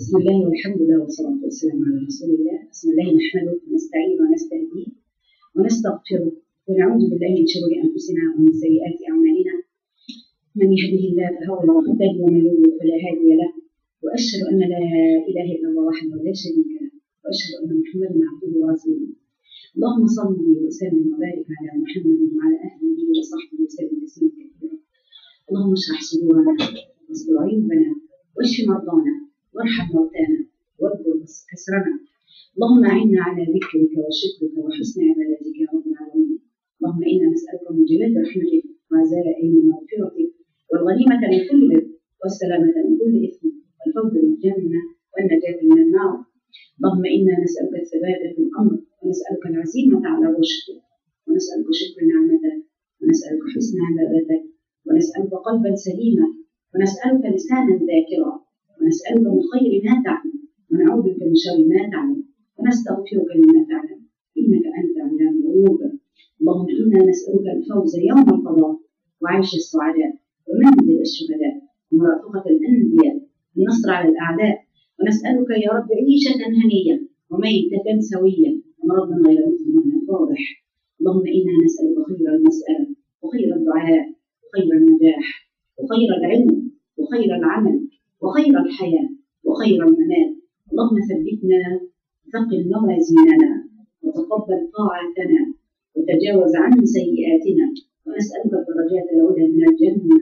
بسم الله والحمد لله والصلاة والسلام على رسول الله بسم الله نحمده ونستعين ونستهديه ونستغفره ونعوذ بالله من شرور أنفسنا ومن سيئات أعمالنا من يهده الله فهو المهتدي ومن يضلل فلا هادي له وأشهد أن لا إله إلا الله وحده لا شريك له وأشهد أن محمدا عبده ورسوله اللهم صل وسلم وبارك على محمد وعلى أهله وصحبه وسلم تسليما كثيرا اللهم اشرح صدورنا واستر عيوبنا واشف مرضانا وارحم موتانا واكبر كسرنا اللهم اعنا على ذكرك وشكرك وحسن عبادتك يا رب العالمين اللهم انا نسالك من جلال رحمتك وعزاء ايم مغفرتك والغنيمه من كل بر والسلامه من كل اثم والفوز بالجنه والنجاه من النار اللهم انا نسالك الثبات في الامر ونسالك العزيمه على الرشد ونسالك شكر نعمتك ونسالك حسن عبادتك ونسالك قلبا سليما ونسالك لسانا ذاكرا ونسألك من خير ما تعلم ونعوذ بك من شر ما تعلم ونستغفرك مما تعلم إنك أنت علام الغيوب اللهم إنا نسألك الفوز يوم القضاء وعيش السعداء ومنزل الشهداء ومرافقة الأنبياء والنصر على الأعداء ونسألك يا رب عيشة هنية وميتة سوية ومرضا غير مسلم ولا فاضح اللهم إنا نسألك خير المسألة وخير الدعاء وخير النجاح وخير العلم وخير العمل وخير الحياة وخير الممات اللهم ثبتنا ثقل موازيننا وتقبل طاعتنا وتجاوز عن سيئاتنا ونسألك الدرجات العلى من الجنة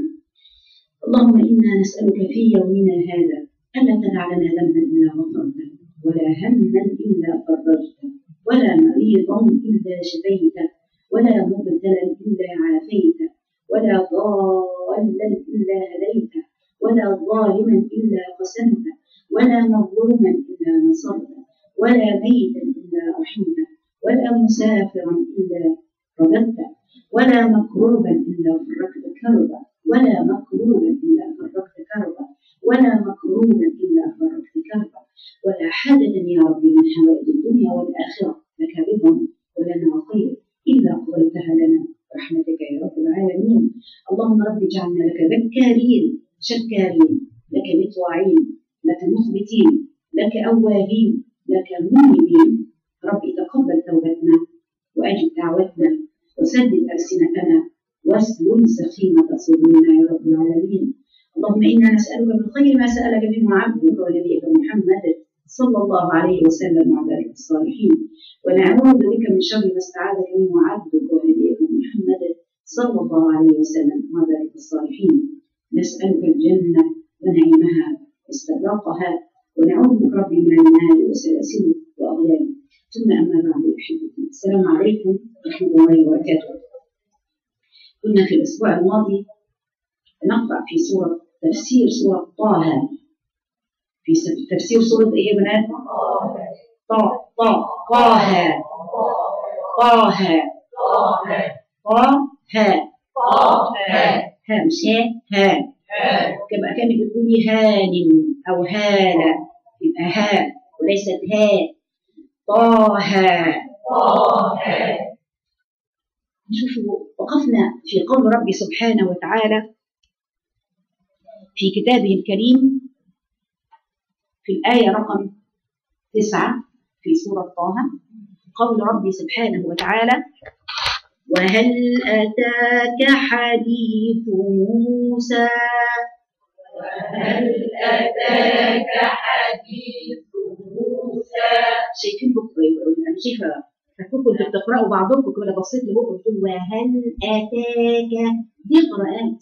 اللهم إنا نسألك في يومنا هذا ألا تدع لنا ذنبا إلا غفرته ولا هما إلا فرجته ولا مريضا إلا شفيته ولا مبتلا إلا عافيته ولا ضالا إلا هديته ولا ظالما إلا قسمته ولا مظلوما إلا نصرته ولا ميتا إلا رحمته ولا مسافرا إلا رددته ولا مكروبا إلا فرقت كربا ولا مكروبا إلا فرقت كربا ولا مكروبا إلا فرقت كربا ولا حاجة يا رب من حوائج الدنيا والآخرة لك رضا ولنا خير إلا قضيتها لنا برحمتك يا رب العالمين اللهم رب اجعلنا لك ذكارين شكارين لك مطواعين لك مخبتين لك أواهين لك منيبين ربي تقبل توبتنا وأجب دعوتنا وسدد ألسنتنا واسلل سخيمة صدورنا يا رب العالمين اللهم إنا نسألك من خير ما سألك منه عبدك ونبيك محمد صلى الله عليه وسلم وعبادك الصالحين ونعوذ بك من شر ما استعاذك منه عبدك ونبيك محمد صلى الله عليه وسلم وعبادك الصالحين نسألك الجنة ونعيمها واستبراقها ونعوذ بك ربي من النار وسلاسله وأغلاله ثم أما بعد أحبتي السلام عليكم ورحمة الله وبركاته كنا في الأسبوع الماضي نقرأ في سورة تفسير سورة طه في تفسير سورة إيه يا بنات؟ طه طه طه طه طه ها مش ها ها كما كانت بتقولي هان او هالة يبقى ها وليست ها طه نشوف وقفنا في قول ربي سبحانه وتعالى في كتابه الكريم في الآية رقم تسعة في سورة طه قول ربي سبحانه وتعالى وهل أتاك حديث موسى وهل أتاك حديث موسى شايفين بكرة أنا شايفة فكنتوا كنتوا بتقرأوا بعضكم كده بصيت لبكرة قلت وهل أتاك دي قراءات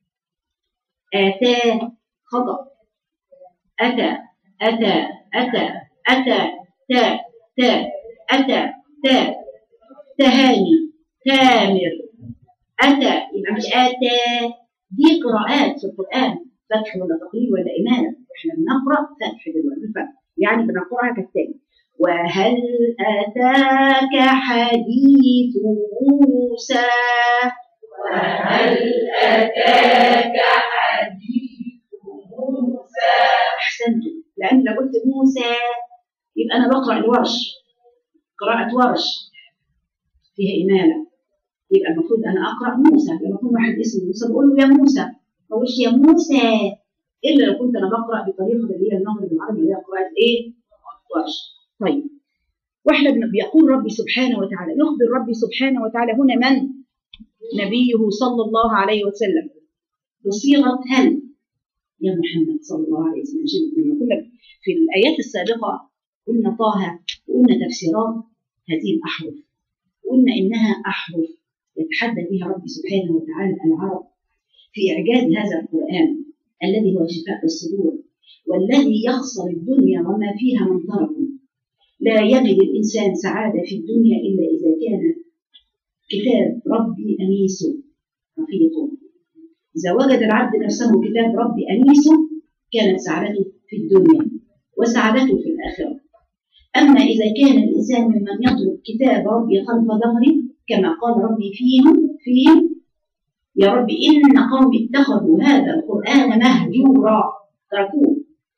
أتى خطأ أتى أتى أتى أتى تا تا أتى تا تهاني تامر أتى يبقى مش أتى دي قراءات في القرآن فتح ولا تقليل ولا إمالة إحنا بنقرأ فتح دلوقتي بالفتح يعني بنقرأها كالتالي وهل أتاك حديث موسى وهل أتاك حديث موسى أحسنتم لأن لو قلت موسى يبقى أنا بقرأ الورش قراءة ورش فيها إمالة يبقى المفروض أنا أقرأ موسى لما يكون واحد اسمه موسى بقول له يا موسى ما بقولش يا موسى الا لو كنت انا بقرا بطريقه اللي هي المغرب العربي اللي هي قراءه ايه؟ ورش طيب واحنا بن- بيقول ربي سبحانه وتعالى يخبر ربي سبحانه وتعالى هنا من نبيه صلى الله عليه وسلم بصيغه هل يا محمد صلى الله عليه وسلم شوف لما كنا في الايات السابقه قلنا طه وقلنا تفسيرات هذه الاحرف قلنا انها احرف يتحدى بها ربي سبحانه وتعالى العرب في اعجاز هذا القران الذي هو شفاء الصدور والذي يخسر الدنيا وما فيها من تركه لا يجد الانسان سعاده في الدنيا الا اذا كان كتاب ربي انيسه رفيقه إذا وجد العبد نفسه كتاب ربي أنيسه كانت سعادته في الدنيا وسعادته في الآخرة أما إذا كان الإنسان ممن يترك كتاب ربي خلف ظهره كما قال ربي فيهم فيهم يا رب إن قوم اتخذوا هذا القرآن مهجورا تركوه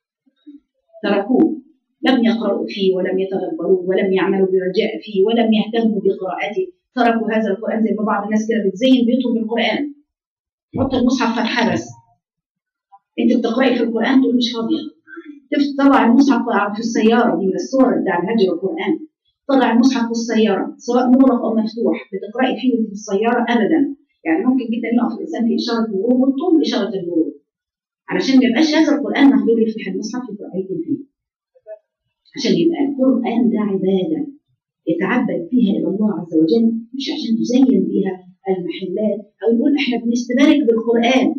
تركوه لم يقرأوا فيه ولم يتدبروه ولم يعملوا بما جاء فيه ولم يهتموا بقراءته تركوا هذا القرآن زي ما بعض الناس كده بتزين بيوتهم بالقرآن حط المصحف فتحة بس انت بتقرأي في القرآن تقول مش فاضية تطلع المصحف في السيارة دي من الصور بتاع الهجر القرآن طلع المصحف في السيارة سواء مغلق أو مفتوح بتقرأي فيه وانت في السيارة أبدا يعني ممكن جدا يقف الإنسان في إشارة المرور وطول إشارة المرور علشان ما يبقاش هذا القرآن محدود يفتح المصحف يقرأ آية فيه عشان يبقى القرآن ده عبادة يتعبد فيها إلى الله عز وجل مش عشان تزين بيها المحلات أو نقول إحنا بنستبارك بالقرآن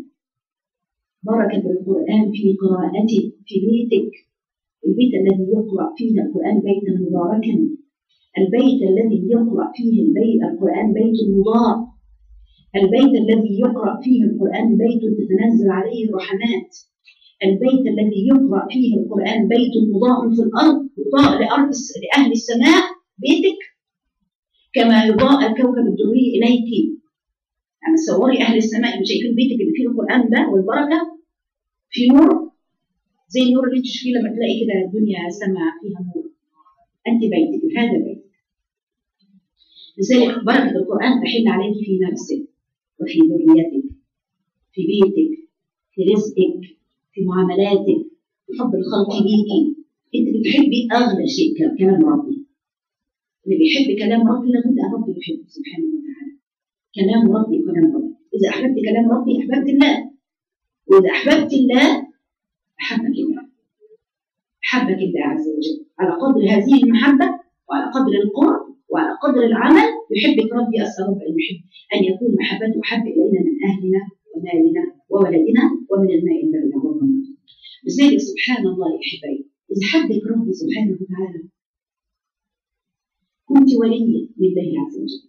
بركة القرآن في قراءته في بيتك البيت الذي يقرأ فيه القرآن بيتا مباركا البيت الذي يقرأ فيه البيت القرآن بيت مضاء البيت الذي يقرأ فيه القرآن بيت تتنزل عليه الرحمات البيت الذي يقرأ فيه القرآن بيت مضاء في الأرض يضاء لأرض لأهل السماء بيتك كما يضاء الكوكب الدري إليك يعني تصوري أهل السماء اللي شايفين بيتك اللي فيه القرآن ده والبركة في نور زي النور اللي تشوفيه لما تلاقي كده الدنيا سماء فيها نور أنت بيتك هذا بيتك لذلك بركة القرآن تحل عليك في نفسك وفي ذريتك في بيتك في رزقك في معاملاتك في حب الخلق بيكي انت بتحبي اغلى شيء كلام ربي اللي بيحب كلام ربي لابد ان ربي يحبه سبحانه وتعالى كلام ربي كلام ربي اذا احببت كلام ربي احببت الله واذا احببت الله احبك الله احبك الله عز وجل على قدر هذه المحبه وعلى قدر القرب وعلى قدر العمل يحبك ربي اسال رب ان يحب ان يكون محبته احب الينا من اهلنا ومالنا وولدنا ومن الماء البارد والرماد لذلك سبحان الله يا احبائي اذا حبك ربي سبحانه وتعالى كنت وليا لله عز وجل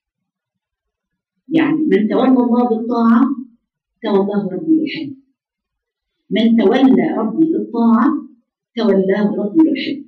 يعني من تولى الله بالطاعه تولاه ربي بالحب من تولى ربي بالطاعه تولاه ربي بالحب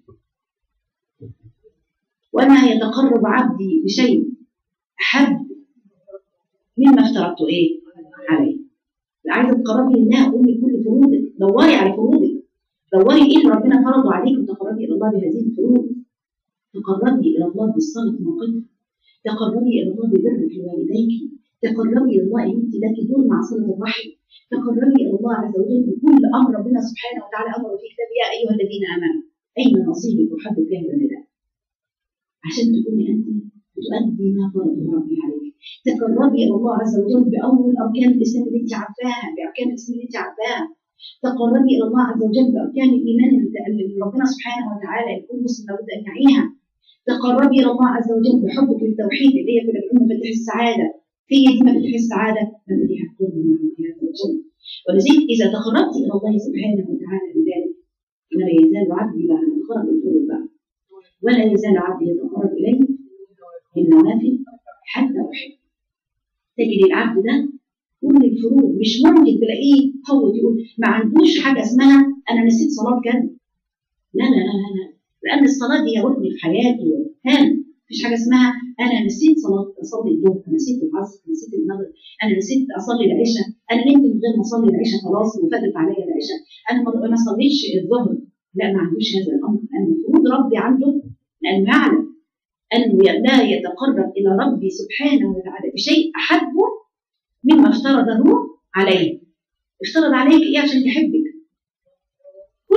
وما يتقرب عبدي بشيء احب مما افترضت ايه عليه عايزه تقربي لله قومي كل فروضك دوري على فروضك دوري ايه اللي ربنا فرضه عليك وتقربي الى الله بهذه الفروض تقربي الى الله بالصلاه موقفها تقربي الى الله ببرك لوالديك تقربي الى الله ان انت لك دور مع صله الرحم تقربي الى الله عز وجل بكل امر ربنا سبحانه وتعالى امره في كتابه يا ايها الذين امنوا اين نصيبك وحبك في هذا النداء عشان تكوني انت تؤدي ما فرضه ربي عليك تقربي الى الله عز وجل باول اركان الاسلام اللي انت عارفاها باركان الاسلام اللي انت عارفاها تقربي الى الله عز وجل باركان الايمان اللي ربنا سبحانه وتعالى يكون مسلم لابد ان يعيها تقربي الى الله عز وجل بحبك للتوحيد اللي هي كنا بنقول مفاتيح السعاده هي دي مفاتيح السعاده مفاتيح القرب من الله عز وجل ولذلك اذا تقربت الى الله سبحانه وتعالى بذلك ولا يزال عبدي بعد ما خرج الفروض بعد ولا يزال عبدي يتقرب الي بالنوافل حتى احب تجد العبد ده كل الفروض مش ممكن تلاقيه هو يقول ما عندوش حاجه اسمها انا نسيت صلاه كذا لا لا لا لا لان الصلاه دي ركن في حياته هان مفيش حاجه اسمها انا نسيت صلاه اصلي الظهر انا نسيت العصر نسيت المغرب انا نسيت اصلي العشاء انا نمت من غير ما اصلي العشاء خلاص وفاتت عليا العشاء انا ما صليتش الظهر لا ما عندوش هذا الامر لان المفروض ربي عنده لانه يعلم انه لا يتقرب الى ربي سبحانه وتعالى بشيء احبه مما افترضه عليه افترض عليك ايه عشان يحبك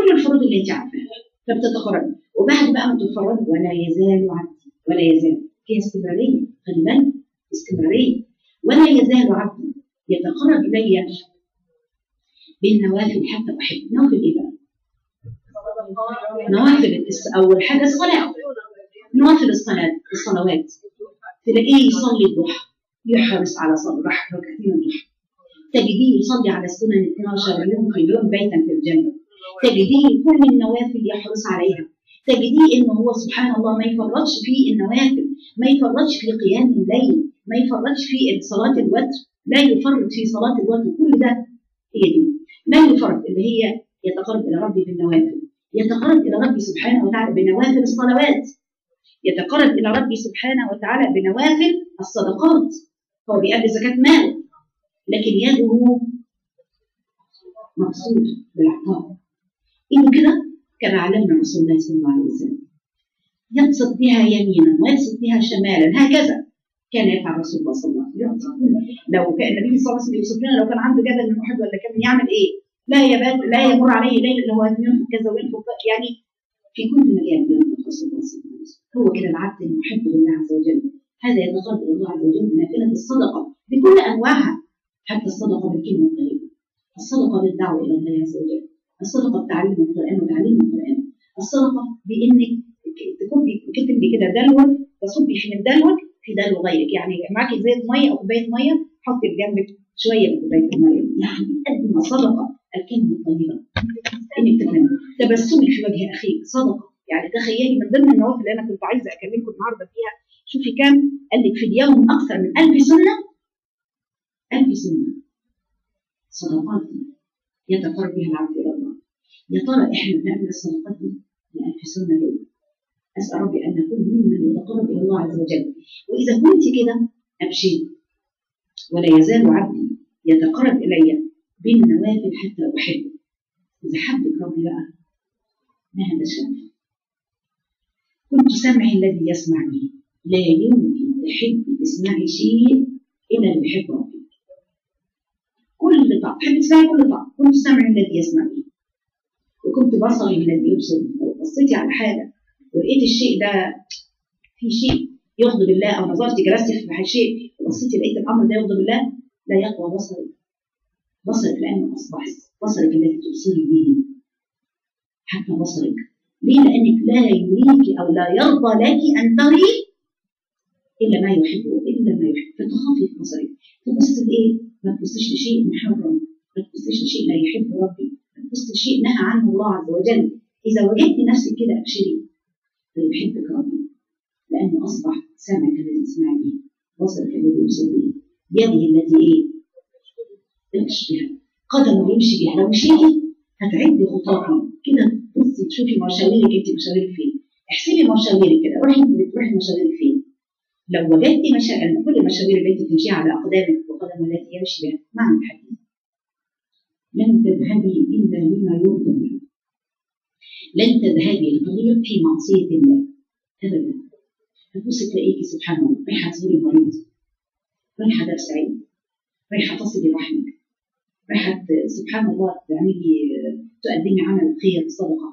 كل الفروض اللي انت عارفاها فبتتقرب وبعد بقى ما تتفرج ولا يزال عبدي ولا يزال فيها استمراريه خلي بالك استمراريه ولا يزال عبدي يتقرب الي بالنوافل حتى احب نوافل ايه بقى؟ نوافل الس- اول حاجه الصلاه نوافل الصلاه الصلوات تلاقيه يصلي الضحى يحرص على صلاه ركعتين الضحى تجديه يصلي على السنن 12 يوم في اليوم بيتا في الجنه تجديه كل النوافل يحرص عليها تجديه ان هو سبحان الله ما يفرطش في النوافل ما يفرطش في قيام الليل ما يفرطش في صلاه الوتر لا يفرط في صلاه الوتر كل ده هي دي لا يفرط اللي هي يتقرب الى ربي بالنوافل يتقرب الى ربي سبحانه وتعالى بنوافل الصلوات يتقرب الى ربي سبحانه وتعالى بنوافل الصدقات هو بيأدي زكاه مال لكن يده مقصود بالعطاء إنه كده كما علمنا رسول الله صلى الله عليه وسلم يبسط بها يمينا ويبسط بها شمالا هكذا كان يفعل رسول الله صلى الله عليه وسلم يعطي. لو كان النبي صلى الله عليه وسلم يوصف لنا لو كان عنده جبل من احد ولا كان يعمل ايه؟ لا يبات لا يمر عليه ليله الا هو ينفق كذا وينفق كذا. يعني في كل مجال ينفق رسول الله صلى الله عليه وسلم هو كده العبد المحب لله عز وجل هذا يتقرب الى الله عز وجل بنافله الصدقه بكل انواعها حتى الصدقه بالكلمه الطيبه الصدقه بالدعوه الى الله عز وجل الصدقه بتعليم القران وتعليم القران الصدقه بانك تكبي كتبي كده دلوه تصبي في من دلوك في دلو غيرك يعني معاكي زيت ميه او كوبايه ميه حطي بجنبك شويه من كوبايه الميه يعني قد ما صدقه الكلمه الطيبه انك تكلمي تبسمك في وجه اخيك صدقه يعني تخيلي من ضمن النوافل اللي انا كنت عايزه اكلمكم النهارده فيها شوفي كام قال لك في اليوم اكثر من 1000 سنه 1000 سنه صدقات يتقرب بها العبد الى الله يا ترى احنا بنعمل الصدقات دي ل 1000 سنه دول اسال ربي ان نكون ممن يتقرب الى الله عز وجل واذا كنت كده ابشري ولا يزال عبدي يتقرب الي بالنوافل حتى احبه اذا حبك ربي بقى ما هذا الشرف كنت سمعي الذي يسمع به لا يمكن تحبي تسمعي شيء الا اللي بيحب ربي كل طاعة تحبي تسمعي كل طاعة كنت سمعي الذي يسمع به وكنت بصري الذي يبصر به لو بصيتي على حاجة ولقيت الشيء ده في شيء يغضب الله او نظرت جلستي في شيء وبصيتي لقيت الامر ده يغضب الله لا يقوى بصرك بصرك لانه اصبح بصرك الذي تبصري به حتى بصرك ليه؟ لانك لا يريك او لا يرضى لك ان تري الا ما يحبه الا ما يحب فتخافي في بصرك تبص لايه؟ ما تبصيش لشيء محرم ما تبصيش لشيء لا يحب ربي ما تبصيش لشيء نهى عنه الله عز وجل اذا وجدت نفسك كده ابشري فيحبك ربي لانه اصبح سمعك الذي تسمع به بصرك الذي يبصر به يده التي ايه؟ يمشي بها قدمه يمشي بها لو مشيتي هتعدي خطاكي كده بصي تشوفي مشاويرك انت مشاويرك فين احسبي مشاويرك كده روحي انت بتروحي مشاويرك فين لو وجدتي مشاوير كل المشاوير اللي انت بتمشيها على اقدامك وقدم التي يمشي بها معنى الحديث لن تذهبي الا بما يرضي الله لن تذهبي لطريق في معصيه الله ابدا هتبص تلاقيكي سبحان الله رايحه تزوري مريض رايحه درس علم رايحه تصلي رحمك رايحه سبحان الله تعملي تقدمي عمل خير صدقه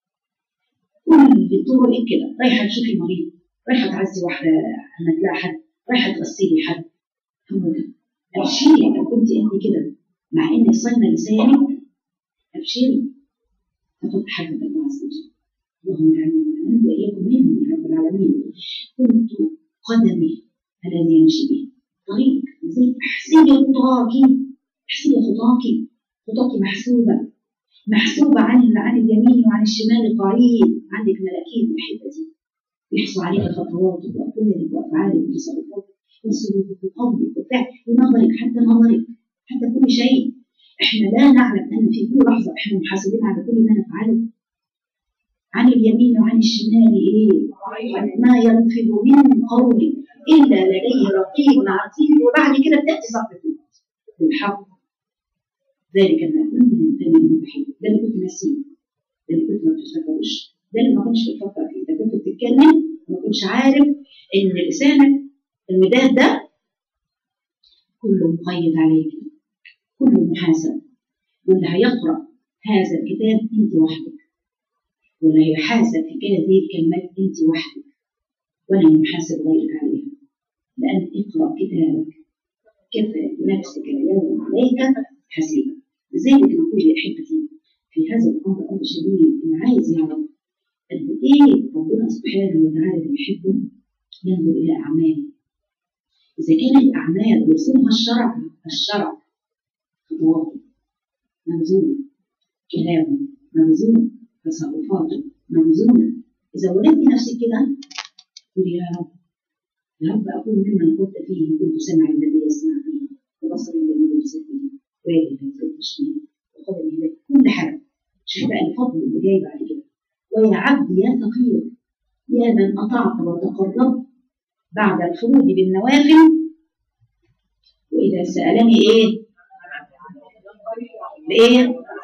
كل طرقك كده رايحه تشوفي مريض رايحه تعزي واحده لما تلاقي حد رايحه تغسلي حد هو ده ابشري لو كنت انت كده مع انك صايمه لسانك ابشري فتفتح حاجه الله عز وجل اللهم اجعلني واياكم منهم يا رب العالمين كنت قدمي الذي يمشي به طريق زي احسبي خطاكي احسبي خطاكي خطاكي محسوبه محسوبه عن عن اليمين وعن الشمال قريب عندك ملاكين احبتي يحصل عليك خطواتك واقوالك وافعالك وتصرفاتك وسلوكك وقولك وفعلك ونظرك حتى نظرك حتى كل شيء احنا لا نعلم ان في كل لحظه احنا محاسبين على كل ما نفعله عن اليمين وعن الشمال ايه ما يلفظ من قول الا لديه رقيب عتيد وبعد كده بتاتي صفحه الموت بالحق ذلك ما كنت ينتمي المتحد ده اللي كنت ناسيه ده اللي كنت ما بتفتكروش ده اللي ما كنتش بتفكر فيه ده كنت بتتكلم وما كنتش عارف ان لسانك المداد ده كله مقيد عليك كله محاسب واللي هيقرا هذا الكتاب انت وحدك ولا يحاسب في كل هذه الكلمات انت وحدك ولا يحاسب غيرك عليها لان اقرا كتابك كفى بنفسك اليوم عليك حسيبا لذلك نقول يا احبتي في هذا الامر امر شديد اللي عايز يعرف قد ايه ربنا سبحانه وتعالى بيحبه ينظر الى اعماله اذا كانت اعمال يرسمها الشرع الشرع خطواته منظومه كلامه منظومه تصرفاته منظومه اذا ولدت نفسك كده قولي يا رب يا رب اكون ممن قلت فيه كنت سمع الذي يسمع به وبصر الذي يبصر به ويدي التي يبطش به وقدمي التي كل حاجه شوف بقى الفضل اللي جاي بعد كده ويا عبدي يا فقير يا من أطعت وتقربت بعد الفروض بالنوافل وإذا سألني إيه؟ بإيه؟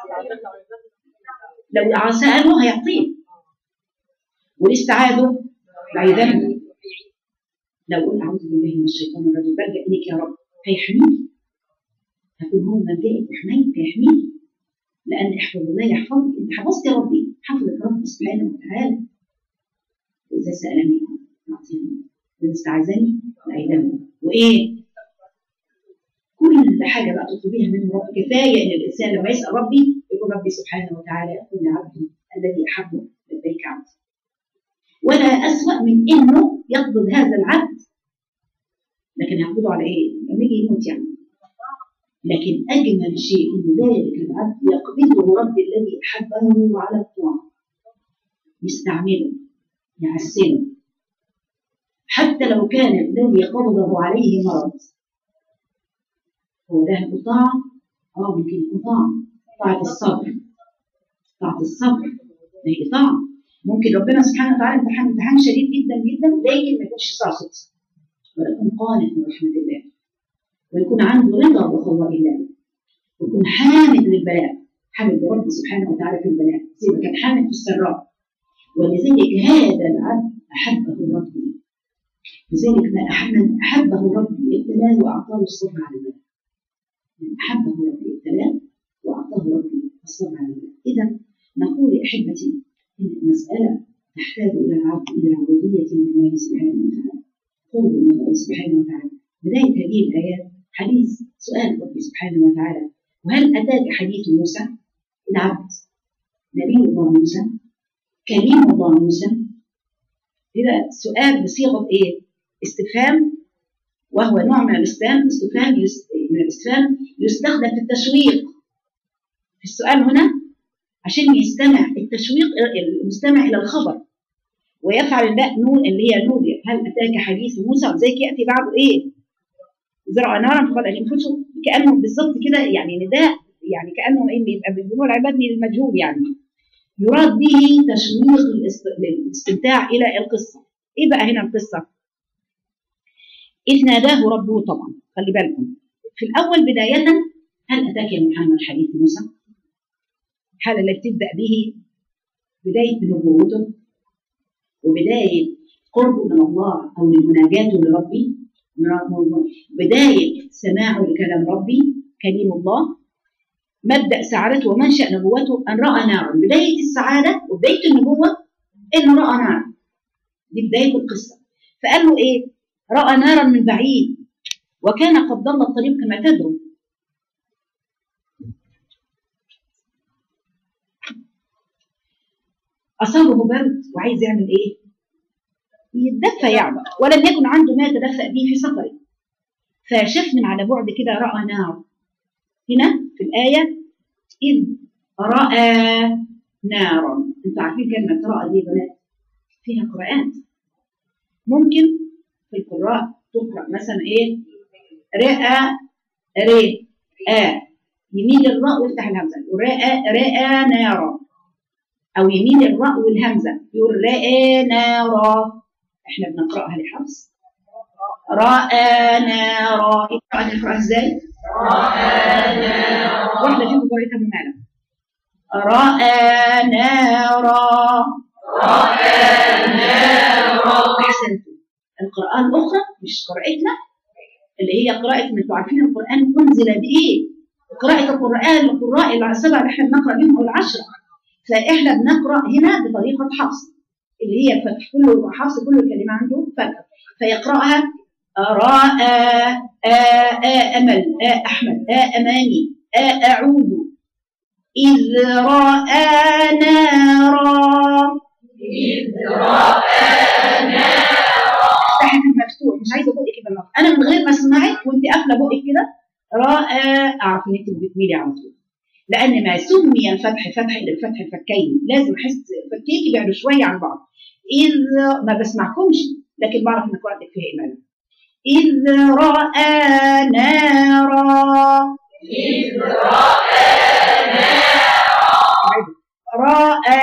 لو سأله هيعطيه والاستعاذة بعيدا لو قلت أعوذ بالله من الشيطان الرجيم بلجأ إليك يا رب هيحميك هكون هو ملجأك وحمايك هيحميك لأن احفظ الله يحفظك أنت حفظت يا ربي حفظك ربي سبحانه وتعالى وإذا سألني أعطيني وإذا استعاذني أعيدني وإيه؟ كل حاجة بقى تطلبيها منه رب كفاية إن الإنسان لما يسأل ربي يقول ربي سبحانه وتعالى يقول لعبده الذي أحبه لبيك عبدي ولا أسوأ من إنه يقبض هذا العبد لكن يقبضه على إيه؟ لما يجي يموت يعني لكن أجمل شيء إن ذلك العبد يقبضه ربي الذي أحبه على الطاعة يستعمله يحسنه حتى لو كان الذي قبضه عليه مرض هو ده الطاعة اه ممكن يكون طاعة طاعة الصبر طاعة الصبر ما هي طاعة ممكن ربنا سبحانه وتعالى امتحان امتحان شديد جدا جدا لكن ما يكونش ساخط ولا يكون قانت من رحمة الله ويكون عنده رضا بقضاء الله ويكون حامد للبلاء حامد لرب سبحانه وتعالى في البلاء زي ما كان حامد في السراء ولذلك هذا العبد أحبه ربي لذلك ما أحمد أحبه ربي ابتلاه وأعطاه الصبر على البلاء من أحبه ربي ابتلاه وأعطاه ربي الصبر على البلاء إذا نقول يا أحبتي إن المسألة تحتاج إلى العبد إلى عبودية لله سبحانه وتعالى قول من الله سبحانه وتعالى بداية هذه الآيات حديث سؤال ربي سبحانه وتعالى وهل أتاك حديث موسى العبد نبي الله موسى كريم الله موسى إذا سؤال بصيغة إيه؟ استفهام وهو نوع من الاستفهام استفهام من الاستفهام يستخدم في التشويق في السؤال هنا عشان يستمع التشويق المستمع إلى الخبر ويفعل الباء نون اللي هي نون هل أتاك حديث موسى وذلك يأتي بعده إيه؟ زرع نارا فقال أنفسه كأنه بالظبط كده يعني نداء يعني كأنه إيه بيبقى بيقولوا عبادني للمجهول يعني يراد به تشويق الاستمتاع إلى القصة إيه بقى هنا القصة؟ إذ ناداه ربه طبعا خلي بالكم في الأول بداية هل أتاك يا محمد حديث موسى؟ هذا الذي تبدأ به بداية نبوته وبداية قربه من الله أو من مناجاته لربي بداية سماعه لكلام ربي كريم الله مبدأ سعادته ومنشأ نبوته أن رأى نارا بداية السعادة وبداية النبوة إنه رأى نارا دي بداية القصة فقال له إيه رأى نارا من بعيد وكان قد ضل الطريق كما تدعو أصابه برد وعايز يعمل إيه؟ يتدفى يعني ولم يكن عنده ما يتدفأ به في سفره فشاف من على بعد كده رأى نار هنا في الآية إذ رأى نارا أنتوا عارفين كلمة رأى دي بنات فيها قراءات ممكن في القراء تقرأ مثلا إيه رأى ري آ يميل الراء ويفتح الهمزة ورأى رأى نارا أو يميل الراء والهمزة يقول رأى نارا احنا بنقرأها لحفص رأى نارا اقرأ نقرأها ازاي؟ رأى نارا واحدة فيكم قريتها ممالة رأى نارا رأى نارا أحسنتم القراءة الأخرى مش قراءتنا اللي هي قراءة ما انتوا عارفين القرآن أنزل بإيه؟ قراءة القرآن القراء السبعة اللي احنا بنقرأ بهم أو العشرة فاحنا بنقرا هنا بطريقه حفص اللي هي فتح كله حفص كل الكلمه عنده فتح فيقراها راء آ آ امل آ احمد آ اماني آ اعود اذ راى نارا إذ رأى افتحي في المفتوح مش عايزه بقك يبقى مفتوح انا من غير ما اسمعك وانت قافله بقك كده راى اعرف ان انت بتميلي على طول لان ما سمي الفتح فتح الا بفتح الفكين لازم احس فكيكي بعدوا شويه عن بعض اذ ما بسمعكمش لكن بعرف انك وقتك فيها ايمان اذ راى نارا إذ رأى راى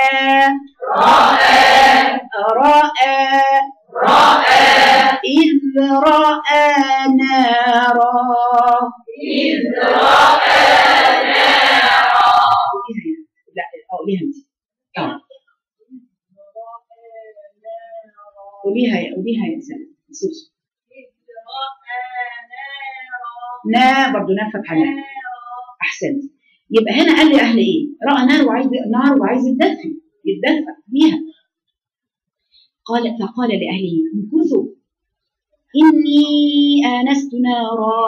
رأى راى رأى إذ رأى نارا إذ رأى لا قوليها انت اه قوليها يا قوليها يا سلام سوسو نا برضه نا فتحه نا احسنت يبقى هنا قال لي اهل ايه راى نار وعايز نار وعايز يتدفي يتدفى بيها قال فقال لاهله امكثوا اني انست نارا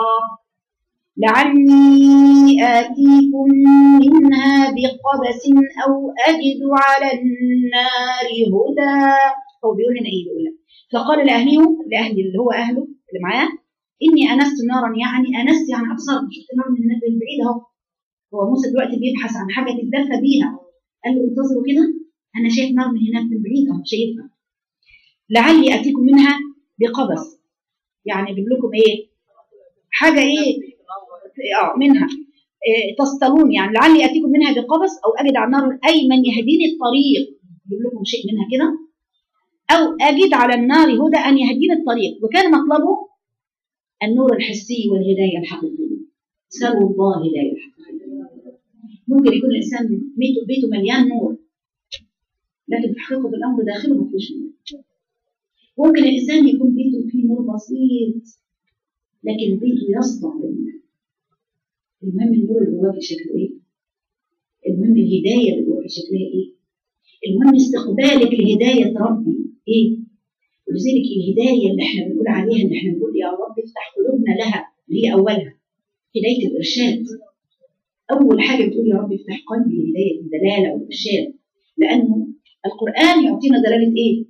لعلي آتيكم منها بقبس أو أجد على النار هدى هو بيقول لنا إيه بيقول لك فقال لأهله لأهل اللي هو أهله اللي معاه إني أنست نارا يعني أنست يعني أبصرت شفت نار من هناك من بعيد أهو هو موسى دلوقتي بيبحث عن حاجة تتدفى بيها قال له انتظروا كده أنا شايف نار من هناك من بعيد أهو شايفها لعلي آتيكم منها بقبس يعني أجيب لكم إيه حاجة إيه اه منها إيه تصطلون يعني لعلي اتيكم منها بقبس او اجد على النار اي من يهديني الطريق اجيب لكم شيء منها كده او اجد على النار هدى ان يهديني الطريق وكان مطلبه النور الحسي والهدايه الحقيقيه سلوا الله هدايه الحقيقيه ممكن يكون الانسان بيته بيته مليان نور لكن في حقيقه الامر داخله ما فيهوش نور ممكن الانسان يكون بيته فيه نور بسيط لكن بيته يصدع بالنور المهم النور اللي جواك شكله ايه المهم الهدايه اللي جواك شكلها ايه المهم استقبالك لهدايه ربي ايه ولذلك الهدايه اللي احنا بنقول عليها ان احنا بنقول يا رب افتح قلوبنا لها اللي هي اولها هدايه الارشاد اول حاجه بتقول يا رب افتح قلبي لهدايه الدلاله والارشاد لانه القران يعطينا دلاله ايه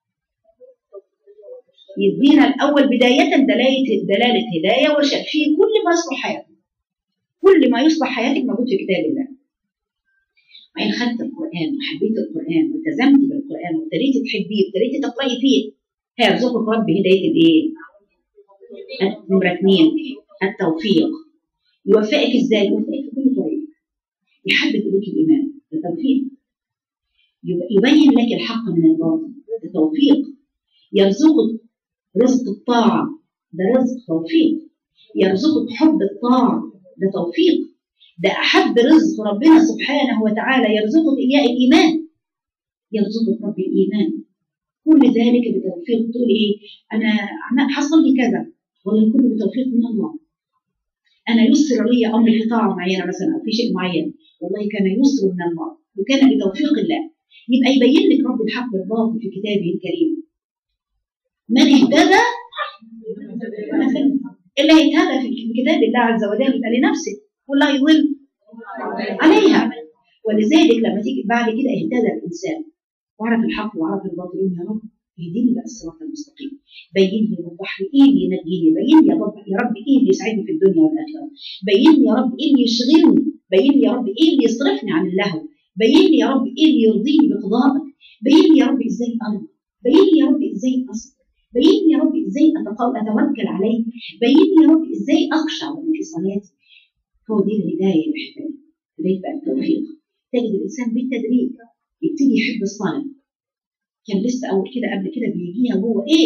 يدينا الاول بدايه دلاله دلاله هدايه وارشاد في كل ما يصلح حياتنا كل ما يصلح حياتك موجود في كتاب الله وإن خدت القرآن وحبيت القرآن والتزمت بالقرآن وابتديتي تحبيه وابتديتي تقرأي فيه هيرزقك رب هداية الإيه؟ نمرة اثنين التوفيق يوفقك إزاي؟ يوفقك في كل طريق يحبب إليك الإيمان ده توفيق يبين لك الحق من الباطل ده توفيق يرزقك رزق الطاعة ده رزق توفيق يرزقك حب الطاعة ده توفيق ده أحب رزق ربنا سبحانه وتعالى يرزقك إياه الإيمان يرزقك رب الإيمان كل ذلك بتوفيق تقول إيه أنا حصل لي كذا والله كله بتوفيق من الله أنا يسر لي أمر في طاعة معينة مثلا أو في شيء معين والله كان يسر من الله وكان بتوفيق الله يبقى يبين لك رب الحق والباطل في كتابه الكريم من اهتدى مثلا اللي هيتهدى في كتاب الله عز وجل يبقى لنفسه والله يضل عليها ولذلك لما تيجي بعد كده اهتدى الانسان وعرف الحق وعرف الباطل يا رب اهديني بقى الصراط المستقيم بين لي وضح لي ايه اللي ينجيني بين لي يا رب يا رب ايه اللي يسعدني في الدنيا والاخره بين لي يا رب ايه اللي يشغلني بين لي يا رب ايه اللي يصرفني عن اللهو بين لي يا رب ايه اللي يرضيني بقضائك بين لي يا رب ازاي ارضى بين لي يا رب ازاي اصبر بين لي يا رب ازاي اتوكل عليك بين لي يا رب ازاي اخشع وانا في صلاتي هو دي الهدايه اللي محتاجه بدايه بقى التوفيق تجد الانسان بالتدريج يبتدي يحب الصلاه كان لسه اول كده قبل كده بيجيها وهو ايه؟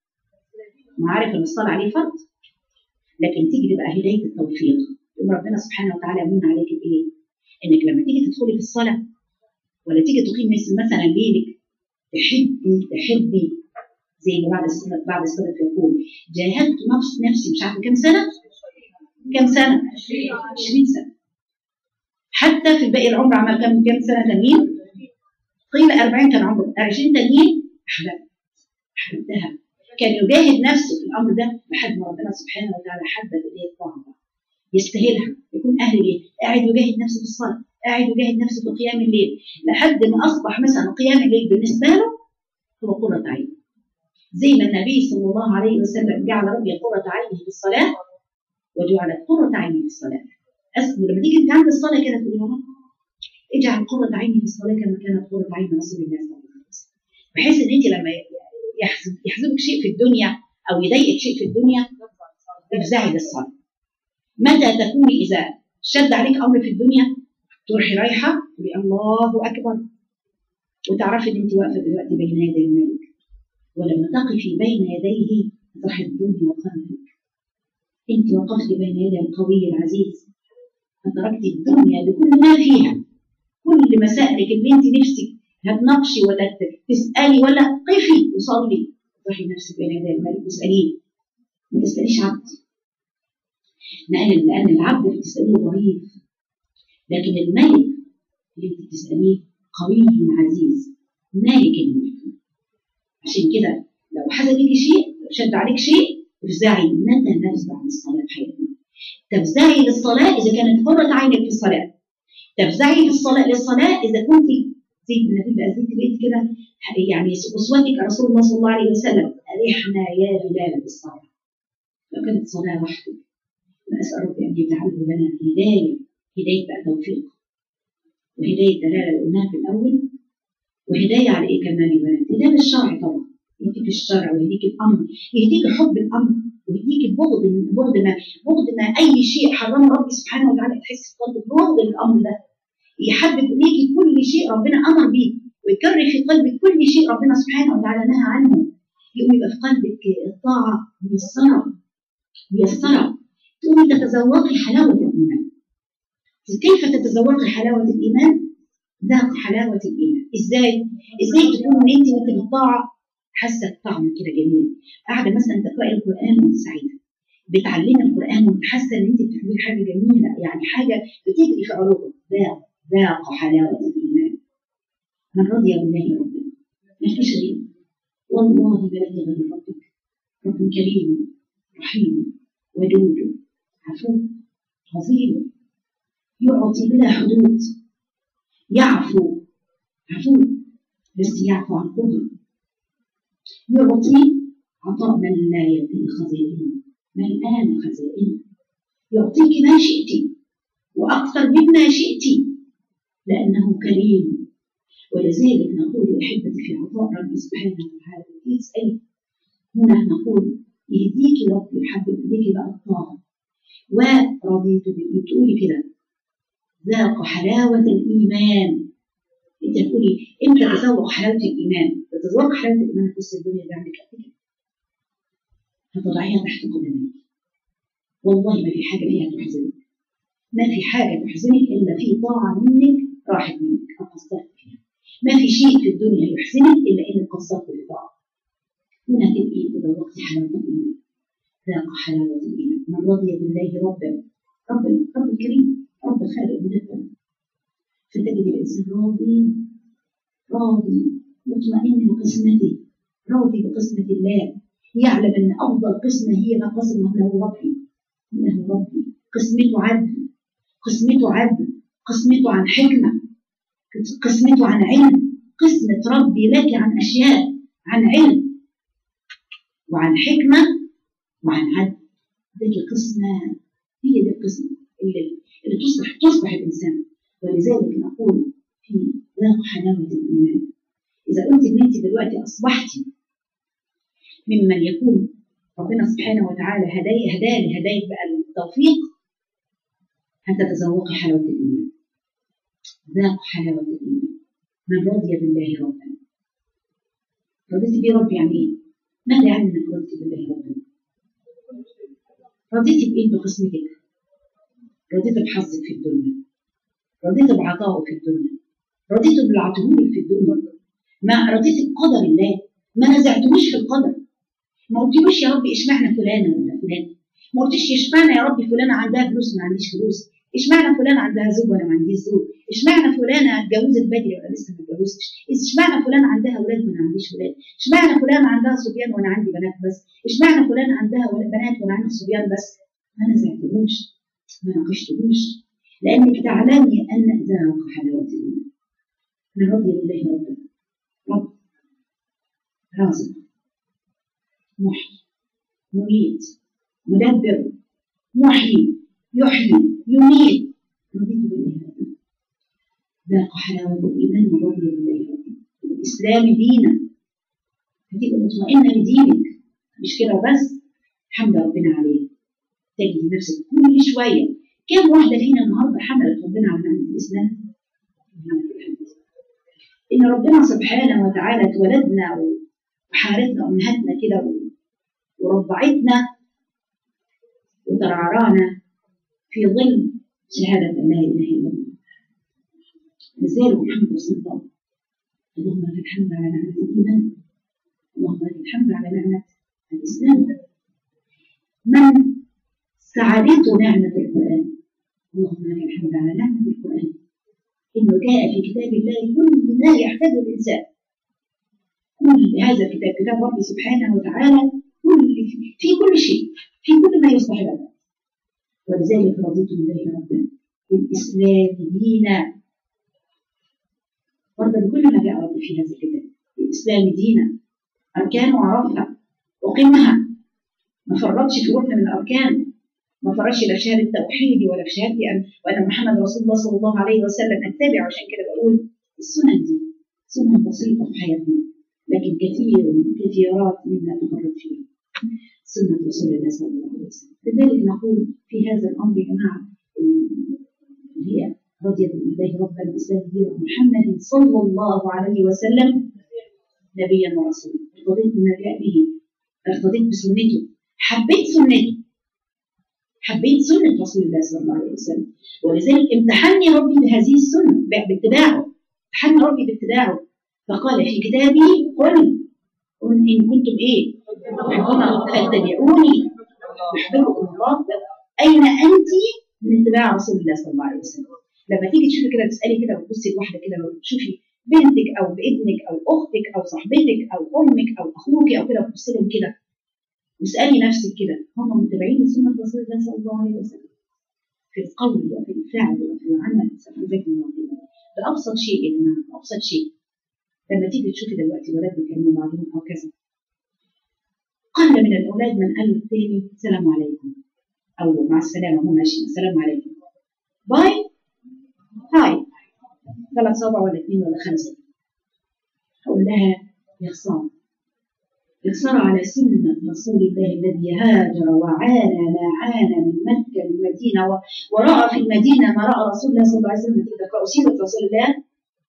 ما عارف ان الصلاه عليه فرض لكن تيجي تبقى هدايه التوفيق يقوم ربنا سبحانه وتعالى يمن عليك بايه؟ انك لما تيجي تدخلي في الصلاه ولا تيجي تقيم مثلا ليلك تحبي تحبي زي ما بعد الصلاه بعد الصلاه يقول جاهدت نفس نفسي مش عارفه كم سنه؟ كم سنه؟ 20 سنه حتى في باقي العمر عمل كم كم سنه تانيين؟ قيل 40 كان عمره 20 تانيين احببت احببتها كان يجاهد نفسه في الامر ده لحد ما ربنا سبحانه وتعالى حبب اليه الطاعه يستاهلها يكون اهل ليه قاعد يجاهد نفسه في الصلاه قاعد يجاهد نفسه في قيام الليل لحد ما اصبح مثلا قيام الليل بالنسبه له هو قره عين زي ما النبي صلى الله عليه وسلم جعل ربي قره عينه في الصلاه وجعلت قره عيني في الصلاه أسكت لما تيجي انت عند الصلاه كده تقول يا رب اجعل قره عيني في الصلاه كما كانت قره عين رسول الله صلى الله عليه وسلم بحيث ان انت لما يحزن يحزنك شيء في الدنيا او يضايقك شيء في الدنيا افزعي للصلاه متى تكوني اذا شد عليك امر في الدنيا تروحي رايحه تقولي الله اكبر وتعرفي ان انت واقفه دلوقتي بين يدي الملك ولما تقفي بين يديه تروح الدنيا وقلبك انت وقفت بين يدي القوي العزيز فتركت الدنيا بكل ما فيها كل مسائلك اللي انت نفسك هتناقشي ولا تسالي ولا قفي وصلي روحي نفسك بين يدي الملك واساليه ما تساليش عبد لان لان العبد اللي بتساليه ضعيف لكن الملك اللي انت بتساليه قوي عزيز مالك الملك عشان كده لو حصل لك شيء شد عليك شيء افزعي متى نفزع للصلاه في حياتنا تفزعي للصلاه اذا كانت قره عينك في الصلاه تفزعي في الصلاه للصلاه اذا كنت زي النبي بقى زي بقيت كده يعني اسوتك رسول الله صلى الله عليه وسلم ارحنا يا بلال بالصلاه لو كانت صلاه وحدك نسال ربي ان يجعله لنا هدايه هدايه بقى توفيق وهدايه دلاله اللي قلناها في الاول وهدايه على ايه كمان يا بنات؟ هدايه الشرع طبعا يهديك الشرع ويهديك الامر يهديك حب الامر ويهديك البغض بغض ما بغض ما اي شيء حرمه ربي سبحانه وتعالى تحس في قلبك بغض الامر ده يحبب اليك كل شيء ربنا امر به ويكرر في قلبك كل شيء ربنا سبحانه وتعالى نهى عنه يقوم يبقى في قلبك الطاعه ميسره ميسره تقومي تتذوقي حلاوه الايمان كيف تتذوقي حلاوه الايمان؟ ذاق حلاوه الايمان ازاي؟ ازاي تكون انت وانت بالطاعه حاسه بطعم كده جميل قاعده مثلا تقراي القران وانت سعيده بتعلمي القران وانت حاسه ان انت بتعملي حاجه جميله يعني حاجه بتجري في عروقك ذاق ذاق حلاوه الايمان من رضي بالله ربا ما فيش غير والله ما لك غير ربك رب كريم رحيم ودود عفو عظيم يعطي بلا حدود يعفو عفو بس يعفو عن قدره يعطي عطاء من لا يدري خزائنه ملآن خزائنه يعطيك ما شئت وأكثر مما شئت لأنه كريم ولذلك نقول يا أحبتي في عطاء ربي سبحانه وتعالى اسألي هنا نقول يهديك ربي ويحبب إليك بقى الطاعة ورضيت به تقولي كده ذاق حلاوة الإيمان انت تقولي امتى تذوق حلاوه الايمان تتذوق حلاوه الايمان في الدنيا دي عندك قد كده هتضعيها تحت قدميك والله ما في حاجه فيها تحزنك ما في حاجه تحزنك الا في طاعه منك راحت منك او قصرت فيها ما في شيء في الدنيا يحزنك الا انك قصرت في طاعه هنا تبقي تذوقتي حلاوه الايمان ذاق حلاوه الايمان من رضي بالله ربا رب رب الكريم رب خالق مدبر فتجد الإنسان راضي راضي مطمئن بقسمته راضي بقسمة الله يعلم أن أفضل قسمة هي ما قسمه له ربي له ربي قسمته عدل قسمته عدل قسمته عن حكمة قسمته عن علم قسمة ربي لك عن أشياء عن علم وعن حكمة وعن عدل هذه القسمة هي دي القسمة اللي, اللي تصبح تصبح الإنسان ولذلك نقول في ذاق حلاوة الإيمان إذا قلت إن أنت دلوقتي أصبحتي ممن يكون ربنا سبحانه وتعالى هداي هداني هداية بقى التوفيق هتتذوقي حلاوة الإيمان ذاق حلاوة الإيمان من رضي بالله ربا رضيت بيه رب يعني إيه؟ ماذا يعني إنك رضيت بالله ربا؟ رضيت بإيه بقسمتك؟ رضيت بحظك في الدنيا رضيت بعطائه في الدنيا رضيت بالعطيه في الدنيا ما رضيت بقدر الله ما نزعتوش في القدر ما قلتلوش يا رب اشمعنى فلانه ولا فلان ما قلتش اشمعنى يا رب فلانه عندها فلوس ما عنديش فلوس اشمعنى فلان عندها زوج وانا ما عنديش زوج اشمعنى فلانه اتجوزت بدري وانا لسه ما اتجوزتش اشمعنى فلان عندها اولاد وانا ما عنديش اولاد اشمعنى فلان عندها صبيان وانا عندي بنات بس اشمعنى فلان عندها ولاد- بنات وانا عندي صبيان بس ما نزعتهمش ما ناقشتهمش لانك تعلمي ان ذاق حلاوه الايمان انا راضيه بالله ربا رب رازق محيي مميت مدبر محيي يحيي يميت رضيت بالله ربا ذاق حلاوة الإيمان من رضي بالله ربا الإسلام دينا هتبقى مطمئنة بدينك مش كده وبس حمد ربنا عليه تجد نفسك كل شوية كم واحدة فينا النهاردة حملت ربنا على نعمة الإسلام؟ إن ربنا سبحانه وتعالى اتولدنا وحارتنا أمهاتنا كده ورضعتنا وترعرانا في ظل شهادة أن لا إله إلا الله لذلك محمد رسول الله اللهم لك الحمد على نعمة الإيمان اللهم لك الحمد على نعمة الإسلام من سعادته نعمة القرآن اللهم لك الحمد على نعمة القرآن إنه جاء في كتاب الله كل ما يحتاجه الإنسان كل هذا الكتاب كتاب ربي سبحانه وتعالى كل في كل شيء في كل ما يصلح لنا ولذلك رضيت بالله ربا بالإسلام دينا برضه بكل ما جاء ربي في هذا الكتاب الإسلام دينا أركان وعرفها وقمها ما فرطش في ركن من الأركان ما فرطش لا شهادة توحيدي ولا في شهادتي أن وأن محمد رسول الله صلى الله عليه وسلم أتبع عشان كده بقول السنن دي سنن بسيطة في حياتنا لكن كثير كثيرات مما تفرط فيها سنة رسول الله صلى الله عليه وسلم لذلك نقول في هذا الأمر يا جماعة هي رضي بالله رب الإسلام دين محمد صلى الله عليه وسلم نبيا ورسولا ارتضيت بما جاء به ارتضيت بسنته حبيت سنته حبيت سنة رسول الله صلى الله عليه وسلم ولذلك امتحني ربي بهذه السنة باتباعه امتحني ربي باتباعه فقال في كتابه قل قل إن كنتم إيه تحبون فاتبعوني يحببكم الله أين أنت من اتباع رسول الله صلى الله عليه وسلم لما تيجي تشوفي كده تسألي كده وتبصي لواحدة كده لو تشوفي بنتك أو بابنك أو أختك أو صاحبتك أو أمك أو أخوك أو كده وتبصي لهم كده واسألي نفسك كده هم متبعين لسنة رسول الله صلى الله عليه وسلم في القول وفي الفعل وفي العمل جزاكم الله خيرا ده أبسط شيء يا جماعة أبسط شيء لما تيجي تشوفي دلوقتي ولاد بيكلموا بعضهم أو كذا قل من الأولاد من قال للتاني السلام عليكم أو مع السلامة هم ماشيين السلام عليكم باي هاي ثلاث صوابع ولا اثنين ولا خمسة أقول لها يا خسارة يا خسارة على سنة رسول الله الذي هاجر وعانى ما عانى من مكة للمدينة و... ورأى في المدينة ما رأى رسول الله صلى الله عليه وسلم تقرأ سيرة رسول الله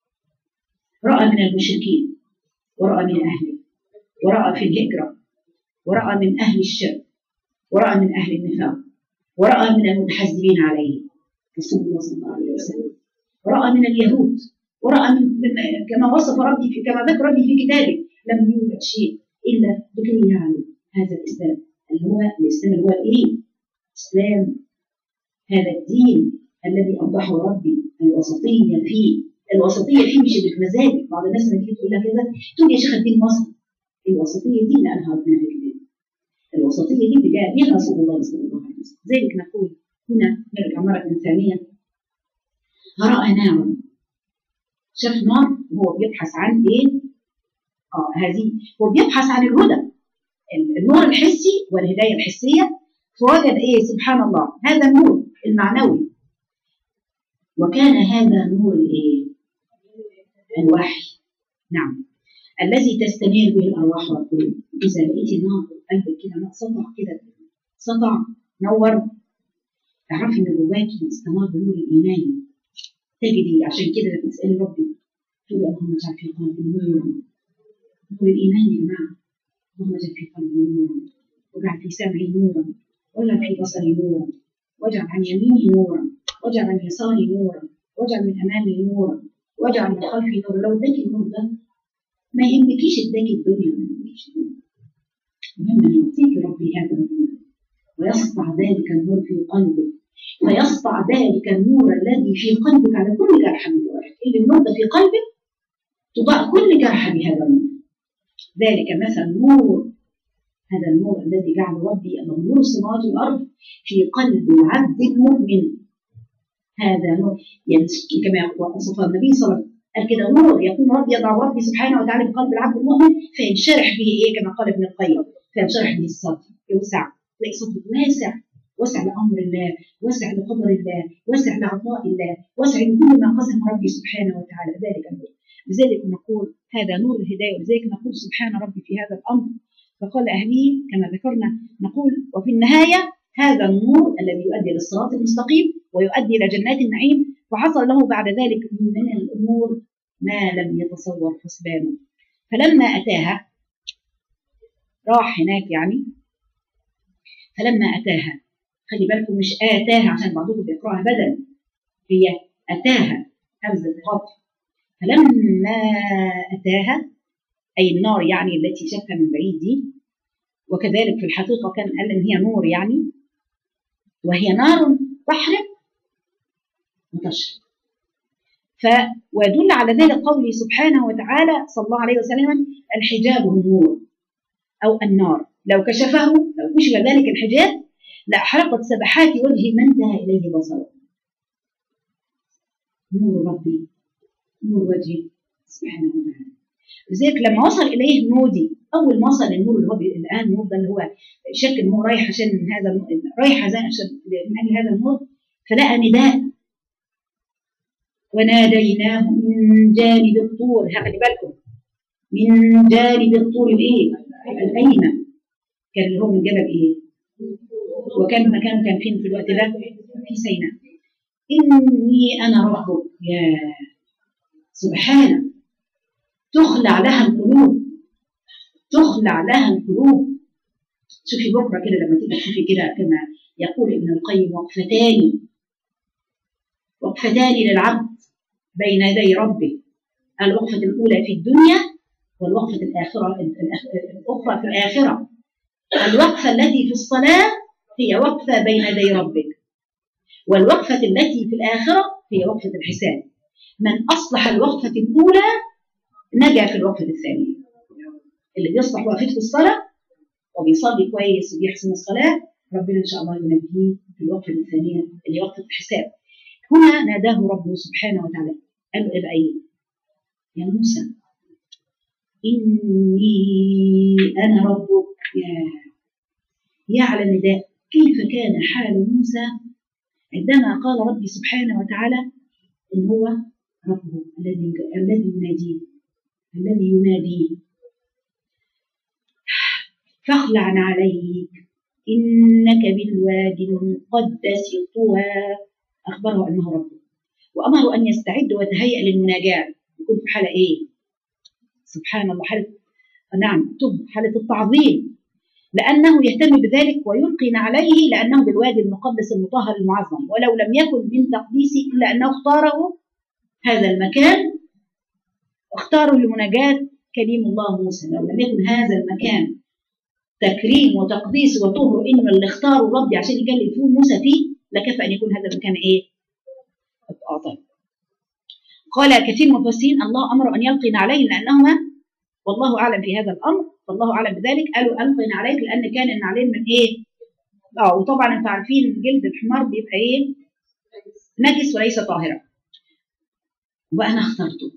رأى من المشركين ورأى من أهله ورأى في الهجرة ورأى من أهل الشرك ورأى من أهل النفاق ورأى من المتحزبين عليه رسول الله صلى الله عليه وسلم ورأى من اليهود ورأى من, من كما وصف ربي في كما ذكر ربي في كتابه لم يوجد شيء إلا لكي يعلم هذا الإسلام اللي هو الإسلام اللي هو الإيه؟ إسلام هذا الدين الذي أوضحه ربي الوسطية فيه الوسطية فيه مش بالمزاج بعض الناس لما تيجي تقول لك كده تقول يا شيخ الدين وسط الوسطية دي اللي قالها ربنا في كتابه الوسطية دي اللي جاء بها رسول الله صلى الله عليه وسلم ذلك نقول هنا نرجع مرة ثانية رأى نارا شاف نار وهو بيبحث عن ايه؟ اه هذه هو بيبحث عن الهدى النور الحسي والهداية الحسية فوجد ايه سبحان الله هذا النور المعنوي وكان هذا نور الايه؟ الوحي نعم الذي تستنير به الارواح والقلوب اذا لقيتي نار قلبك كده سطع كده سطع نور تعرفي ان جواكي استنار بنور الايمان تجدي عشان كده لما تسالي ربي تقولي اللهم اجعل في قلبي نورا نور الايمان يا جماعه اللهم اجعل في قلبي نورا واجعل في سمعي نورا واجعل في بصري نورا واجعل عن يميني نورا واجعل عن يساري نورا واجعل من امامي نورا واجعل من خلفي نورا لو اداك النور ده ما يهمكيش اداك الدنيا ما يهمكيش الدنيا المهم ان يعطيك ربي هذا النور ويسطع ذلك النور في قلبك فيسطع ذلك النور الذي في قلبك على كل جرح من جوارحك اللي النور ده في قلبك تضاء كل جرح بهذا النور ذلك مثل نور هذا النور الذي جعل ربي أنه نور السماوات والأرض في قلب العبد المؤمن هذا نور يعني كما وصف النبي صلى الله عليه وسلم قال كده نور يكون ربي يضع ربي سبحانه وتعالى في قلب العبد المؤمن فينشرح به ايه كما قال ابن القيم فينشرح به الصدر يوسع تلاقي صدرك واسع واسع لامر الله واسع لقدر الله واسع لعطاء الله واسع لكل ما قسم ربي سبحانه وتعالى ذلك النور لذلك نقول هذا نور الهدايه ولذلك نقول سبحان ربي في هذا الامر فقال اهليه كما ذكرنا نقول وفي النهايه هذا النور الذي يؤدي للصراط المستقيم ويؤدي الى جنات النعيم وحصل له بعد ذلك من الامور ما لم يتصور حسبانه فلما اتاها راح هناك يعني فلما اتاها خلي بالكم مش اتاها عشان بعضكم بيقراها بدل هي اتاها همزه قطع فلما اتاها اي النار يعني التي شافها من بعيد دي وكذلك في الحقيقه كان قال ان هي نور يعني وهي نار تحرق وتشرق ف ويدل على ذلك قوله سبحانه وتعالى صلى الله عليه وسلم الحجاب النور او النار لو كشفه لو كشف ذلك الحجاب لاحرقت سبحات وجه من انتهى اليه بصره نور ربي نور وجهه سبحانه وتعالى لذلك لما وصل اليه نودي اول ما وصل النور اللي هو الان النور ده اللي هو شك ان هو رايح عشان هذا رايح عشان من اجل هذا النور فلقى نداء وناديناه من جانب الطور خلي بالكم من جانب الطور الايه؟ الايمن كان اللي هو من جبل ايه؟ وكان مكانه كان فين في الوقت ده؟ في سيناء اني انا ربك يا سبحانه تخلع لها القلوب تخلع لها القلوب شوفي بكره كده لما تيجي تشوفي كده كما يقول ابن القيم وقفتان وقفتان للعبد بين يدي ربه الوقفة الأولى في الدنيا والوقفة الآخرة الأخرى في الآخرة الوقفة التي في الصلاة هي وقفة بين يدي ربك والوقفة التي في الآخرة هي وقفة الحساب من أصلح الوقفة الأولى نجا في الوقفة الثانية اللي بيصلح وقفته الصلاة وبيصلي كويس وبيحسن الصلاة ربنا إن شاء الله ينجيه في الوقفة الثانية اللي وقفة الحساب هنا ناداه ربه سبحانه وتعالى قال له إيه إيه يا موسى إني أنا ربك يا يا على النداء كيف كان حال موسى عندما قال ربي سبحانه وتعالى إن هو ربه الذي الذي يناديه الذي يناديه فاخلع عليك إنك بالوادي المقدس طوى أخبره أنه ربه وأمره أن يستعد ويتهيأ للمناجاة يكون في حالة إيه؟ سبحان الله حالة نعم طب حالة التعظيم لأنه يهتم بذلك ويلقي عليه لأنه بالوادي المقدس المطهر المعظم ولو لم يكن من تقديسه إلا أنه اختاره هذا المكان اختاروا لمناجاة كريم الله موسى لو لم يكن هذا المكان تكريم وتقديس وطهر انه اللي اختاره ربي عشان يكلم فيه موسى فيه لكفى ان يكون هذا المكان ايه؟ اه طيب. قال كثير من المفسرين الله امر ان يلقين عليه لانهما والله اعلم في هذا الامر والله اعلم بذلك قالوا القين عليك لان كان النعلين من ايه؟ اه وطبعا انتوا عارفين جلد الحمار بيبقى ايه؟ نجس وليس طاهرا. وانا اخترته.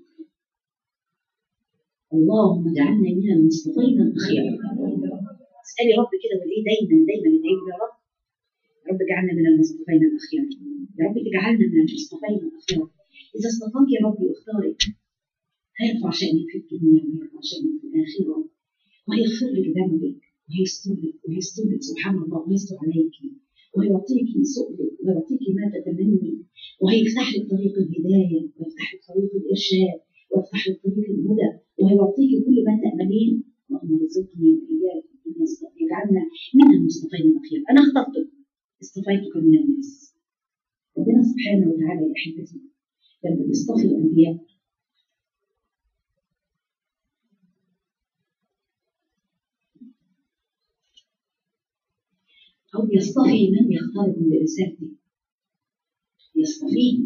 اللهم اجعلنا من المصطفين الاخيار. اسالي رب كده وليه دايما دايما ندعي يا رب يا رب اجعلنا من المصطفين الاخيار يا رب اجعلنا من المصطفين الاخيار اذا اصطفاك يا رب واختارك هيرفع شأنك في الدنيا ويرفع شأنك في الآخرة وهيغفر لك ذنبك وهيستر لك وهيستر لك سبحان الله وهيستر عليك وهيعطيك سؤلك ويعطيك ما تتمني وهيفتح لك طريق الهداية ويفتح لك طريق الإرشاد ويفتح لك طريق الهدى وهيعطيك كل ما تأملين اللهم ارزقني وإياك يجعلنا من المصطفين الأخيار أنا اخترتك اصطفيتك من الناس ربنا سبحانه وتعالى يا أحبتي لما بيصطفي الأنبياء أو يصطفي من يختارهم لرسالته يصطفيه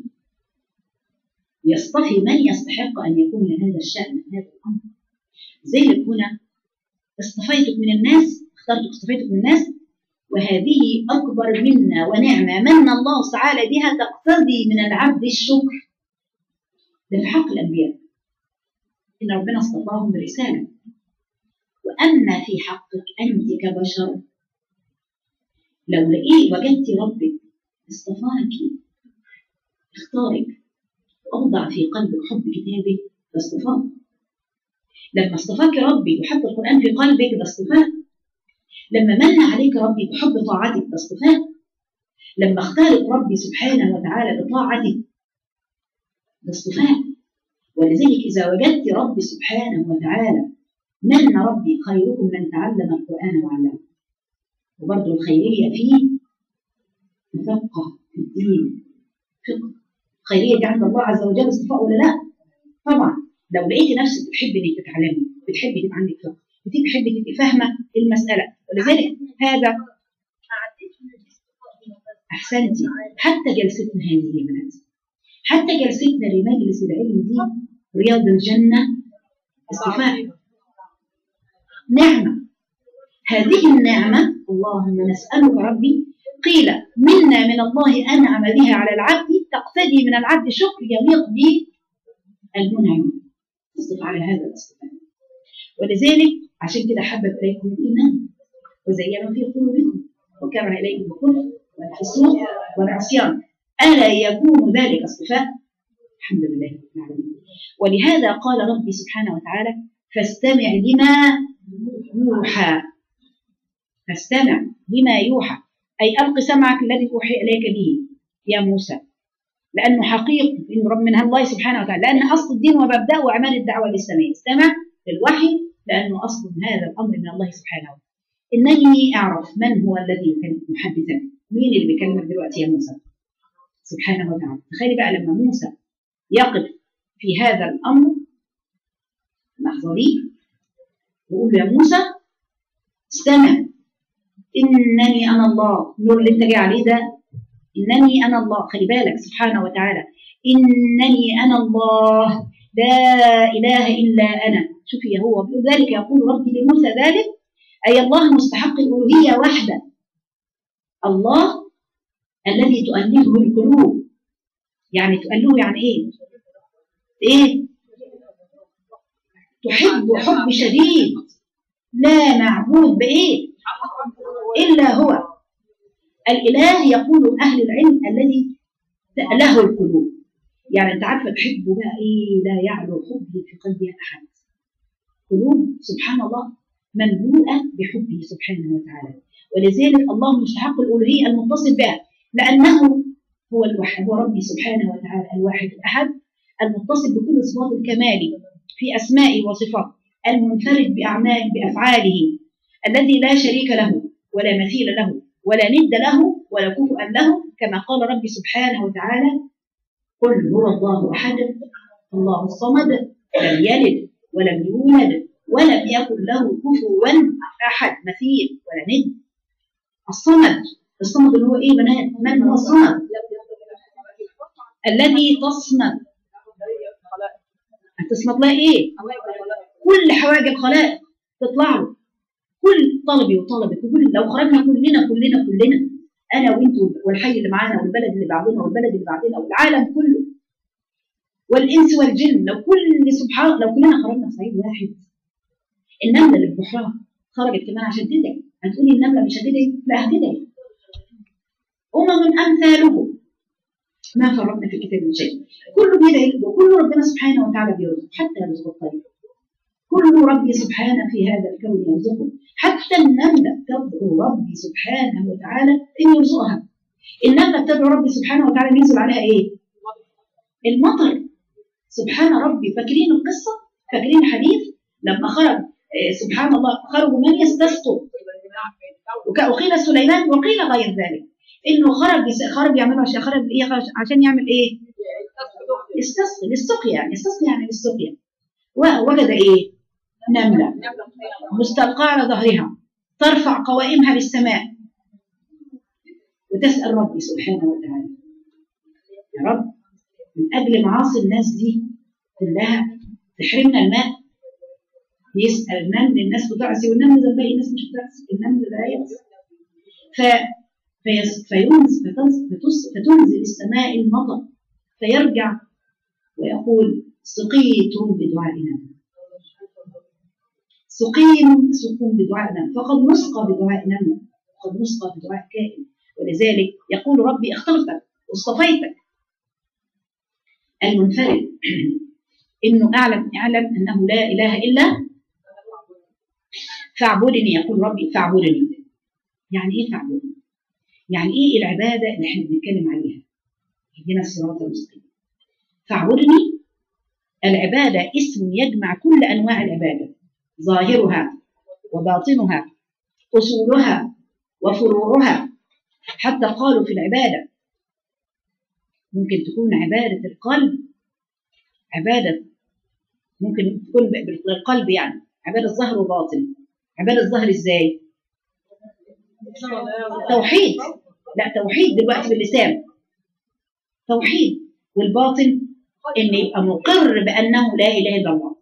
يصطفي من يستحق أن يكون لهذا الشأن هذا الأمر زي هنا اصطفيتك من الناس اخترتك اصطفيتك من الناس وهذه أكبر منا ونعمة من الله تعالى بها تقتضي من العبد الشكر ده في حق الأنبياء إن ربنا اصطفاهم برسالة وأما في حقك أنت كبشر لو لقيت وجدت ربك اصطفاك اختارك وأوضع في قلبك حب كتابه ده اصطفاك لما اصطفاك ربي وحط القرآن في قلبك ده اصطفاك لما من عليك ربي بحب طاعتك ده اصطفاك لما اختارك ربي سبحانه وتعالى بطاعتك ده اصطفاك ولذلك إذا وجدت ربي سبحانه وتعالى من ربي خيركم من تعلم القرآن وعلمه وبرضه الخيرية فيه تفقه في الدين فقه خيرية دي عند الله عز وجل اصطفاء ولا لا؟ طبعا لو لقيتي نفسك بتحبي انك تتعلمي بتحبي تبقى عندك فقه بتحبي تبقي فاهمه المساله ولذلك هذا احسنتي حتى جلستنا هذه يا بنات حتى جلستنا لمجلس العلم دي رياض الجنه اصطفاء نعمه هذه النعمه اللهم نسالك ربي قيل منا من الله انعم بها على العبد تقتدي من العبد شكر يليق بالمنعم تصدق على هذا الاصطفاء ولذلك عشان كده حبب اليكم الايمان وزينه في قلوبكم وكره اليكم الكفر والفسوق والعصيان الا يكون ذلك اصطفاء الحمد لله رب العالمين ولهذا قال ربي سبحانه وتعالى فاستمع لما يوحى فاستمع لما يوحى اي الق سمعك الذي اوحي اليك به يا موسى لانه حقيقي ان رب من الله سبحانه وتعالى لان اصل الدين ومبداه اعمال الدعوه الاسلاميه استمع للوحي لانه اصل هذا الامر من الله سبحانه وتعالى انني اعرف من هو الذي يكلم محدثا مين اللي بيكلمك دلوقتي يا موسى سبحانه وتعالى تخيلي بقى لما موسى يقف في هذا الامر لحظه دي ويقول له يا موسى استمع انني انا الله النور اللي انت جاي عليه ده إنني أنا الله خلي بالك سبحانه وتعالى إنني أنا الله لا إله إلا أنا شوفي هو بيقول ذلك يقول ربي لموسى ذلك أي الله مستحق الألوهية وحده الله الذي تؤلهه القلوب يعني تؤلهه يعني إيه؟ إيه؟ تحب حب شديد لا معبود بإيه؟ إلا هو الإله يقول أهل العلم الذي له القلوب يعني أنت عارفة تحبه بقى إيه لا يعلو حبه في قلب أحد قلوب سبحان الله مملوءة بحبه سبحانه وتعالى ولذلك الله مستحق الألوهية المتصل بها لأنه هو الواحد هو ربي سبحانه وتعالى الواحد الأحد المتصل بكل صفات الكمال في أسمائه وصفاته المنفرد بأعمال بأفعاله الذي لا شريك له ولا مثيل له ولا ند له ولا كفؤا له كما قال ربي سبحانه وتعالى قل هو الله احد الله الصمد لم يلد ولم يولد ولم يكن له كفوا احد مثيل ولا ند الصمد الصمد اللي هو ايه بنات من هو الصمد الذي تصمد هتصمد لها ايه كل حوائج الخلائق تطلع له كل طلبي وطلبك وكل لو خرجنا كلنا كلنا كلنا انا وانت والحي اللي معانا والبلد اللي بعدنا والبلد اللي بعدنا والعالم كله والانس والجن لو كل سبحان لو كلنا خرجنا في صعيد واحد النمله اللي في بحرها خرجت كمان عشان تدعي هتقولي النمله مش هتدعي لا هتدعي امم امثالهم ما فرقنا في الكتاب من شيء كله بيدعي وكل ربنا سبحانه وتعالى بيرزق حتى يرزق الطريق كل ربي سبحانه في هذا الكون يرزقه حتى النملة تدعو ربي سبحانه وتعالى أن يرزقها النملة بتدعو ربي سبحانه وتعالى ينزل عليها إيه؟ المطر سبحان ربي فاكرين القصة؟ فاكرين الحديث؟ لما خرج سبحان الله خرجوا من يستسقوا وقيل سليمان وقيل غير ذلك انه خرج خرج يعمل عشان خرج ايه عشان يعمل ايه؟ يستسقي للسقيا يعني يستسقي يعني للسقيا ووجد ايه؟ نملة مستلقاة على ظهرها ترفع قوائمها للسماء وتسأل ربي سبحانه وتعالى يا رب من أجل معاصي الناس دي كلها تحرمنا الماء يسأل النمل الناس بتعصي والنمل زي باقي الناس مش بتعصي النمل لا يعصي ف فيس- فينزل فتنزل, فتس- فتنزل السماء المطر فيرجع ويقول سقيتم بدعائنا سقيم سقوم بدعائنا فقد نسقى بدعائنا وقد نسقى بدعاء كائن ولذلك يقول ربي اخترتك واصطفيتك المنفرد انه اعلم اعلم انه لا اله الا فاعبدني يقول ربي فاعبدني يعني ايه فاعبدني يعني ايه العباده اللي احنا بنتكلم عليها اهدنا الصراط المستقيم فاعبدني العباده اسم يجمع كل انواع العباده ظاهرها وباطنها اصولها وفروعها حتى قالوا في العباده ممكن تكون عباده القلب عباده ممكن تكون بالقلب يعني عباده ظاهر وباطن عباده ظاهر ازاي توحيد لا توحيد دلوقتي باللسان توحيد والباطن ان يبقى مقر بانه لا اله الا الله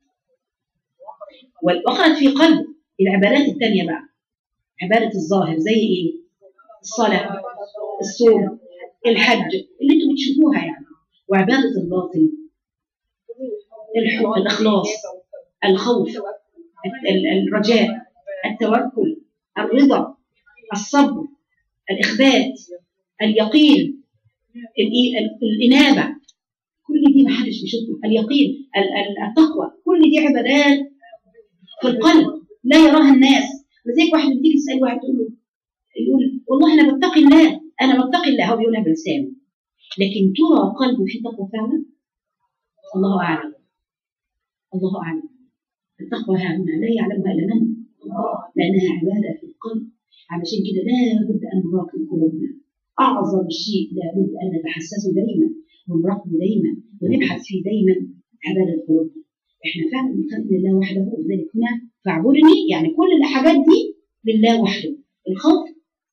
وقعت في قلب العبادات الثانيه بقى عباده الظاهر زي ايه الصلاه الصوم الحج اللي انتم بتشوفوها يعني وعباده الباطن الحب الاخلاص الخوف ال- الرجاء التوكل الرضا الصبر الاخبات اليقين الإي- ال- الانابه كل دي ما حدش بيشوفها اليقين ال- ال- التقوى كل دي عبادات في القلب لا يراها الناس لذلك واحد بتيجي تسال واحد تقول له يقول والله انا بتقي الله انا بتقي الله هو بيقولها بلسانه لكن ترى قلبه في تقوى فعلا الله اعلم الله اعلم التقوى ها هنا لا يعلمها الا من الله لانها عباده في القلب علشان كده لا بد ان نراقب قلوبنا اعظم شيء لا بد ان نتحسسه دايما ونراقبه دايما ونبحث فيه دايما عباده قلوبنا احنا فعلا بنخاف لله وحده ولذلك هنا فاعبدني يعني كل الحاجات دي لله وحده الخوف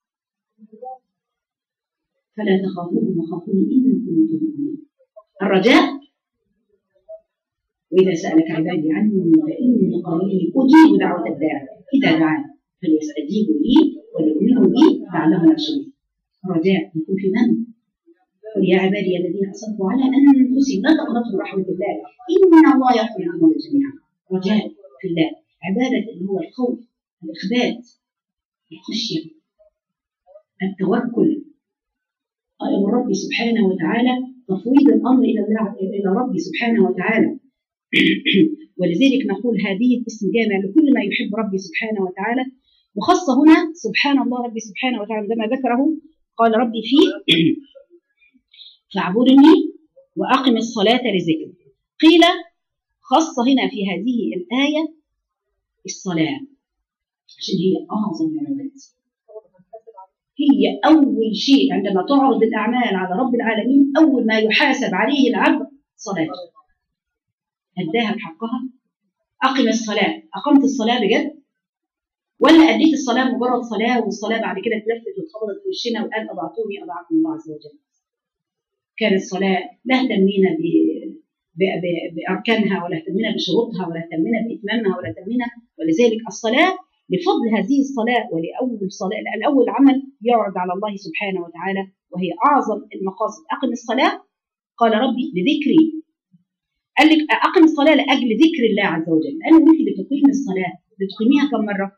فلا تخافوهم وخافوني ان كنتم مؤمنين الرجاء واذا سالك عبادي عني فاني قريب اجيب دعوه الداعي اذا دعاني فليستجيبوا لي وليؤمنوا بي لعلهم يرشدون الرجاء يكون في من قل يا عبادي الذين اسرفوا على انفسهم لا تقنطوا من رحمه الله ان الله يغفر الذنوب جميعا رجاء في الله عباده اللي هو الخوف الاخبات الخشيه التوكل من ربي سبحانه وتعالى تفويض الامر الى الله الى ربي سبحانه وتعالى ولذلك نقول هذه اسم جامع لكل ما يحب ربي سبحانه وتعالى وخاصة هنا سبحان الله ربي سبحانه وتعالى عندما ذكره قال ربي فيه فاعبدني وأقم الصلاة لذكري قيل خاصة هنا في هذه الآية الصلاة عشان هي أعظم العبادات هي أول شيء عندما تعرض الأعمال على رب العالمين أول ما يحاسب عليه العبد صلاته أداها بحقها أقم الصلاة أقمت الصلاة بجد ولا أديت الصلاة مجرد صلاة والصلاة بعد كده اتلفت واتخبطت في وشنا وقال أضعتوني أضعكم الله عز وجل كانت الصلاة لا اهتمينا ب... ب... ب... بأركانها ولا اهتمينا بشروطها ولا اهتمينا بإتمامها ولا اهتمينا ولذلك الصلاة لفضل هذه الصلاة ولأول صلاة الأول عمل يعرض على الله سبحانه وتعالى وهي أعظم المقاصد أقم الصلاة قال ربي لذكري قال لك أقم الصلاة لأجل ذكر الله عز وجل لأن أنت بتقيم الصلاة بتقيميها كم مرة؟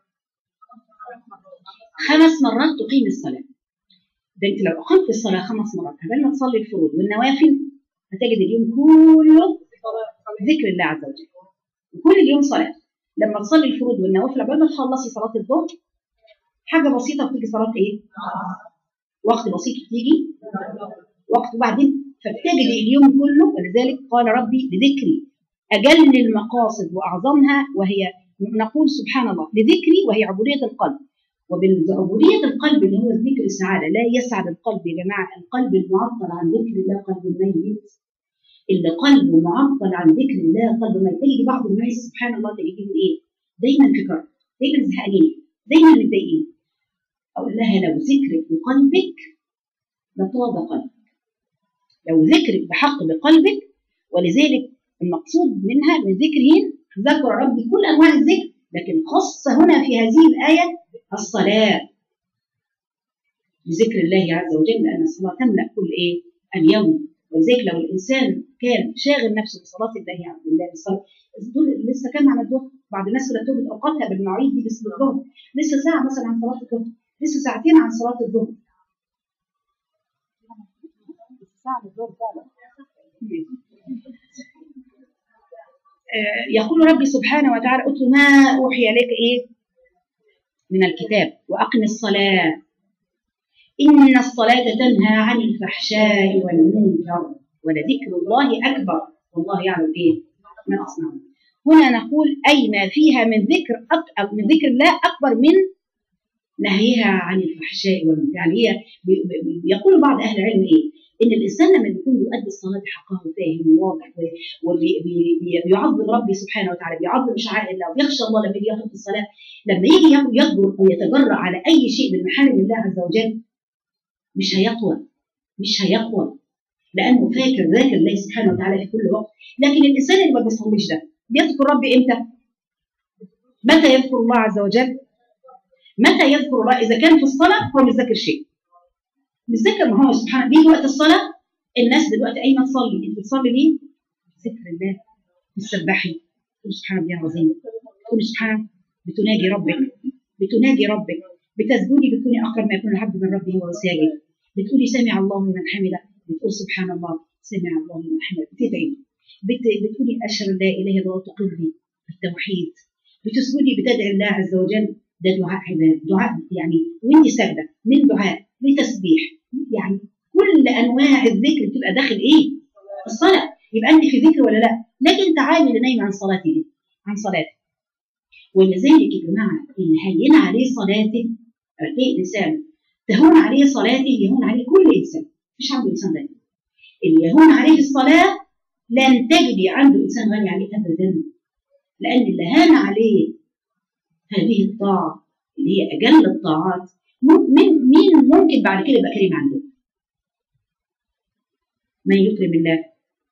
خمس مرات تقيم الصلاة ده أنت لو أقمت الصلاة خمس مرات قبل ما تصلي الفروض والنوافل هتجد اليوم كله ذكر الله عز وجل وكل اليوم صلاة لما تصلي الفروض والنوافل قبل ما تخلصي صلاة الظهر حاجة بسيطة بتيجي صلاة إيه؟ وقت بسيط بتيجي وقت وبعدين فبتجد اليوم كله ولذلك قال ربي لذكري أجل المقاصد وأعظمها وهي نقول سبحان الله لذكري وهي عبودية القلب وبالعبودية القلب اللي هو الذكر السعادة لا يسعد القلب يا جماعة القلب المعطل عن ذكر الله قلب ميت اللي قلبه معطل عن ذكر الله قلب ميت تجد بعض الناس سبحان الله تجدهم ايه دايما في كرب دايما زهقانين دايما متضايقين اقول لها لو ذكرك بقلبك لطاب قلبك لو ذكرك بحق بقلبك ولذلك المقصود منها من ذكرهن ذكر ربي كل انواع الذكر لكن خص هنا في هذه الايه الصلاه بذكر الله عز وجل لان الصلاه تملا كل ايه اليوم ولذلك لو الانسان كان شاغل نفسه بصلاه الله عز وجل بالصلاه دول لسه كان على الظهر بعض الناس كده بتربط اوقاتها بالمواعيد دي بس الظهر لسه ساعه مثلا عن صلاه الظهر لسه ساعتين عن صلاه الظهر ساعه الظهر فعلا يقول ربي سبحانه وتعالى اتل ما اوحي اليك ايه من الكتاب واقم الصلاه ان الصلاه تنهى عن الفحشاء والمنكر ولذكر الله اكبر والله يعلم ايه ما تصنعون هنا نقول اي ما فيها من ذكر أك... من ذكر الله اكبر من نهيها عن الفحشاء والمنكر يعني هي يقول بعض اهل العلم ايه ان الانسان لما بيكون بيؤدي الصلاه بحقها وفاهم وواضح وبيعظم ربي سبحانه وتعالى بيعظم شعائر الله ويخشى الله لما يجي ياخذ في الصلاه لما يجي يكبر او يتجرأ على اي شيء من محارم الله عز وجل مش هيقوى مش هيقوى لانه فاكر ذاكر الله سبحانه وتعالى في كل وقت لكن الانسان اللي ما بيصليش ده بيذكر ربي امتى؟ متى يذكر الله عز وجل؟ متى يذكر الله اذا كان في الصلاه هو مش ذاكر شيء بتذكر ما هو سبحانه بيجي وقت الصلاه الناس دلوقتي قايمه تصلي انت بتصلي ليه؟ ذكر الله بتسبحي تقول سبحان الله العظيم تقول سبحان بتناجي ربك بتناجي ربك بتسجدي بتكوني اقرب ما يكون العبد من ربه وهو ساجد بتقولي سمع الله لمن حمده بتقول سبحان الله سمع الله لمن حمده بتدعي بت... بتقولي اشهد ان لا اله الا الله تقري بالتوحيد بتسجدي بتدعي الله عز وجل ده دعاء عباد دعاء يعني وانت ساجده من دعاء لتسبيح يعني كل انواع الذكر بتبقى داخل ايه؟ الصلاه يبقى انت في ذكر ولا لا؟ لكن تعالي اللي نايم عن صلاتي دي عن صلاتي ولذلك يا جماعه اللي هين عليه صلاته ايه انسان تهون عليه صلاته يهون عليه كل انسان مش عنده انسان غني اللي يهون عليه الصلاه لن تجدي عنده انسان غني عليه ابدا لان اللي هان عليه هذه الطاعه اللي هي اجل الطاعات مين مين ممكن بعد كده يبقى كريم عنده؟ من يكرم الله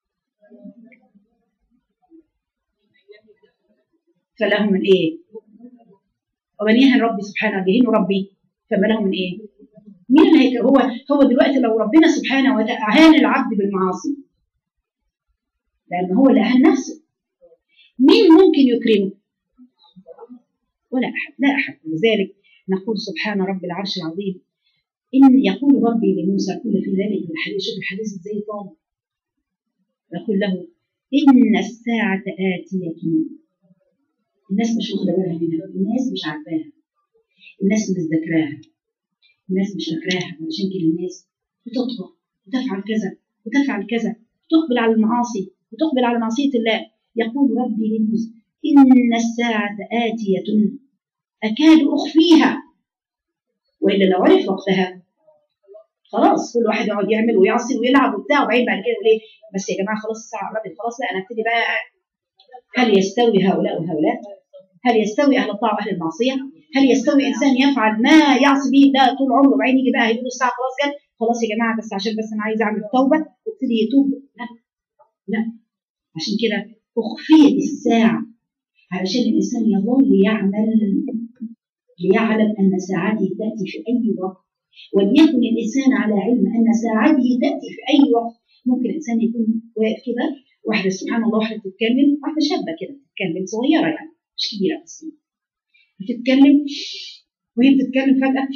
فله من ايه؟ ومن يهن ربي سبحانه يهين ربي فما له من ايه؟ مين اللي هيك هو هو دلوقتي لو ربنا سبحانه وتعالى اهان العبد بالمعاصي لان هو اللي اهان نفسه مين ممكن يكرمه؟ ولا احد لا احد لذلك نقول سبحان رب العرش العظيم إن يقول ربي لموسى كل في ذلك الحديث شوف الحديث ازاي طال يقول له إن الساعة آتية الناس مش واخدة بالها منها الناس مش عارفاها الناس مش ذاكراها الناس مش فاكراها علشان كده الناس بتطغى وتفعل كذا وتفعل كذا تقبل على المعاصي وتقبل على معصية الله يقول ربي لموسى إن الساعة آتية أكاد أخفيها وإلا لو عرف وقتها خلاص كل واحد يقعد يعمل ويعصي ويلعب وبتاع وبعدين بعد كده يقول ايه بس يا جماعه خلاص الساعه قربت خلاص لا انا ابتدي بقى هل يستوي هؤلاء وهؤلاء؟ هل يستوي اهل الطاعه واهل المعصيه؟ هل يستوي انسان يفعل ما يعصي به ده طول عمره وبعدين يجي بقى يقول الساعه خلاص جت خلاص يا جماعه بس عشان بس انا عايز اعمل توبه وابتدي يتوب لا لا عشان كده اخفيت الساعه علشان الانسان يظل يعمل ليعلم ان ساعته تاتي في اي وقت وليكن الانسان على علم ان ساعته تاتي في اي وقت ممكن الانسان يكون واقف كده واحده سبحان الله واحده بتتكلم واحده شابه كده بتتكلم صغيره يعني مش كبيره بس بتتكلم وهي بتتكلم فجاه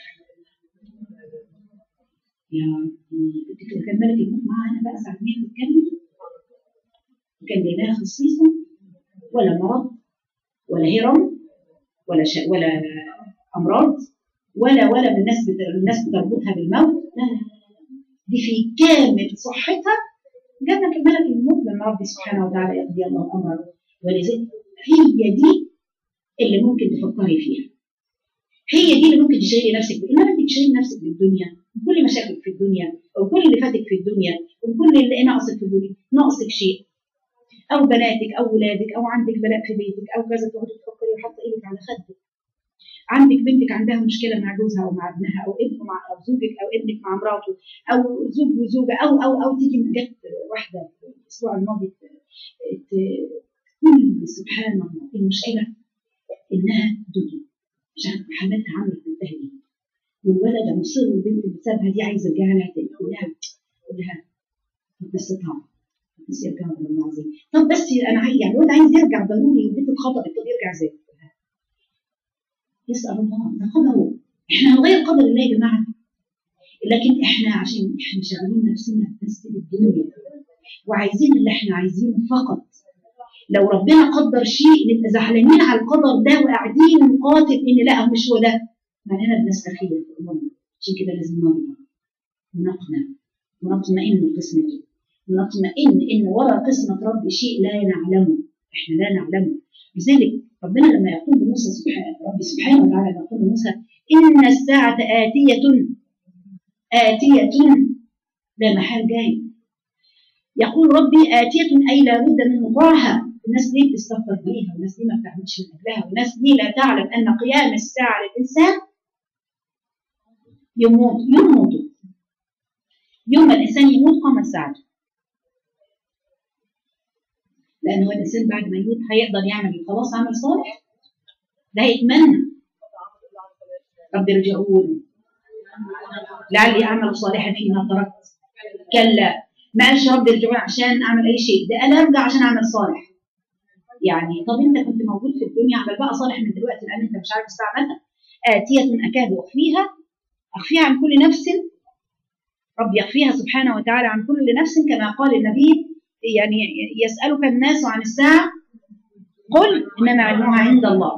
يا ربي كان ملك الموت معاها انا بقى ساعه ما هي بتتكلم وكان لها خصيصه ولا مرض ولا هرم ولا شا ولا امراض ولا ولا من الناس الناس بتربطها بالموت لا لا دي في كامل صحتها جنة ملك الموت لما ربي سبحانه وتعالى يقضي الله امره ولذلك هي دي اللي ممكن تفكري فيها هي دي اللي ممكن تشغلي نفسك بيها انما انت تشغلي نفسك بالدنيا وكل مشاكلك في الدنيا وكل اللي فاتك في الدنيا وكل اللي ناقصك في الدنيا ناقصك شيء او بناتك او ولادك او عندك بلاء في بيتك او كذا تقعدي تفكري وحاطه ايدك على خدك عندك بنتك عندها مشكله مع جوزها او مع ابنها او ابنه مع او زوجك او ابنك مع مراته او زوج وزوجه او او او تيجي جت واحده الاسبوع الماضي ت- ت- كل سبحان الله المشكله انها دنيا مش عارفه حماتها عملت بنتها ايه والولد مصر البنت اللي سابها دي عايز يرجع لها تاني يقول لها يقول لها طب بس طبعا بس يرجع والله العظيم طب بس انا عايز يعني الولد عايز يرجع ضروري والبنت اتخطبت طب يرجع ازاي؟ يسال الله ده قدره احنا هنغير قدر الله يا جماعه لكن احنا عشان احنا شغالين نفسنا بس بالدنيا وعايزين اللي احنا عايزينه فقط لو ربنا قدر شيء نبقى زعلانين على القدر ده وقاعدين نقاتل ان لا مش هو ده ما هنا بنستخير في امورنا عشان كده لازم نرضى ونقنع ونطمئن بقسمته ونطمئن ان وراء قسمه ربي شيء لا نعلمه احنا لا نعلمه لذلك ربنا لما يقول لموسى سبحانه ربي سبحانه وتعالى لما يقول لموسى ان الساعه اتيه اتيه لا محال جاي يقول ربي آتية أي لا بد من وقوعها الناس دي بتستغفر بيها والناس دي ما بتعملش من أجلها والناس دي لا تعلم أن قيام الساعة للإنسان يموت يموت يوم ما الإنسان يموت قامت ساعته لأن هو الإنسان بعد ما يموت هيقدر يعمل خلاص عمل صالح ده هيتمنى رب ارجعون لعلي أعمل صالحا فيما تركت كلا ما قالش رب ارجعون عشان اعمل اي شيء ده قال ارجع عشان اعمل صالح يعني طب انت كنت موجود في الدنيا اعمل بقى صالح من دلوقتي لان انت مش عارف الساعه متى اتيه اكاد اخفيها اخفيها عن كل نفس رب يخفيها سبحانه وتعالى عن كل نفس كما قال النبي يعني يسالك الناس عن الساعه قل انما علمها عند الله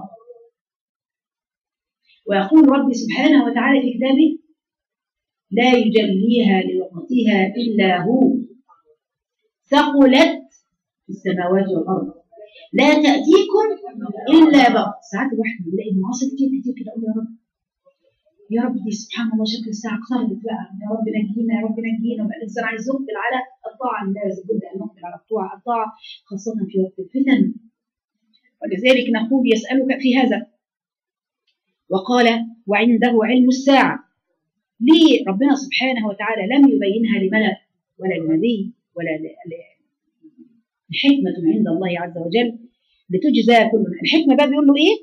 ويقول ربي سبحانه وتعالى في كتابه لا يجليها لوقتها إلا هو ثقلت في السماوات والأرض لا تأتيكم إلا بغت ساعات الواحد بيلاقي معاصي كتير كتير كده أقول يا رب يا رب دي سبحان الله شكل الساعة اقتربت بقى يا رب نجينا يا رب نجينا وبقى الإنسان عايز يقبل على الطاعة لازم بد أن نقبل على الطاعة الطاعة خاصة في وقت الفتن ولذلك نقول يسألك في هذا وقال وعنده علم الساعة ليه ربنا سبحانه وتعالى لم يبينها لملك ولا لنبي ولا حكمة عند الله عز وجل لتجزى كل الحكمة بقى بيقول له ايه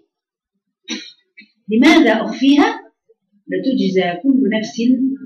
لماذا أخفيها لتجزى كل نفس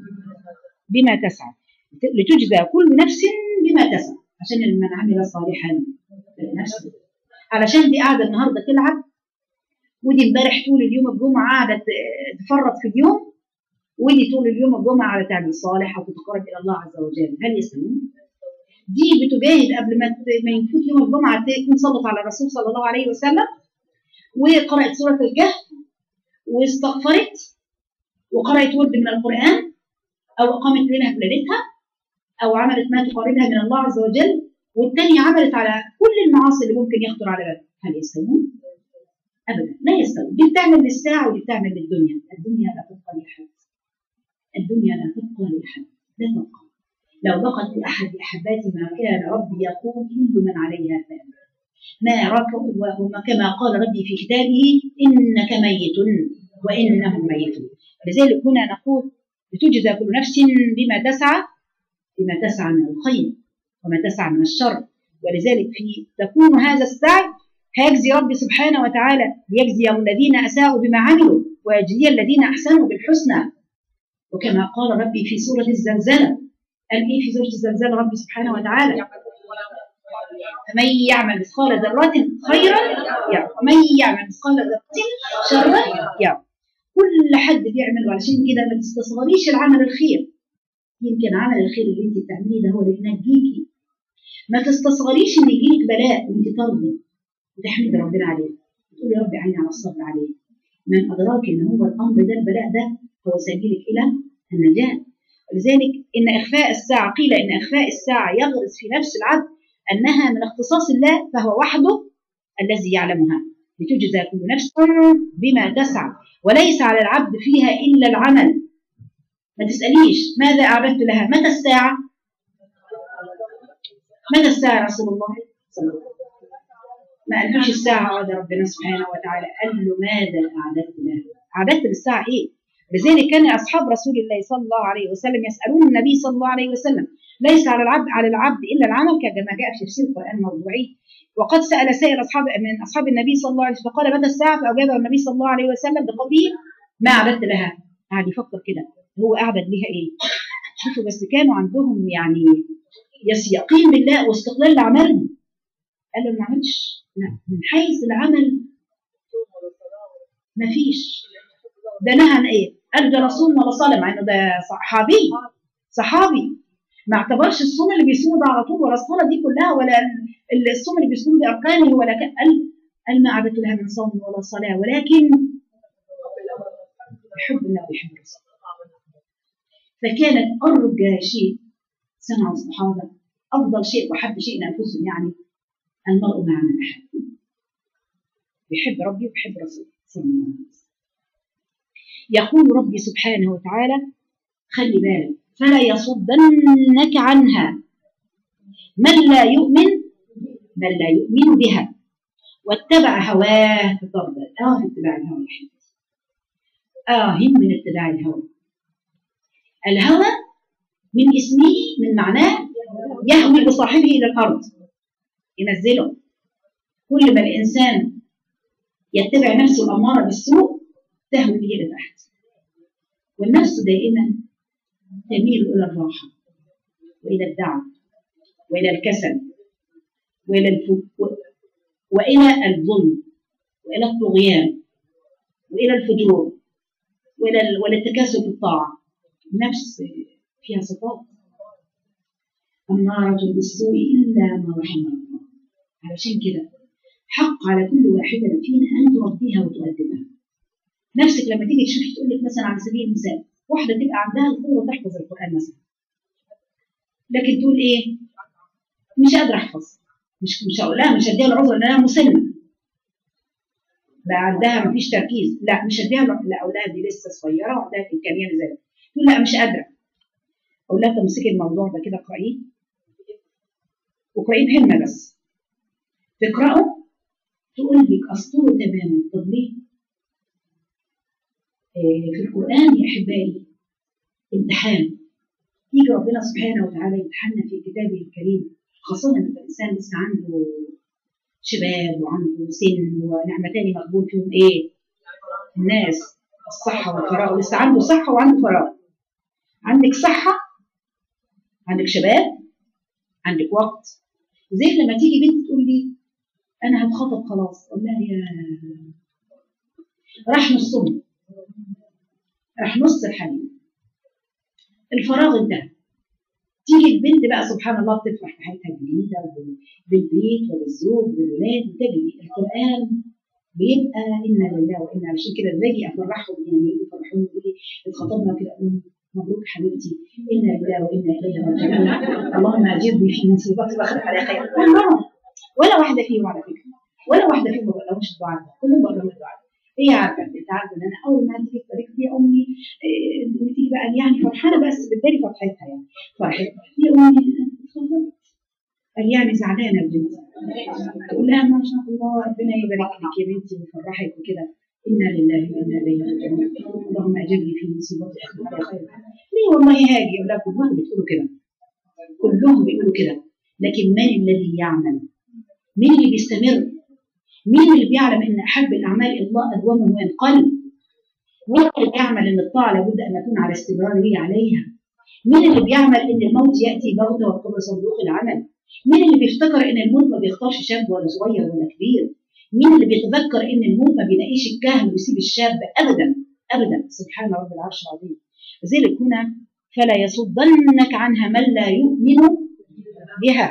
بما تسعى لتجزى كل نفس بما تسعى عشان من عمل صالحا نفسه علشان دي قاعدة النهاردة تلعب ودي امبارح طول اليوم الجمعة قاعدة تفرط في اليوم ودي طول اليوم الجمعة على تعمل صالح وتتقرب إلى الله عز وجل هل يستوون؟ دي بتجاهد قبل ما ما يفوت يوم الجمعة تكون صلت على الرسول صلى الله عليه وسلم وقرأت سورة الكهف واستغفرت وقرأت ورد من القرآن أو أقامت ليلها في ليلتها أو عملت ما تقربها من الله عز وجل والتانية عملت على كل المعاصي اللي ممكن يخطر على بالك هل يستوون؟ أبدا لا يستوون دي بتعمل للساعة ودي بتعمل للدنيا الدنيا لا تبقى لأحد الدنيا لا تبقى لأحد لا تبقى لو بقت لأحد أحباتي ما كان ربي يقول كل من عليها فان ما ركب وكما قال ربي في كتابه إنك ميت وإنهم ميتون لذلك هنا نقول لتجزى كل نفس بما تسعى بما تسعى من الخير وما تسعى من الشر ولذلك في تكون هذا السعي هيجزي ربي سبحانه وتعالى ليجزي الذين أساءوا بما عملوا ويجزي الذين أحسنوا بالحسنى وكما قال ربي في سورة الزلزلة قال إيه في سورة الزلزلة ربي سبحانه وتعالى فمن يعمل مثقال ذرة خيرا يرى ومن يعمل مثقال ذرة شرا يرى كل حد بيعمل وعلشان كده ما تستصغريش العمل الخير يمكن عمل الخير اللي انت بتعمليه ده هو اللي ينجيكي ما تستصغريش ان يجيلك بلاء وانت ترضي وتحمدي ربنا عليه تقول يا رب عيني على الصبر عليه من ادراك ان هو الامر ده البلاء ده هو سبيلك الى النجاه ولذلك ان اخفاء الساعه قيل ان اخفاء الساعه يغرس في نفس العبد انها من اختصاص الله فهو وحده الذي يعلمها لتجزى كل نفس بما تسعى وليس على العبد فيها الا العمل ما تساليش ماذا اعددت لها متى الساعه متى الساعه رسول الله صلى الله عليه وسلم ما قالوش الساعه هذا ربنا سبحانه وتعالى قال له ماذا اعددت لها عددت بالساعة إيه لذلك كان أصحاب رسول الله صلى الله عليه وسلم يسألون النبي صلى الله عليه وسلم ليس على العبد على العبد إلا العمل كما جاء في تفسير القرآن الموضوعي وقد سأل سائر أصحاب من أصحاب النبي صلى الله عليه وسلم فقال متى الساعة فأجاب النبي صلى الله عليه وسلم بقوله ما أعددت لها قاعد يفكر كده هو أعدد لها إيه شوفوا بس كانوا عندهم يعني يس يقين بالله واستقلال لعملهم قال له ما عملش لا من حيث العمل ما فيش ده نهى عن ايه؟ قال ده لا صوم ولا صلاه مع انه ده صحابي صحابي ما اعتبرش الصوم اللي بيصومه ده على طول ولا الصلاه دي كلها ولا ال- الصوم اللي بيصومه باركانه ولا ك- قال قال ما عبدت لها من صوم ولا صلاه ولكن بحب الله وبحب الرسول فكانت ارجى شيء سمع الصحابه افضل شيء واحب شيء لانفسهم يعني المرء مع من احب بيحب ربي وبيحب رسوله صلى الله عليه وسلم يقول ربي سبحانه وتعالى خلي بالك فلا يصدنك عنها من لا يؤمن من لا يؤمن بها واتبع هواه فتضل اه في اتباع الهوى يا حبيبي اه من اتباع الهوى الهوى من اسمه من معناه يهوي بصاحبه الى الارض ينزله كل ما الانسان يتبع نفسه الاماره بالسوء تهوي به لتحت والنفس دائما تميل الى الراحه والى الدعوه والى الكسل والى الف... والى الظلم والى الطغيان والى الفجور والى ال... والى التكاسل في الطاعه نفس فيها صفات أمارة بالسوء إلا ما رحم الله علشان كده حق على كل واحدة فينا أن تربيها وتؤدبها نفسك لما تيجي تشوفي تقول لك مثلا على سبيل المثال واحدة تبقى عندها القوة تحفظ القرآن مثلا لكن تقول إيه مش قادرة أحفظ مش مش هقول لها مش هديها العذر لأنها مسلمة بقى عندها مفيش تركيز لا مش هديها لا أقول لها دي لسه صغيرة وعندها إمكانية لذلك تقول لا مش قادرة أقول لها تمسكي الموضوع ده كده اقرأيه واقرأيه بهمة بس تقرأه تقول لك أسطره تماما طب ليه؟ آه، في القرآن يا أحبائي امتحان يجي ربنا سبحانه وتعالى يمتحننا في كتابه الكريم خاصة إن الإنسان لسه عنده شباب وعنده سن ونعمتان مقبول فيهم إيه؟ الناس الصحة والفراغ لسه عنده صحة وعنده فراغ عندك صحة عندك شباب عندك وقت زي لما تيجي بنت تقول لي انا هتخطب خلاص اقول لها يا راح نصهم راح نص الحديث الفراغ انتهى تيجي البنت بقى سبحان الله بتفرح بحياتها الجديده بالبيت وبالزوج وبالولاد وتجري القران بيبقى انا لله وانا عشان كده باجي افرحهم يعني يفرحوني يقولوا لي اتخطبنا كده اقول لهم مبروك حبيبتي انا لله وانا اليه راجعون اللهم اجرني في مصيبتي واخلف علي خير كلهم ولا واحده فيهم على فكره ولا واحده فيهم ما بقولهمش الدعاء ده كلهم بقول لهم الدعاء ايه عارفه انت عارفه ان انا اول ما هتيجي تبارك لي امي إيه بتيجي بقى يعني فرحانه بس بتداري فرحتها يعني فرحتها يا امي اتفضلي قال يعني زعلانه البنت تقول لها ما شاء الله ربنا يبارك لك يا بنتي ويفرحك وكده انا لله وانا اليه راجعون اللهم اجرني في مصيبتي اخلف علي خير ليه والله هاجي يقول لها كلهم بتقولوا كده كلهم بيقولوا كده لكن من الذي يعمل مين اللي بيستمر مين اللي بيعلم ان احب الاعمال الى الله ادومه وان قل مين اللي بيعمل ان الطاعه لابد ان نكون على استمراريه عليها مين اللي بيعمل ان الموت ياتي بغته والقبر صندوق العمل مين اللي بيفتكر ان الموت ما بيختارش شاب ولا صغير ولا كبير مين اللي بيتذكر ان الموت ما بيلاقيش الكهل ويسيب الشاب ابدا ابدا سبحان رب العرش العظيم لذلك هنا فلا يصدنك عنها من لا يؤمن بها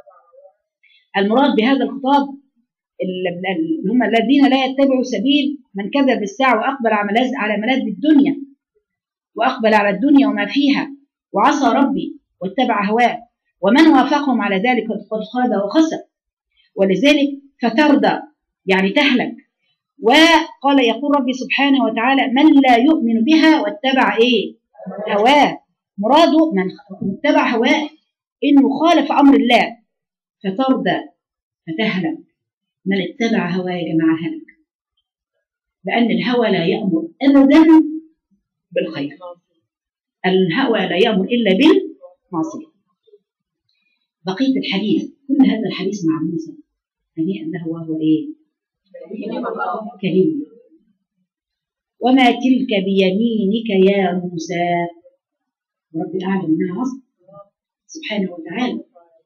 المراد بهذا الخطاب اللي هم الذين لا يتبعوا سبيل من كذب الساعة وأقبل على ملاذ على ملاذ الدنيا وأقبل على الدنيا وما فيها وعصى ربي واتبع هواه ومن وافقهم على ذلك قد خاب وخسر ولذلك فترضى يعني تهلك وقال يقول ربي سبحانه وتعالى من لا يؤمن بها واتبع ايه هواه مراده من اتبع هواه انه خالف امر الله فترضى فتهلك من اتبع هواه يا جماعه هلك لأن الهوى لا يأمر أبدا بالخير الهوى لا يأمر إلا بالمعصية بقية الحديث كل هذا الحديث مع موسى هنيئا له وهو إيه؟ كريم وما تلك بيمينك يا موسى رب الأعلم أنها أصل سبحانه وتعالى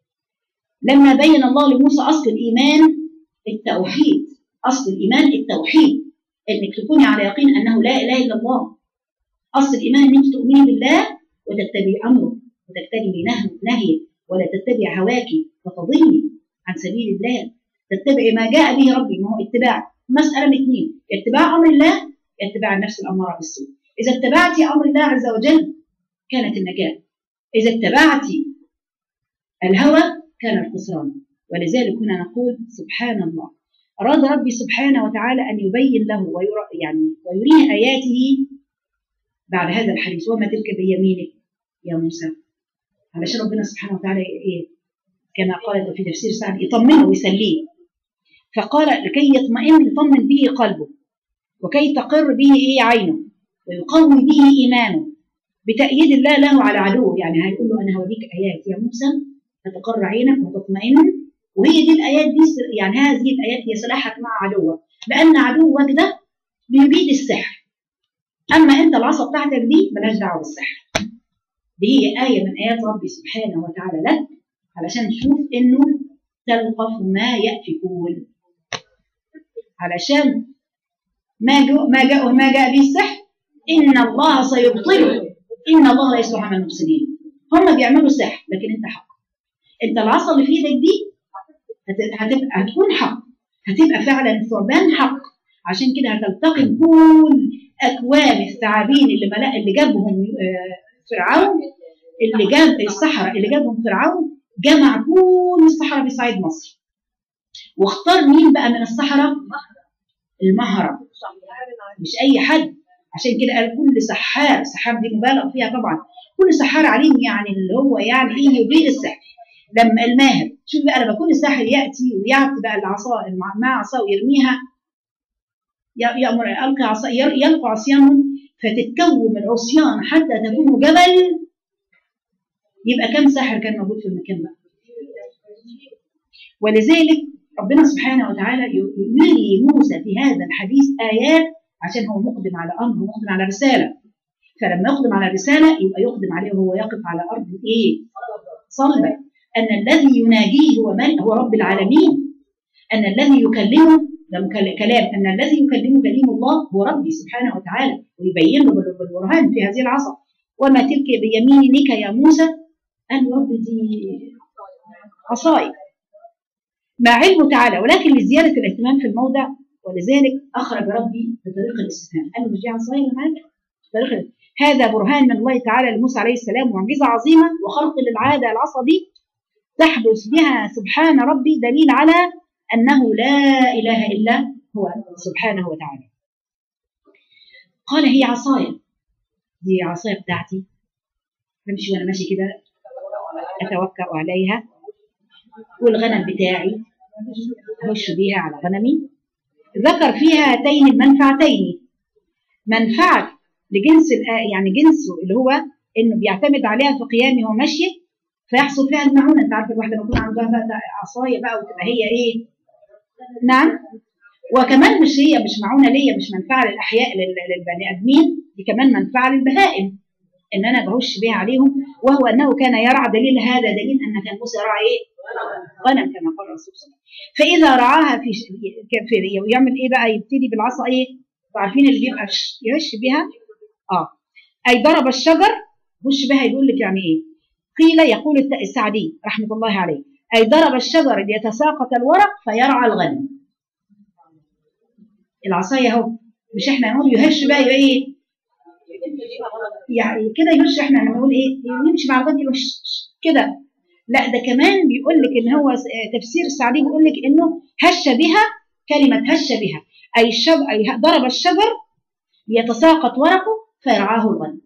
لما بين الله لموسى أصل الإيمان التوحيد أصل الإيمان التوحيد إنك تكوني على يقين أنه لا إله إلا الله أصل الإيمان إنك تؤمني بالله وتتبعي أمره وتتبعي نهيه ولا تتبع هواك فتضلي عن سبيل الله تتبعي ما جاء به ربي ما هو اتباع مسألة من اثنين اتباع أمر الله اتباع النفس الأمارة بالسوء إذا اتبعت أمر الله عز وجل كانت النجاة إذا اتبعت الهوى كان الخسران ولذلك كنا نقول سبحان الله أراد ربي سبحانه وتعالى أن يبين له ويرى يعني ويريه آياته بعد هذا الحديث وما تلك بيمينك يا موسى علشان ربنا سبحانه وتعالى إيه كما قال في تفسير سعد يطمنه ويسليه فقال لكي يطمئن يطمن به قلبه وكي تقر به إيه عينه ويقوي به إيمانه بتأييد الله له على عدوه يعني هيقول له أنا هوريك آيات يا موسى فتقر عينك وتطمئن وهي دي الآيات دي يعني هذه الآيات هي سلاحك مع عدوك لأن عدوك ده بيريد السحر أما أنت العصا بتاعتك دي ملهاش دعوة بالسحر دي هي آية من آيات ربي سبحانه وتعالى لك علشان تشوف إنه تلقف ما يأفكون علشان ما جاء ما جاء ما جاء به السحر إن الله سيبطله إن الله لا يصلح عمل المفسدين هم بيعملوا سحر لكن أنت حق أنت العصا اللي في إيدك دي هتبقى هتكون حق هتبقى فعلا ثعبان حق عشان كده هتلتقم كل اكوام الثعابين اللي ملا اللي جابهم فرعون اللي جاب الصحراء اللي جابهم فرعون جمع كل الصحراء في صعيد مصر واختار مين بقى من الصحراء المهرة مش اي حد عشان كده قال كل سحار سحار دي مبالغ فيها طبعا كل سحار عليم يعني اللي هو يعني ايه يريد السحر لما الماهر شوف بقى لما كل ساحر ياتي ويعطي بقى العصا مع عصا ويرميها يامر يلقي عصا يلقى عصيانهم فتتكون العصيان حتى تكون جبل يبقى كم ساحر كان موجود في المكان بقى ولذلك ربنا سبحانه وتعالى يري موسى في هذا الحديث ايات عشان هو مقدم على امر ومقدم على رساله فلما يقدم على رساله يبقى يقدم عليه وهو يقف على ارض ايه؟ صلبه ان الذي يناجيه هو من؟ هو رب العالمين ان الذي يكلمه ده كلام ان الذي يكلمه كليم الله هو ربي سبحانه وتعالى ويبين له بالبرهان في هذه العصا وما تلك بيمينك يا موسى قال رب دي عصاي مع علمه تعالى ولكن لزياده الاهتمام في الموضع ولذلك اخرج ربي بطريق الاستفهام قال له مش دي عصاي ولا حاجه طريق هذا برهان من الله تعالى لموسى عليه السلام ومعجزه عظيمه وخلق للعاده العصا دي تحدث بها سبحان ربي دليل على انه لا اله الا هو سبحانه وتعالى قال هي عصايا دي عصايا بتاعتي بمشي وانا ماشي كده اتوكا عليها والغنم بتاعي اخش بيها على غنمي ذكر فيها هاتين المنفعتين منفعه لجنس يعني جنسه اللي هو انه بيعتمد عليها في قيامه ومشيه فيحصل فيها المعونه انت عارفه الواحده لما يكون عندها بقى عصايه بقى وتبقى هي ايه نعم وكمان مش هي مش معونه ليا مش منفعه للاحياء للبني ادمين دي كمان منفعه للبهائم ان انا بهش بيها عليهم وهو انه كان يرعى دليل هذا دليل ان كان موسى يرعى ايه؟ غنم كما قال الرسول صلى الله عليه وسلم فاذا رعاها في في ويعمل ايه بقى يبتدي بالعصا ايه؟ عارفين اللي بيبقى يهش بيها اه اي ضرب الشجر هش بها يقول لك يعني ايه؟ قيل يقول السعدي رحمه الله عليه اي ضرب الشجر ليتساقط الورق فيرعى الغنم العصايه اهو مش احنا نقول يهش بقى يبقى ايه؟ يعني كده يهش احنا نقول ايه؟ يمشي مع الغنم يهش كده لا ده كمان بيقول لك ان هو تفسير السعدي بيقول لك انه هش بها كلمه هش بها اي الشجر اي ضرب الشجر ليتساقط ورقه فيرعاه الغنم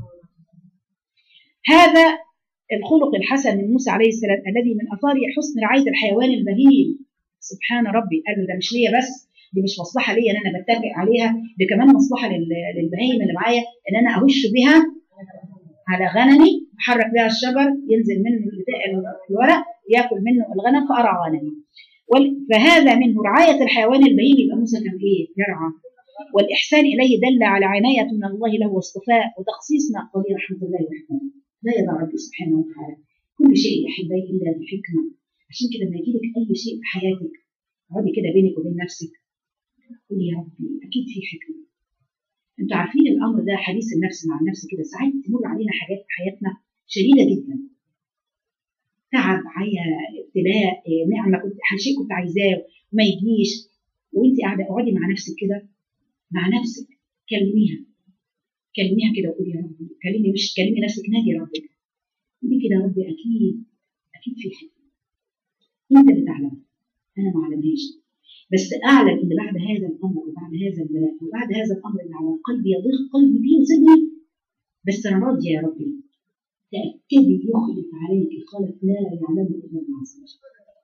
هذا الخلق الحسن من موسى عليه السلام الذي من اثار حسن رعايه الحيوان البهيم سبحان ربي قال له ده مش ليا بس دي مش مصلحه ليا ان انا بتكئ عليها دي كمان مصلحه لل- للبهايم اللي معايا ان انا اهش بها على غنمي احرك بها الشجر ينزل منه البتاع- الورق ياكل منه الغنم فارعى غنمي وال- فهذا منه رعايه الحيوان البهيم يبقى موسى كان ايه يرعى والاحسان اليه دل على عنايه من الله له واصطفاء وتخصيص ما قضي رحمه الله وحكمه لا يضع ربي سبحانه وتعالى كل شيء يا احبائي الا بحكمه عشان كده لما يجيلك اي شيء في حياتك اقعدي كده بينك وبين نفسك قولي يا ربي اكيد في حكمه انتوا عارفين الامر ده حديث النفس مع النفس كده ساعات تمر علينا حاجات في حياتنا شديده جدا تعب عيا ابتلاء إيه، نعمه كنت شيء كنت عايزاه وما يجيش وانت قاعده اقعدي مع نفسك كده مع نفسك كلميها كلميها كده وقولي يا ربي كلمي مش كلمي نفسك نادي ربك قولي كده يا ربي اكيد اكيد في حكمه انت اللي تعلم انا ما اعلمهاش بس اعلم ان بعد هذا الامر وبعد هذا البلاء وبعد هذا الامر اللي على قلبي يضيق قلبي بيه وصدري بس انا راضيه يا ربي تاكدي يخلف عليك خلف لا يعلمه الا الله عز وجل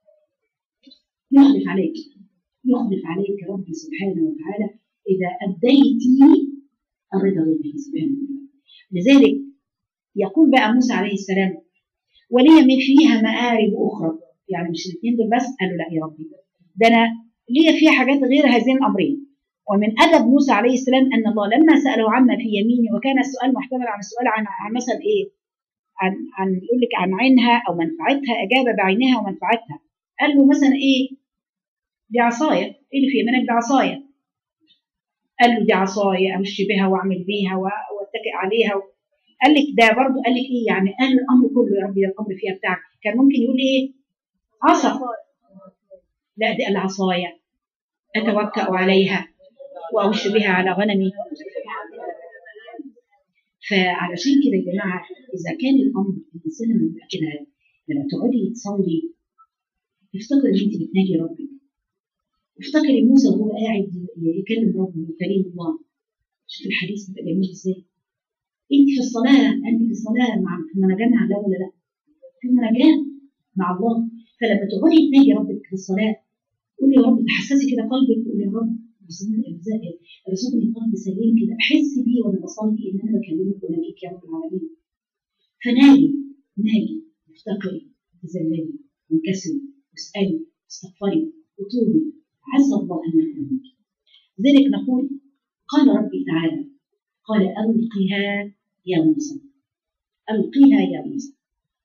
يخلف عليك يخلف عليك ربي سبحانه وتعالى اذا اديتي الرضا لله سبحانه وتعالى لذلك يقول بقى موسى عليه السلام ولي من فيها مآرب أخرى يعني مش الاثنين دول بس قالوا لا يا ربي ده أنا ليا فيها حاجات غير هذين الأمرين ومن أدب موسى عليه السلام أن الله لما سأله عما في يمينه وكان السؤال محتمل عن السؤال عن, عن مثلا إيه عن عن يقول لك عن عينها أو منفعتها أجاب بعينها ومنفعتها قال له مثلا إيه دي عصاية إيه اللي في يمينك دي عصاية قال له دي عصاية أمشي بها وأعمل بيها وأتكئ عليها قال لك ده برضه قال لك ايه يعني قال الامر كله يا ربي ده الامر فيها بتاعك كان ممكن يقول ايه عصا لا دي العصاية اتوكا عليها واوش بها على غنمي فعلشان كده يا جماعه اذا كان الامر الانسان لما يبقى كده لما تقعدي تصلي افتكر ان انت بتناجي ربك افتكري موسى وهو قاعد يكلم ربه كريم الله شوف الحديث بيبقى جميل ازاي انت في الصلاه انت في الصلاه مع في مناجاه مع الله ولا لا؟ في مناجاه مع الله فلما تقعدي تناجي ربك في الصلاه قولي يا رب تحسسي كده قلبك قولي يا رب ارزقني قلب سليم كده احس بيه وانا بصلي ان انا بكلمك وناجيك يا رب العالمين فناجي ناجي افتقري تذللي وانكسري واسالي استغفري وطوبي عز الله ان نكون لذلك نقول قال ربي تعالى قال ألقها يا موسى ألقها يا موسى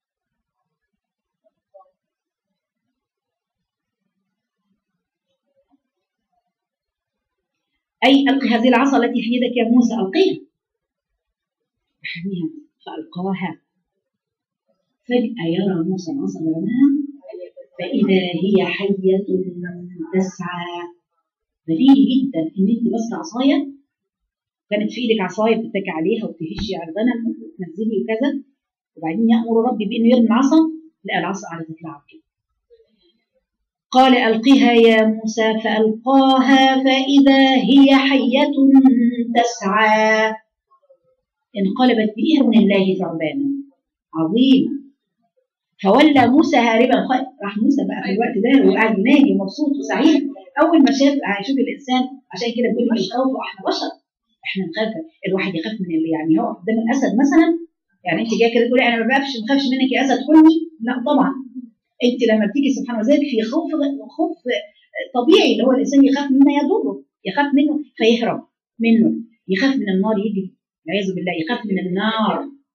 أي ألقي هذه العصا التي في يدك يا موسى ألقيها احميها فألقاها فجأة يرى موسى العصا رماها فإذا هي حية تسعى بديهي جدا إن أنت بس عصاية كانت في ايدك عصايه بتتكي عليها وتهشي على الغنم وتنزلي وكذا وبعدين يامر ربي بانه يرمي العصا لا العصا قاعده تتلعب كده قال القها يا موسى فالقاها فاذا هي حيه تسعى انقلبت باذن الله ثعبانا عظيما فولى موسى هاربا راح موسى بقى في الوقت ده وهو قاعد ينادي ومبسوط وسعيد اول ما شاف هيشوف الانسان عشان كده بيقول لك الخوف احنا بشر احنا نخاف الواحد يخاف من اللي يعني هو قدام الاسد مثلا يعني انت جايه كده تقولي انا ما بخافش ما بخافش منك يا اسد خلني لا طبعا انت لما بتيجي سبحان الله ذلك في خوف خوف طبيعي اللي هو الانسان يخاف مما يضره يخاف منه فيهرب منه يخاف من النار يجري والعياذ بالله يخاف من النار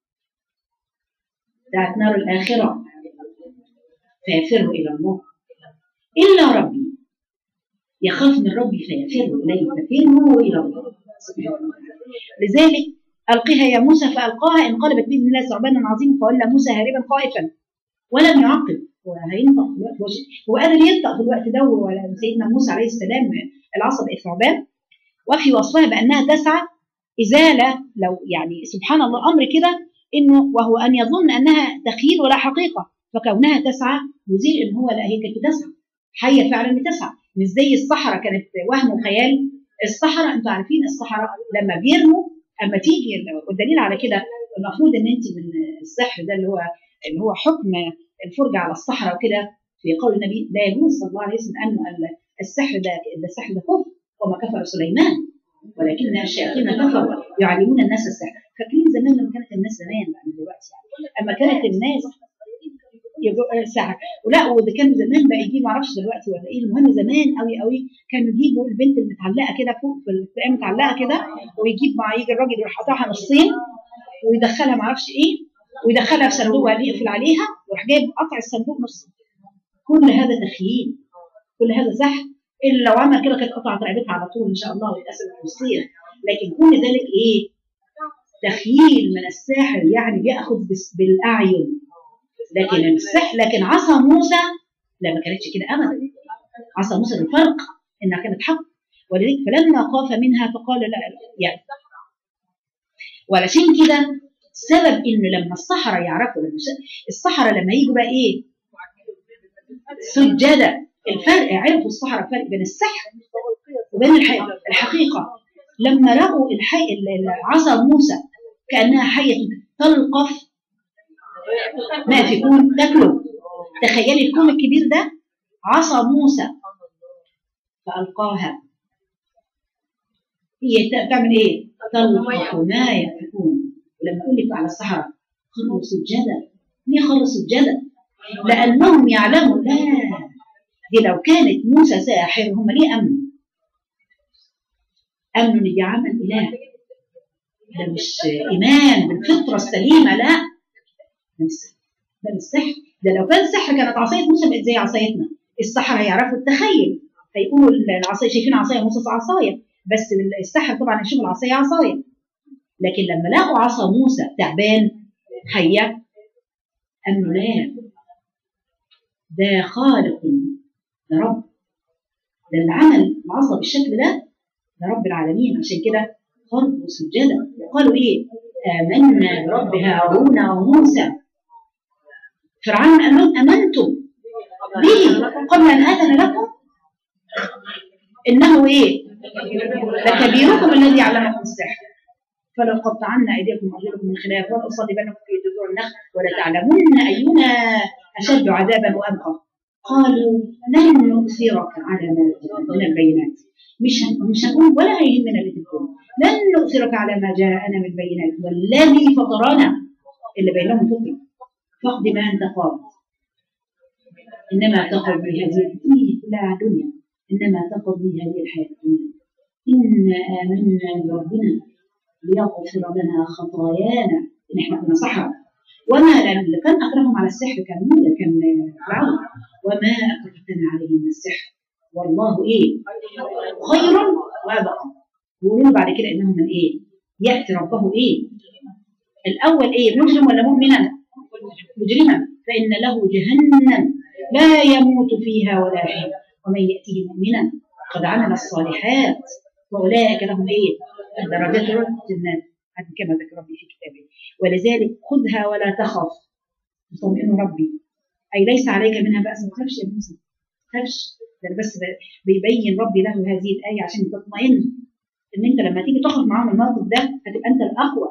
بتاعت نار الاخره فيفر الى الله الا ربي يخاف من ربي فيفر اليه ففروا الى الله لذلك ألقها يا موسى فألقاها انقلبت بإذن الله ثعبانا عظيما فولى موسى هاربا خائفا ولم يعقب هو هينطق في الوقت هو قادر ينطق في الوقت ده سيدنا موسى عليه السلام العصا بقت ثعبان وفي وصفها بأنها تسعى إزالة لو يعني سبحان الله أمر كده إنه وهو أن يظن أنها تخيل ولا حقيقة فكونها تسعى يزيل إن هو لا هي كانت بتسعى حية فعلا بتسعى مش زي الصحراء كانت وهم وخيال الصحراء انتوا عارفين الصحراء لما بيرموا اما تيجي والدليل على كده المفروض ان انت من السحر ده اللي هو اللي هو حكم الفرجه على الصحراء وكده في قول النبي لا يجوز صلى الله عليه وسلم انه السحر ده ده السحر ده كفر وما كفر سليمان ولكن الشياطين كفروا يعلمون الناس السحر فاكرين زمان لما كانت الناس زمان بقى من دلوقتي يعني اما كانت الناس يجوا سحر ولا وده كان زمان بقى يجيب معرفش دلوقتي ولا ايه المهم زمان قوي قوي كانوا يجيبوا البنت المتعلقه كده فوق في الفئه متعلقه كده ويجيب مع يجي الراجل يروح قاطعها نصين ويدخلها معرفش ايه ويدخلها في صندوق وبعدين يقفل عليها ويروح جايب قطع الصندوق نص كل هذا تخييل كل هذا سحر الا لو عمل كده كانت قطعت رقبتها على طول ان شاء الله ويتقسم المصير لكن كل ذلك ايه؟ تخييل من الساحر يعني بياخذ بس- بالاعين لكن السحر لكن عصا موسى لا ما كانتش كده ابدا عصا موسى الفرق انها كانت حق ولذلك فلما خاف منها فقال لا يعني وعلشان كده سبب انه لما السحرة يعرفوا لما السحرة لما يجوا بقى ايه سجدة الفرق عرفوا السحرة الفرق بين السحر وبين الحقيقة, الحقيقة لما رأوا الحي... العصا موسى كأنها حية تلقف ما في كون تاكله تخيلي الكوم الكبير ده عصا موسى فألقاها هي ت- تعمل ايه؟ تلقف ما يفكون ولما اقول لك على الصحراء خروا سجدا ليه خروا سجدا؟ لانهم يعلموا لا دي لو كانت موسى ساحر هم ليه امنوا؟ امنوا ان دي عمل اله ده مش ايمان بالفطره السليمه لا ده مش ده مش سحر ده لو كان سحر كانت عصايه موسى بقت زي عصايتنا السحر هيعرفوا التخيل هيقولوا العصايه شايفين عصايه موسى عصايه بس السحر طبعا هيشوف العصايه عصايه لكن لما لقوا عصا موسى تعبان حيه امنوا لا ده خالق ده رب ده اللي عمل العصا بالشكل ده ده رب العالمين عشان كده خرجوا سجدا وقالوا ايه آمنا برب هارون وموسى فرعون قال لهم امنتم به قبل ان اذن لكم انه ايه لكبيركم الذي علمكم السحر فلو قطعن ايديكم وارجلكم من خلاف ولاصلبنكم في جذوع النخل ولتعلمن اينا اشد عذابا وابقى قالوا لن نؤثرك على ما جاء من البينات مش هن- مش هنقول ولا هيهمنا اللي تقول لن نؤثرك على ما جاءنا من البينات والذي فطرنا اللي بينهم فطره فاقض ما انت قاض انما تقضي هذه الدنيا كلها دنيا انما تقضي هذه الحياه الدنيا انا امنا بربنا ليغفر لنا خطايانا ان احنا كنا سحرة وما لم اللي كان اكرههم على السحر كان موسى كان فرعون وما اكرهتنا عليه من السحر والله ايه خير وابقى ويقولوا بعد كده انهم من ايه ياتي ربه ايه الاول ايه مجرم ولا مؤمنا مجرما فان له جهنم لا يموت فيها ولا يحيى ومن ياتيه مؤمنا قد عمل الصالحات واولئك لهم ايه الدرجات الجنات هذا كما ذكر ربي في كتابه ولذلك خذها ولا تخف يطمئن ربي اي ليس عليك منها باس ما تخافش يا موسى ما تخافش ده أنا بس ب- بيبين ربي له هذه الايه عشان تطمئن ان انت لما تيجي تخرج معاهم الموقف ده هتبقى انت الاقوى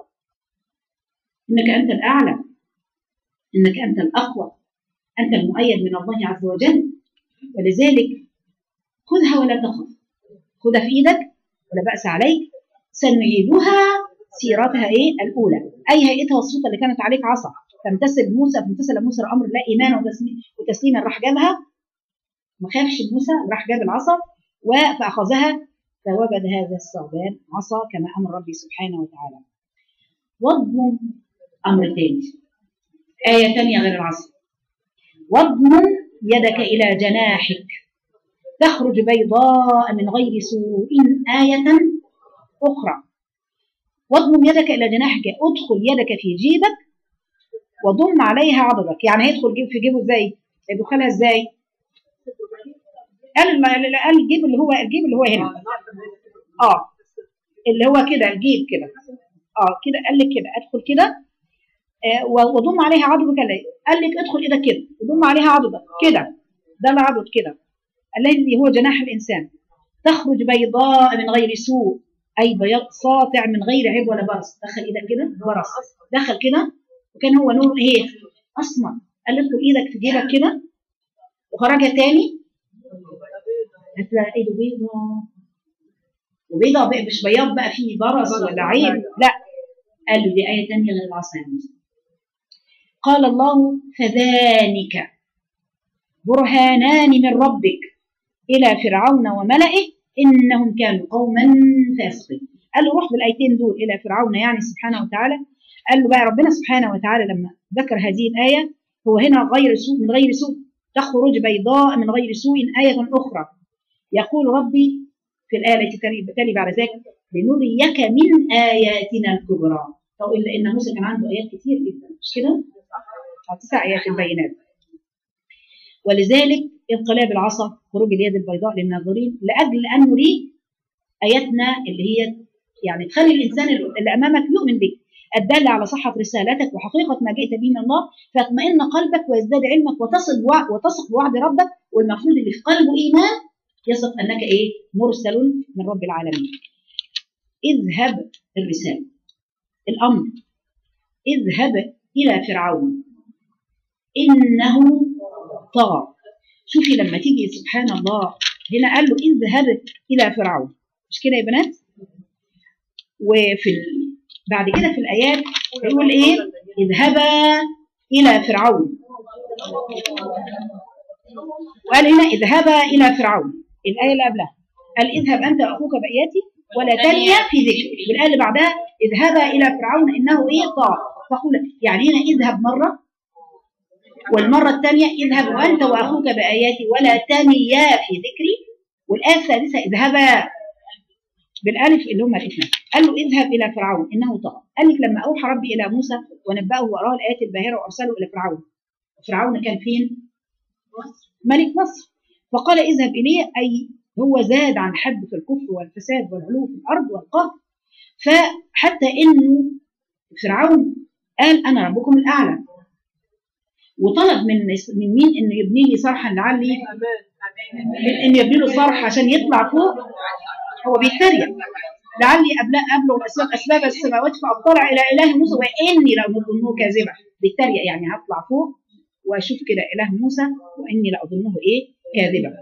انك انت الاعلى انك انت الاقوى انت المؤيد من الله عز وجل ولذلك خذها ولا تخف خذها في ايدك ولا باس عليك سنعيدها سيرتها ايه الاولى اي هيئتها والصوت اللي كانت عليك عصا فامتثل موسى فامتثل موسى الامر لا ايمانا وتسليم- وتسليما راح جابها ما خافش موسى راح جاب العصا و- فاخذها فوجد هذا الثعبان عصا كما امر ربي سبحانه وتعالى واضمم امر ثاني ايه ثانيه غير العصا واضمم يدك الى جناحك تخرج بيضاء من غير سوء آية أخرى واضمم يدك إلى جناحك ادخل يدك في جيبك وضم عليها عضدك يعني هيدخل جيب في جيبه ازاي يدخلها ازاي قال قال الجيب اللي هو الجيب اللي هو هنا اه اللي هو كده الجيب كده اه كده قال لك كده ادخل كده آه وضم عليها عضدك قال لك ادخل ايدك كده وضم عليها عضدك كده ده العضد كده الذي هو جناح الإنسان تخرج بيضاء من غير سوء أي بياض ساطع من غير عيب ولا برص دخل إيدك كده برص دخل كده وكان هو نور إيه أسمر قال له ادخل إيدك في جيبك كده وخرجها تاني هتلاقي ايده بيضاء وبيضاء بقى مش بياض بقى فيه برص ولا عيب لا قال له دي آية تانية غير العصا يا موسى قال الله فذلك برهانان من ربك إلى فرعون وملئه إنهم كانوا قوما فاسقين قال له روح بالآيتين دول إلى فرعون يعني سبحانه وتعالى قال له بقى ربنا سبحانه وتعالى لما ذكر هذه الآية هو هنا غير سوء من غير سوء تخرج بيضاء من غير سوء آية أخرى يقول ربي في الآية التي تلي بعد ذلك لنريك من آياتنا الكبرى طب إلا إن موسى كان عنده آيات كتير جدا مش كده؟ تسع آيات البينات ولذلك انقلاب العصا خروج اليد البيضاء للناظرين لأجل أن نريك آياتنا اللي هي يعني تخلي الإنسان اللي أمامك يؤمن بك الدالة على صحة رسالتك وحقيقة ما جئت به من الله فيطمئن قلبك ويزداد علمك وتصل وتثق بوعد ربك والمفروض اللي في قلبه إيمان يثق أنك إيه مرسل من رب العالمين اذهب الرسالة الأمر اذهب إلى فرعون إنه طغى شوفي لما تيجي سبحان الله هنا قال له اذهب إلى فرعون مش كده يا بنات وفي ال... بعد كده في الآيات يقول إيه اذهبا إلى فرعون وقال هنا اذهبا إلى فرعون الآية اللي قبلها قال اذهب أنت وأخوك بآياتي ولا تنيا في ذكري والآية اللي بعدها اذهبا إلى فرعون إنه إيه طاغ فقول يعني هنا اذهب مرة والمرة الثانية اذهب وأنت وأخوك بآياتي ولا تنيا في ذكري والآية الثالثة اذهبا بالالف اللي هم الاثنين قال له اذهب الى فرعون انه طغى قال لك لما اوحى ربي الى موسى ونبأه واراه الايات الباهره وارسله الى فرعون فرعون كان فين ملك مصر فقال اذهب اليه اي هو زاد عن حد في الكفر والفساد والعلو في الارض والقهر فحتى انه فرعون قال انا ربكم الاعلى وطلب من من مين انه يبني لي صرحا لعلي انه يبني له صرح عشان يطلع فوق هو بيتريق لعلي أبلغ أبلغ أسباب أسباب السماوات فأطلع إلى إله موسى وإني لأظنه كاذبا بيتريق يعني هطلع فوق وأشوف كده إله موسى وإني لأظنه إيه كاذبا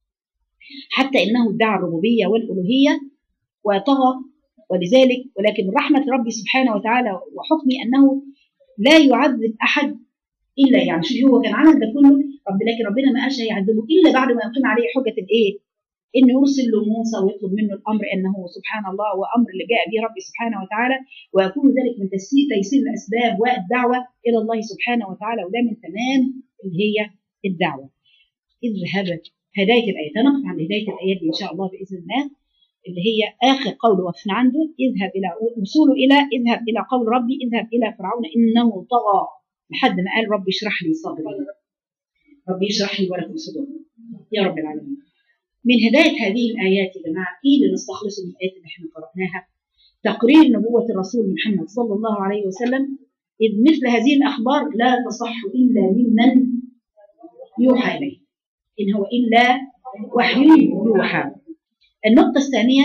حتى إنه ادعى الربوبية والألوهية وطغى ولذلك ولكن رحمة ربي سبحانه وتعالى وحكمي أنه لا يعذب أحد إلا يعني شوف هو كان عمل ده كله رب لكن ربنا ما قالش هيعذبه إلا بعد ما يقيم عليه حجة الإيه انه يرسل له موسى ويطلب منه الامر انه سبحان الله هو امر اللي جاء به ربي سبحانه وتعالى ويكون ذلك من تيسير تيسير الاسباب والدعوه الى الله سبحانه وتعالى وده من تمام اللي هي الدعوه. اذهب هدايه الايات هنقف عند هدايه الايات دي ان شاء الله باذن الله اللي هي اخر قول وقفنا عنده اذهب الى وصوله الى اذهب الى قول ربي اذهب الى فرعون انه طغى لحد ما قال ربي اشرح لي صدري ربي اشرح لي ولكم صدوركم يا رب العالمين من هداية هذه الآيات يا جماعة إيه اللي نستخلصه من الآيات اللي احنا قرأناها تقرير نبوة الرسول محمد صلى الله عليه وسلم إذ مثل هذه الأخبار لا تصح إلا ممن يوحى إليه إن هو إلا وحي يوحى النقطة الثانية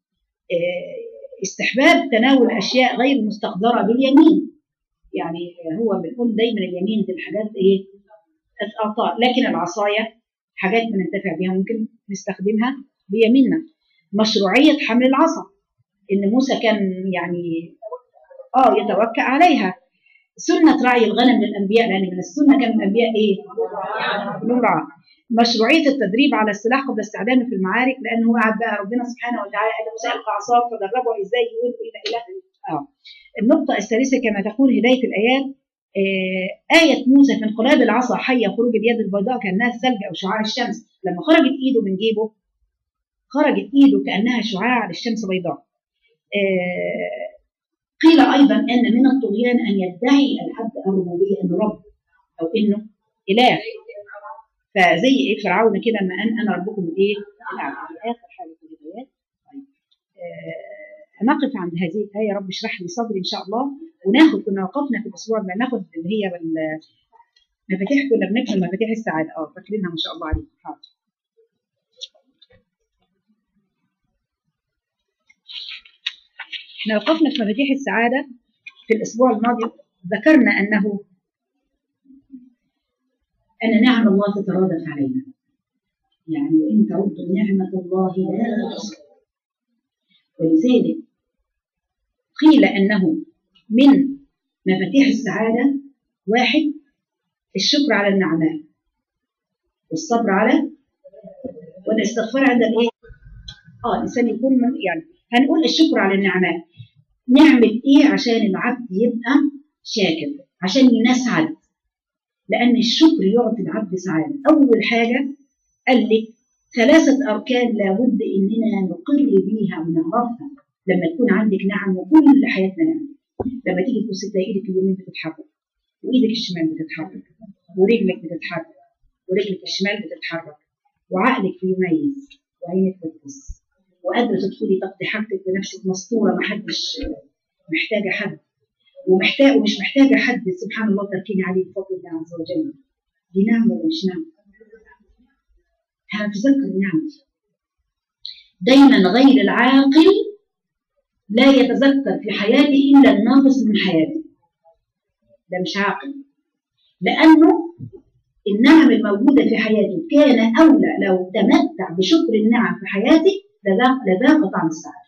استحباب تناول أشياء غير مستقدرة باليمين يعني هو بنقول دايما اليمين دي الحاجات إيه الأعطاء لكن العصاية حاجات بننتفع بيها ممكن نستخدمها بيميننا مشروعية حمل العصا إن موسى كان يعني آه يتوكأ عليها سنة رعي الغنم للأنبياء لأن من السنة كان الأنبياء إيه؟ نرعى مشروعية التدريب على السلاح قبل استعدامه في المعارك لأنه هو قعد بقى ربنا سبحانه وتعالى قال موسى ألقى عصاك فدربه إزاي يقول إلى إله آه النقطة الثالثة كما تقول هداية الآيات آية موسى في انقلاب العصا حية خروج اليد البيضاء كأنها الثلج أو شعاع الشمس لما خرجت إيده من جيبه خرجت إيده كأنها شعاع للشمس بيضاء قيل أيضا أن من الطغيان أن يدعي العبد الربوبية أنه رب أو أنه إله فزي إيه فرعون كده ما أن أنا ربكم الإيه؟ الأعلى آخر حاجة في الهدايات طيب نقف عند هذه الآية رب اشرح لي صدري إن شاء الله وناخد كنا وقفنا في الأسبوع ما ناخد اللي هي مفاتيح كنا بنكمل مفاتيح السعادة اه فاكرينها ما شاء الله عليكم حاضر احنا وقفنا في مفاتيح السعادة في الأسبوع الماضي ذكرنا أنه أن نعم الله تترادف علينا يعني وإن تعدوا نعمة الله لا تحصوها ولذلك قيل أنه من مفاتيح السعادة واحد الشكر على النعماء والصبر على والاستغفار عند الايه؟ اه الانسان يكون من يعني هنقول الشكر على النعماء نعمل ايه عشان العبد يبقى شاكر عشان ينسعد لان الشكر يعطي العبد سعاده اول حاجه قال لك ثلاثه اركان لابد اننا نقر بيها ونعرفها لما تكون عندك نعم وكل حياتنا نعم لما تيجي تبص تلاقي ايدك اليمين بتتحرك وايدك الشمال بتتحرك ورجلك بتتحرك ورجلك الشمال بتتحرك وعقلك بيميز وعينك بتبص وقادره تدخلي تقضي حاجتك بنفسك مستوره ما حدش محتاجه حد ومحتاج ومش محتاجه حد سبحان الله تركيني عليه بفضل الله عز وجل دي نعمه ولا مش نعمه؟ هتذكر النعمه دايما غير العاقل لا يتذكر في حياته الا الناقص من حياته ده مش عاقل لانه النعم الموجودة في حياته كان أولى لو تمتع بشكر النعم في حياته لذاق طعم السعادة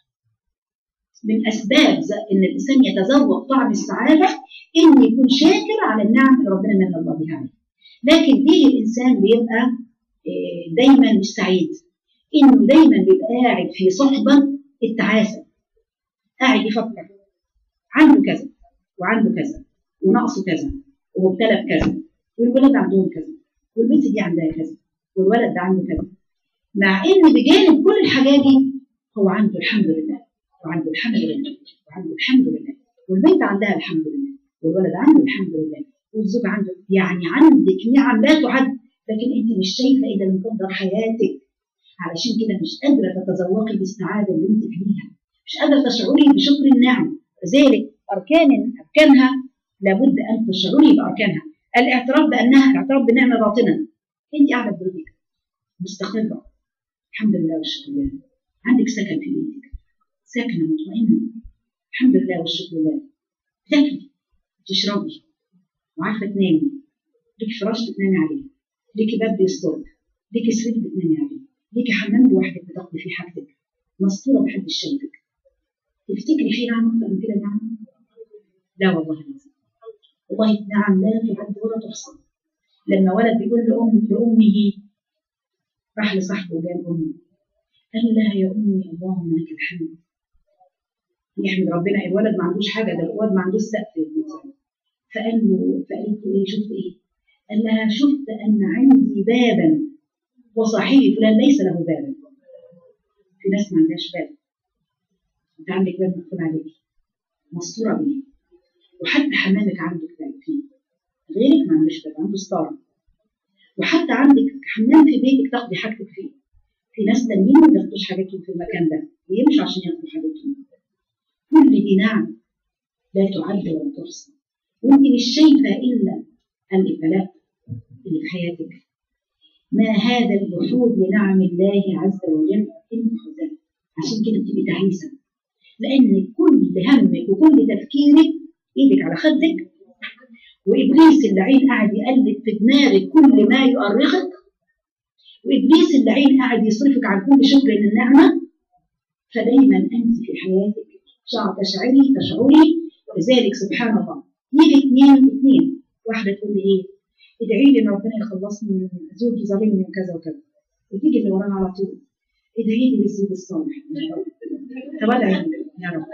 من أسباب أن الإنسان يتذوق طعم السعادة إن يكون شاكر على النعم اللي ربنا من الله بها عليه لكن ليه الإنسان بيبقى دايما مش سعيد إنه دايما بيبقى قاعد في صحبة التعاسة قاعد يفكر عنده كذا وعنده كذا وناقصه كذا ومبتلى بكذا والولاد عندهم كذا والبنت دي عندها كذا والولد ده عنده كذا مع ان بجانب كل الحاجات دي هو عنده الحمد لله وعنده الحمد لله وعنده الحمد لله والبنت عندها الحمد لله والولد عنده الحمد لله والزوج عنده يعني عندك نعم لا تعد لكن انت مش شايفه ايه ده اللي مقدر حياتك علشان كده مش قادره تتذوقي بالسعاده اللي انت فيها مش قادره تشعري بشكر النعم لذلك اركان اركانها لابد ان تشعري باركانها الاعتراف بانها الاعتراف بنعمه باطنا انت قاعده في بيتك مستقره الحمد لله والشكر لله عندك سكن في بيتك ساكنه مطمئنه الحمد لله والشكر لله تاكلي تشربي وعارفه تنامي ليك فراش بتنامي عليه ليكي باب بيسترك ليكي سرير بتنامي عليه ليكي حمام لوحدك بتقضي فيه حاجتك مستوره محدش شايفك تفتكري في نعم اكتر من كده نعم لا والله لازم والله نعم لا تعد ولا تحصى لما ولد بيقول لأم لأمه راح لصاحبه وجاب أمه قال لها يا أمي اللهم لك الحمد يحمد ربنا الولد ما عندوش حاجة ده الولد ما عندوش سقف فقال له فقالت له إيه شفت إيه؟ قال لها شفت أن عندي بابا وصاحبي فلان ليس له بابا في ناس ما عندهاش باب أنت عندك باب مقفول عليك مستورة بيه وحتى حمامك عندك باب فيه غيرك ما عندوش باب عنده ستاره وحتى عندك حمام في بيتك تاخدي حاجتك فيه في ناس تانيين ما بياخدوش حاجتهم في المكان ده بيمشوا عشان ياخدوا حاجتهم كل دي نعم لا تعد ولا تحصى وانت مش شايفه الا الابتلاء اللي في حياتك ما هذا الجحود لنعم الله عز وجل انت خزان عشان كده بتبقي تعيسه لان كل همك وكل تفكيرك ايدك على خدك وابليس اللعين قاعد يقلب في دماغك كل ما يؤرخك وابليس اللعين قاعد يصرفك عن كل شكر للنعمه فدايما انت في حياتك شعر تشعري تشعري ولذلك سبحان الله يجي اثنين اثنين واحده تقول لي ايه ادعي لي ان ربنا يخلصني من زوجي ظالمني وكذا وكذا وتيجي اللي ورانا على طول ادعي لي بالزوج الصالح طب ادعي يا رب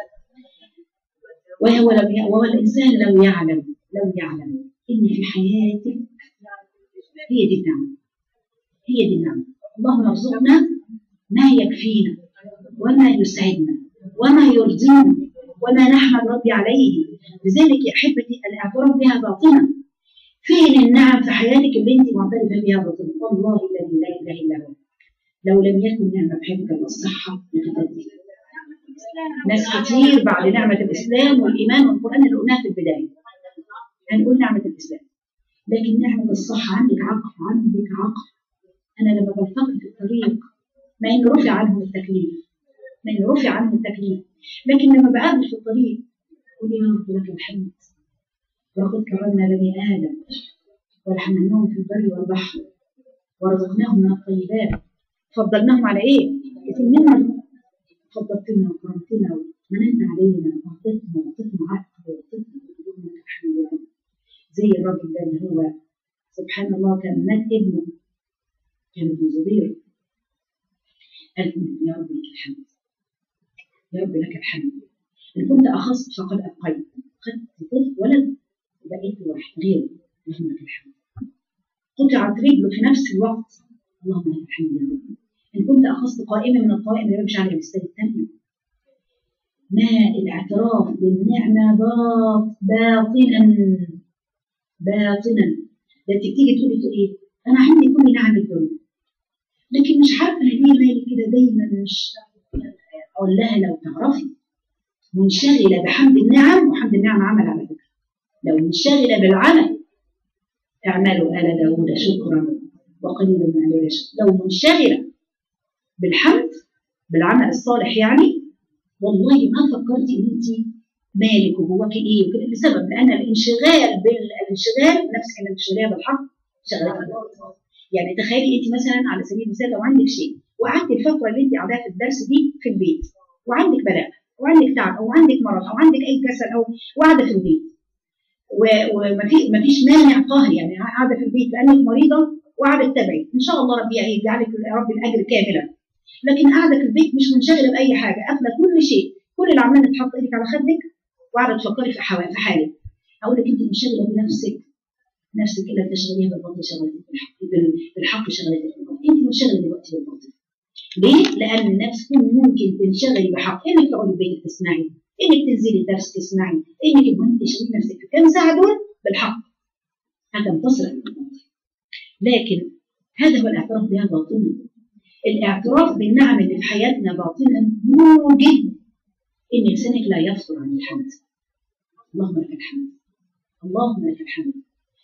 وهو لم ي... وهو الانسان لو يعلم لو يعلم ان في حياتك هي دي النعمه هي دي النعمه اللهم ارزقنا ما يكفينا وما يسعدنا وما يرضينا وما نحمد ربي عليه لذلك يا احبتي الاعتراف بها باطنا فين النعم في حياتك اللي انت معترفه بها باطنا والله الذي لا اله الا هو لو لم يكن نعمه في حياتك الصحه لفتتك ناس كتير بعد نعمة الإسلام والإيمان والقرآن اللي قلناها في البداية هنقول نعمة الإسلام لكن نعمة الصحة عندك عقل عندك عقل أنا لما بلتقي في الطريق ما إن رفع عنهم التكليف ما إن رفع عنهم التكليف لكن لما بقابل في الطريق قول يا رب لك الحمد ولقد كرمنا بني آدم ولحملناهم في البر والبحر ورزقناهم من الطيبات فضلناهم على ايه؟ كتير منا فضلتنا وكرمتنا ومننت علينا وعطيتنا وعطيتنا عقل وعطيتنا اللهم لك الحمد يا رب زي الراجل ده اللي هو سبحان الله كان مات ابنه كان ابن زبير قال يا رب لك الحمد يا رب لك الحمد إن كنت أخذت فقد أبقيت خدت طفل ولد وبقيت واحد غيره اللهم لك الحمد قطعت رجله في نفس الوقت اللهم لك الحمد يا رب إن كنت أخذت قائمة من القوائم اللي بمشي عليها الاستاذ الثانية ما الاعتراف بالنعمة باط باطنا باطنا ده انت تيجي تقولي تقولي انا عندي كل نعم الدنيا لكن مش عارفه ليه مالي كده دايما مش اقول لها لو تعرفي منشغله بحمد النعم وحمد النعم عمل على فكره لو منشغله بالعمل اعملوا ال داوود شكرا وقليل من الليل لو منشغله بالحمد بالعمل الصالح يعني والله ما فكرتي ان انت مالك وجواك ايه وكده لسبب لان الانشغال بالانشغال نفس الانشغال بالحق شغلتك يعني تخيلي انت مثلا على سبيل المثال لو عندك شيء وقعدت الفتره اللي انت قاعداها في الدرس دي في البيت وعندك بلاء وعندك تعب او عندك مرض او عندك اي كسل او وقاعده في البيت وما فيش مانع قهري يعني قاعده في البيت لانك مريضه وقاعده تتابعي ان شاء الله ربي يجعلك يا رب الاجر كاملا لكن قاعده في البيت مش منشغله باي حاجه قافله كل شيء كل اللي عماله تحط ايدك على خدك وقاعده تفكري في حوالي في حالك اقول لك انت منشغله بنفسك نفسك الا تشغليها بالباطل شغلتك بالحق بالحق شغلتك بالباطل انت منشغله دلوقتي بالباطل ليه؟ لان النفس ممكن تنشغلي بحق انك تقعدي في بيتك تسمعي انك تنزلي الدرس تسمعي انك المهم تشغلي نفسك في كم ساعه دول بالحق هتنتصر على الباطل لكن هذا هو الاعتراف بها باطنا الاعتراف بالنعم اللي في حياتنا باطنا موجب ان لسانك لا يفطر عن الحمد اللهم لك الحمد اللهم لك الحمد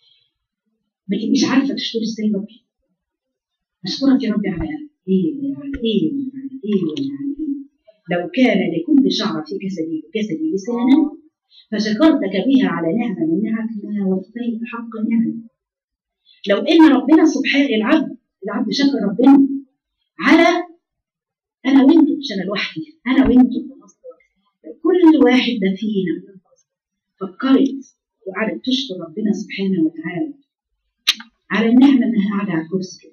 لكن مش عارفه تشكر ازاي ربي اشكرك يا ربي على ايه ولا ايه ولا ايه ولا ايه لو كان لكل شعر في جسدي جسدي لسانا فشكرتك بها على نعمه من نعمك ما وفيت حق نعمه لو ان ربنا سبحانه العبد العبد شكر ربنا على انا وانتم مش انا لوحدي انا وانتم كل واحدة فينا فكرت وقعدت تشكر ربنا سبحانه وتعالى على النعمة إنها قاعدة على الكرسي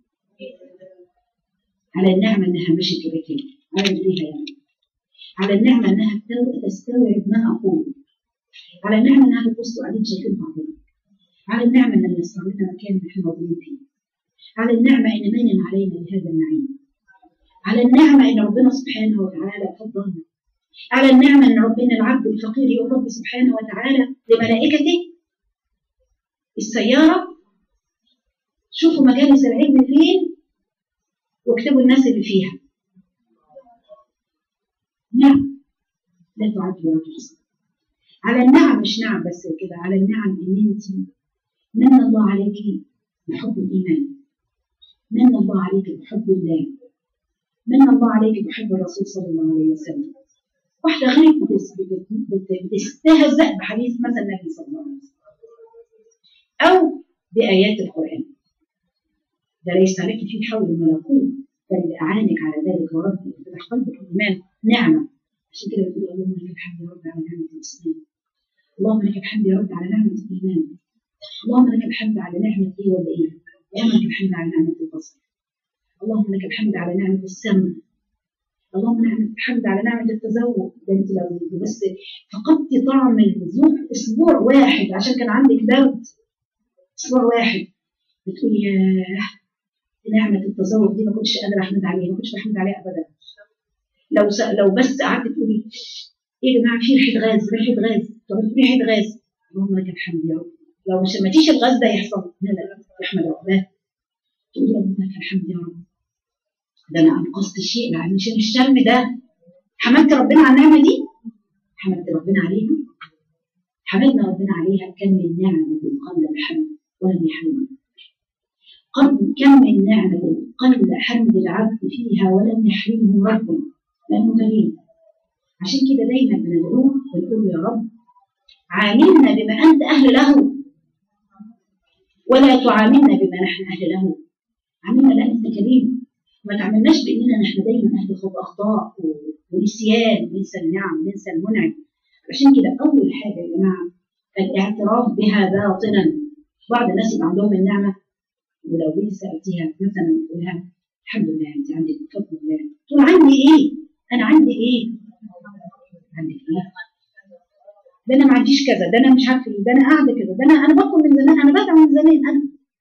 على النعمة إنها مشيت بكده على رجليها يعني على النعمة إنها تستوعب ما أقول على النعمة إنها تبصوا قاعدين شايفين بعضنا على النعمة إن يسر لنا مكان نحن موجودين فيه على النعمة إن منن علينا بهذا النعيم على النعمة إن ربنا سبحانه وتعالى فضلنا على النعمة أن ربنا العبد الفقير يقول رب سبحانه وتعالى لملائكته السيارة شوفوا مجالس العلم فين واكتبوا الناس اللي فيها نعم لا تعد ولا تحصى على النعم مش نعم بس كده على النعم ان انت من الله عليك بحب الايمان من الله عليك بحب الله من الله عليك بحب الرسول صلى الله عليه وسلم واحدة غيرك بتستهزأ بحديث مثلا النبي صلى الله عليه وسلم أو بآيات القرآن ده ليس عليك فيه حول ولا قوة بل أعانك على ذلك وربي فتح قلبك الإيمان نعمة عشان كده بتقول اللهم لك الحمد يا رب على نعمة الإسلام اللهم لك الحمد يا رب على نعمة الإيمان اللهم لك الحمد على نعمة إيه ولا إيه اللهم لك الحمد على نعمة البصر اللهم لك الحمد على نعمة السمع اللهم نعمة الحمد على نعمة التزوج ده انت لو بس فقدتي طعم الذوق اسبوع واحد عشان كان عندك برد اسبوع واحد بتقولي ياه نعمة التزوج دي ما كنتش قادرة احمد عليها ما كنتش بحمد عليها ابدا لو س... لو بس قعدت تقولي ايه يا جماعه في ريحه غاز ريحه غاز طب ريحه غاز اللهم لك الحمد يا رب لو مش ما تيجي الغاز ده يحصل لا لا يحمد ربنا تقولي اللهم لك الحمد يا رب ده انا انقذت شيء لان عشان الشم ده حمدت ربنا على النعمه دي حمدت ربنا عليها حمدنا ربنا عليها كم من نعمه قبل الحمد ولم يحمدنا قد كم من نعمه قل حمد العبد فيها ولم يحرمه ربه لانه كريم عشان كده دايما بندعوه ونقول يا رب عاملنا بما انت اهل له ولا تعاملنا بما نحن اهل له عاملنا لان انت كريم ما تعملناش باننا نحن دايما اهل خطا اخطاء و- ونسيان وننسى النعم وننسى المنعم عشان كده اول حاجه يا جماعه الاعتراف بها باطنا بعض الناس يبقى عندهم النعمه ولو جيت سالتيها مثلا تقول لها الحمد لله انت عندك بفضل الله تقول عندي ايه؟ انا عندي ايه؟ عندك ايه؟ ده انا ما عنديش كذا ده انا مش عارفه ايه ده انا قاعده كده ده انا انا باكل من زمان انا بدعم من زمان انا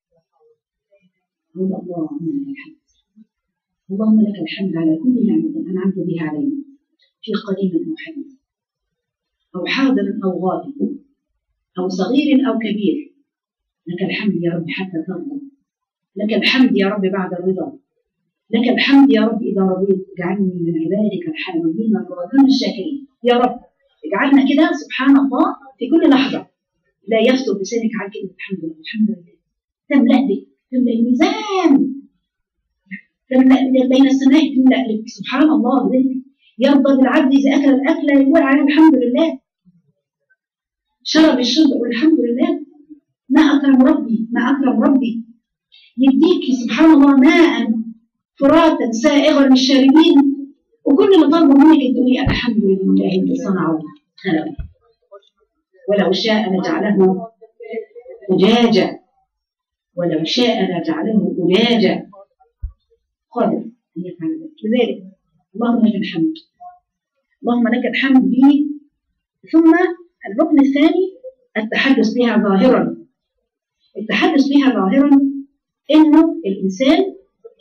اقول اللهم لك الحمد اللهم لك الحمد على كل نعمه انعمت بها علينا في قريب او حديث او حاضر او غائب او صغير او كبير لك الحمد يا رب حتى ترضى لك الحمد يا رب بعد الرضا لك الحمد يا رب إذا رضيت اجعلني من عبادك الحامدين الراضين الشاكرين يا رب اجعلنا كده سبحان الله في كل لحظة لا يفتر لسانك عن كلمة الحمد لله الحمد لله تملأ بك تملأ الميزان تملأ بين السماء تملأ لك سبحان الله بذلك يرضى بالعبد إذا أكل الأكلة يقول عليها الحمد لله شرب الشرب يقول الحمد لله ما أكرم ربي ما أكرم ربي يديك سبحان الله ماء فراتا سائغا للشاربين وكل اللي طالبه منك تقولي الحمد لله اللي صنعه خلقه ولو شاء لجعله أجاجا ولو شاء لجعله أجاجا قادر أن يفعل ذلك لذلك اللهم لك الحمد اللهم لك الحمد به ثم الركن الثاني التحدث بها ظاهرا التحدث بها ظاهرا انه الانسان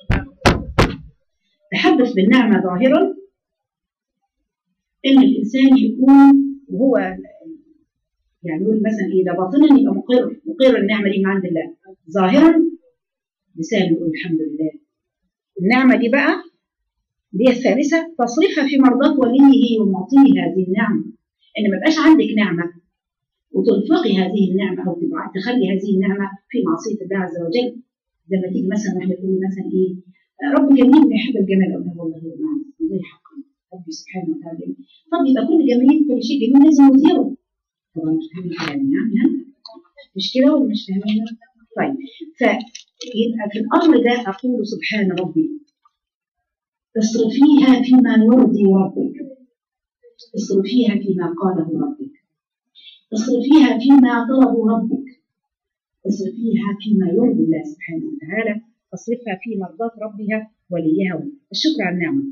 تحدث بالنعمه ظاهرا ان الانسان يكون وهو يعني يقول مثلا ايه ده باطنا يبقى مقر مقر النعمه دي من عند الله ظاهرا لسانه يقول الحمد لله النعمه دي بقى دي الثالثه تصريفها في مرضات وليه ومعطيه هذه النعمه ان ما يبقاش عندك نعمه وتنفقي هذه النعمه او تبع- تخلي هذه النعمه في معصيه الله عز وجل زي ما تيجي مثلا واحده تقول لي مثلا ايه آه، رب جميل ويحب الجمال اقول لها والله هو نعم والله حقا ربي سبحانه وتعالى جميل طب يبقى كل جميل كل شيء جميل لازم نظهره طبعا مش فاهمين كلامي يعني مش كده ولا مش فاهمين طيب فيبقى في الامر ده اقول سبحان ربي اصرفيها فيما يرضي ربك اصرفيها فيما قاله ربك اصرفيها فيما طلب ربك اصرفيها فيما يرضي الله سبحانه وتعالى تصرفها في مرضاة ربها وليها الشكر على النعمة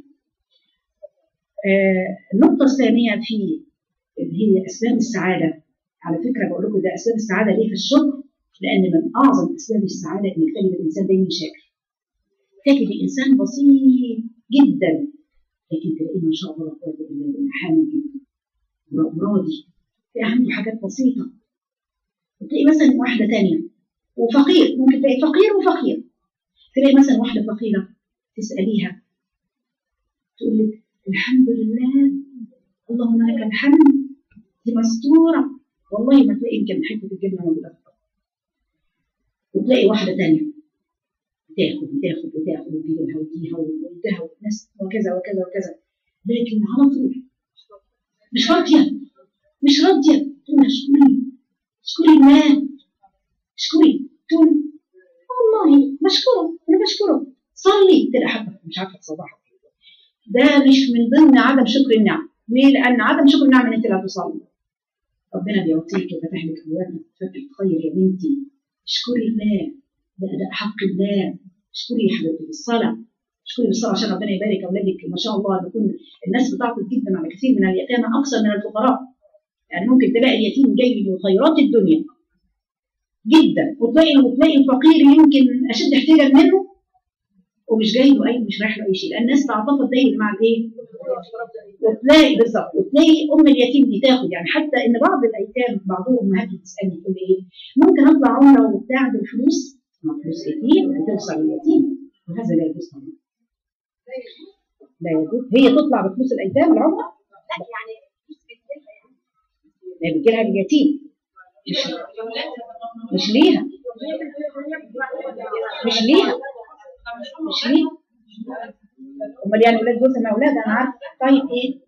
آه النقطة الثانية في اللي هي أسباب السعادة على فكرة بقول لكم ده أسباب السعادة ليه في الشكر لأن من أعظم أسباب السعادة إنك تجد الإنسان دايما شاكر تجد الإنسان بسيط جدا لكن تلاقيه ما شاء الله لا قوة إلا بالله حامل جدا وراضي تلاقي عنده حاجات بسيطة تلاقي مثلا واحدة تانية وفقير ممكن تلاقي فقير وفقير تلاقي مثلا واحدة فقيرة تسأليها تقول لك الحمد لله اللهم لك الحمد دي مستورة والله ما تلاقي يمكن حتة الجبنة موجودة في الطبق. وتلاقي واحدة تانية تاخد وتاخد وتاخد وتجيبها وتجيها وتديها وناس وكذا وكذا وكذا لكن على طول مش راضية مش راضية تقول اشكري اشكري الله اشكري تقول والله مشكورة أنا بشكره صلي تلاقي حتى مش عارفة تصبحها ده مش من ضمن عدم شكر النعم ليه؟ لأن عدم شكر النعم إن أنت لا تصلي ربنا بيعطيك وفتح لك أبواب فتح خير يا بنتي اشكري الله ده أداء حق الله اشكري يا حبيبتي بالصلاة اشكري بالصلاة عشان ربنا يبارك أولادك ما شاء الله بيكون الناس بتعطف جدا على كثير من اليتامى أكثر من الفقراء يعني ممكن تلاقي اليتيم جاي من خيرات الدنيا جدا وتلاقي وتلاقي الفقير يمكن اشد احتياجا منه ومش جاي له اي مش رايح له اي شيء لان الناس تعاطفت دايما مع الايه؟ وتلاقي بالظبط وتلاقي ام اليتيم دي تاخد يعني حتى ان بعض الايتام بعضهم امهاتهم تسالني تقول لي ايه؟ ممكن اطلع عمره وبتاع بالفلوس ما فلوس كتير هتوصل لليتيم وهذا لا يجوز طبعا لا يجوز هي تطلع بفلوس الايتام العمره لا يعني لا بتجيلها اليتيم مش مش ليها مش ليها مش ليها امال يعني ولاد جوزها ما اولادها انا عارفه طيب ايه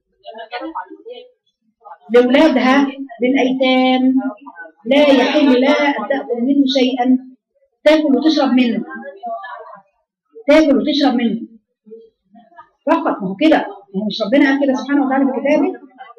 لاولادها للايتام لا يحل لها ان تاكل منه شيئا تاكل وتشرب منه تاكل وتشرب منه فقط ما هو كده ما هو مش ربنا قال كده سبحانه وتعالى في كتابه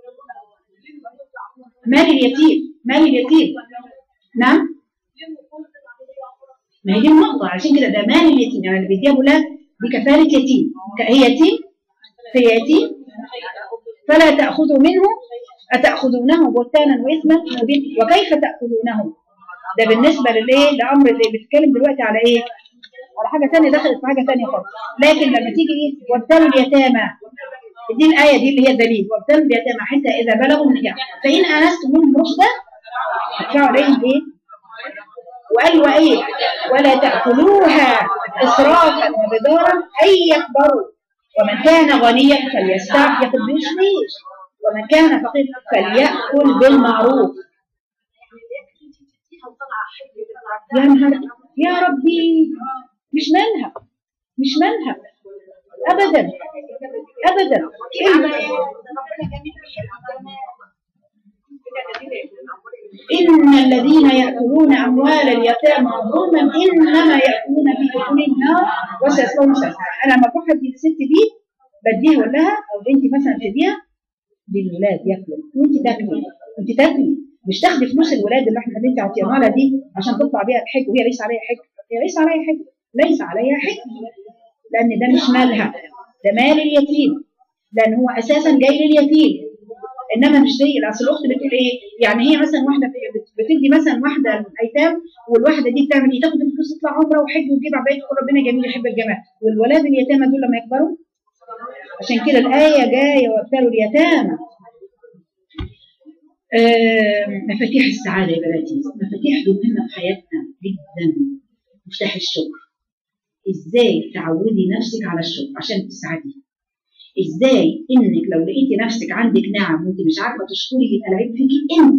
مال اليتيم مال اليتيم نعم ما هي دي النقطة عشان كده ده مال اليتيم يعني اللي بيديها أولاد دي كفالة يتيم ك- هي يتيم في يتيم فلا تأخذوا منه أتأخذونه بهتانا وإثما مبين وكيف تأخذونه ده بالنسبة للإيه لأمر اللي بيتكلم دلوقتي على إيه على حاجة تانية دخلت في حاجة تانية خالص لكن لما تيجي إيه وابتلوا اليتامى دي الآية دي اللي هي الدليل وابتلوا اليتامى حتى إذا بلغوا النكاح فإن آنستم منهم رشدا فادفعوا عليهم إيه وقال وإيه ولا تأكلوها إسرافا وبدارا أن يكبروا ومن كان غنيا فليستعف ياكل بيشويش ومن كان فقير فليأكل بالمعروف يا نهار يا ربي مش منها مش منها ابدا ابدا ان الذين ياكلون اموال اليتامى ظلما انما ياكلون في بطونهم نار وسيصلون سعيرا انا لما بروح ادي الست دي بديه اقول لها او انت مثلا تديها للولاد ياكلوا وانت تاكلي انت تاكلي مش تاخدي فلوس الولاد اللي احنا اللي انت عطيناها لها دي عشان تطلع بيها الحج وهي ليس عليها حج هي ليس عليها حج ليس عليها حج لان ده مش مالها ده مال اليتيم لان هو اساسا جاي لليتيم انما مش زي اصل الاخت بتقول ايه يعني هي مثلا واحده بت- بتدي مثلا واحده ايتام والواحده دي بتعمل ايه تاخد الفلوس تطلع عمره وحج وتجيب عبايه تقول ربنا جميل يحب الجمال والولاد اليتامى دول لما يكبروا عشان كده الايه جايه وابتلوا اليتامى آه، مفاتيح السعاده يا بناتي مفاتيح دي مهمه في حياتنا جدا مفتاح الشكر ازاي تعودي نفسك على الشكر عشان تسعدي ازاي انك لو لقيتي نفسك عندك نعم وانت مش عارفه تشكري يبقى العيب فيكي انت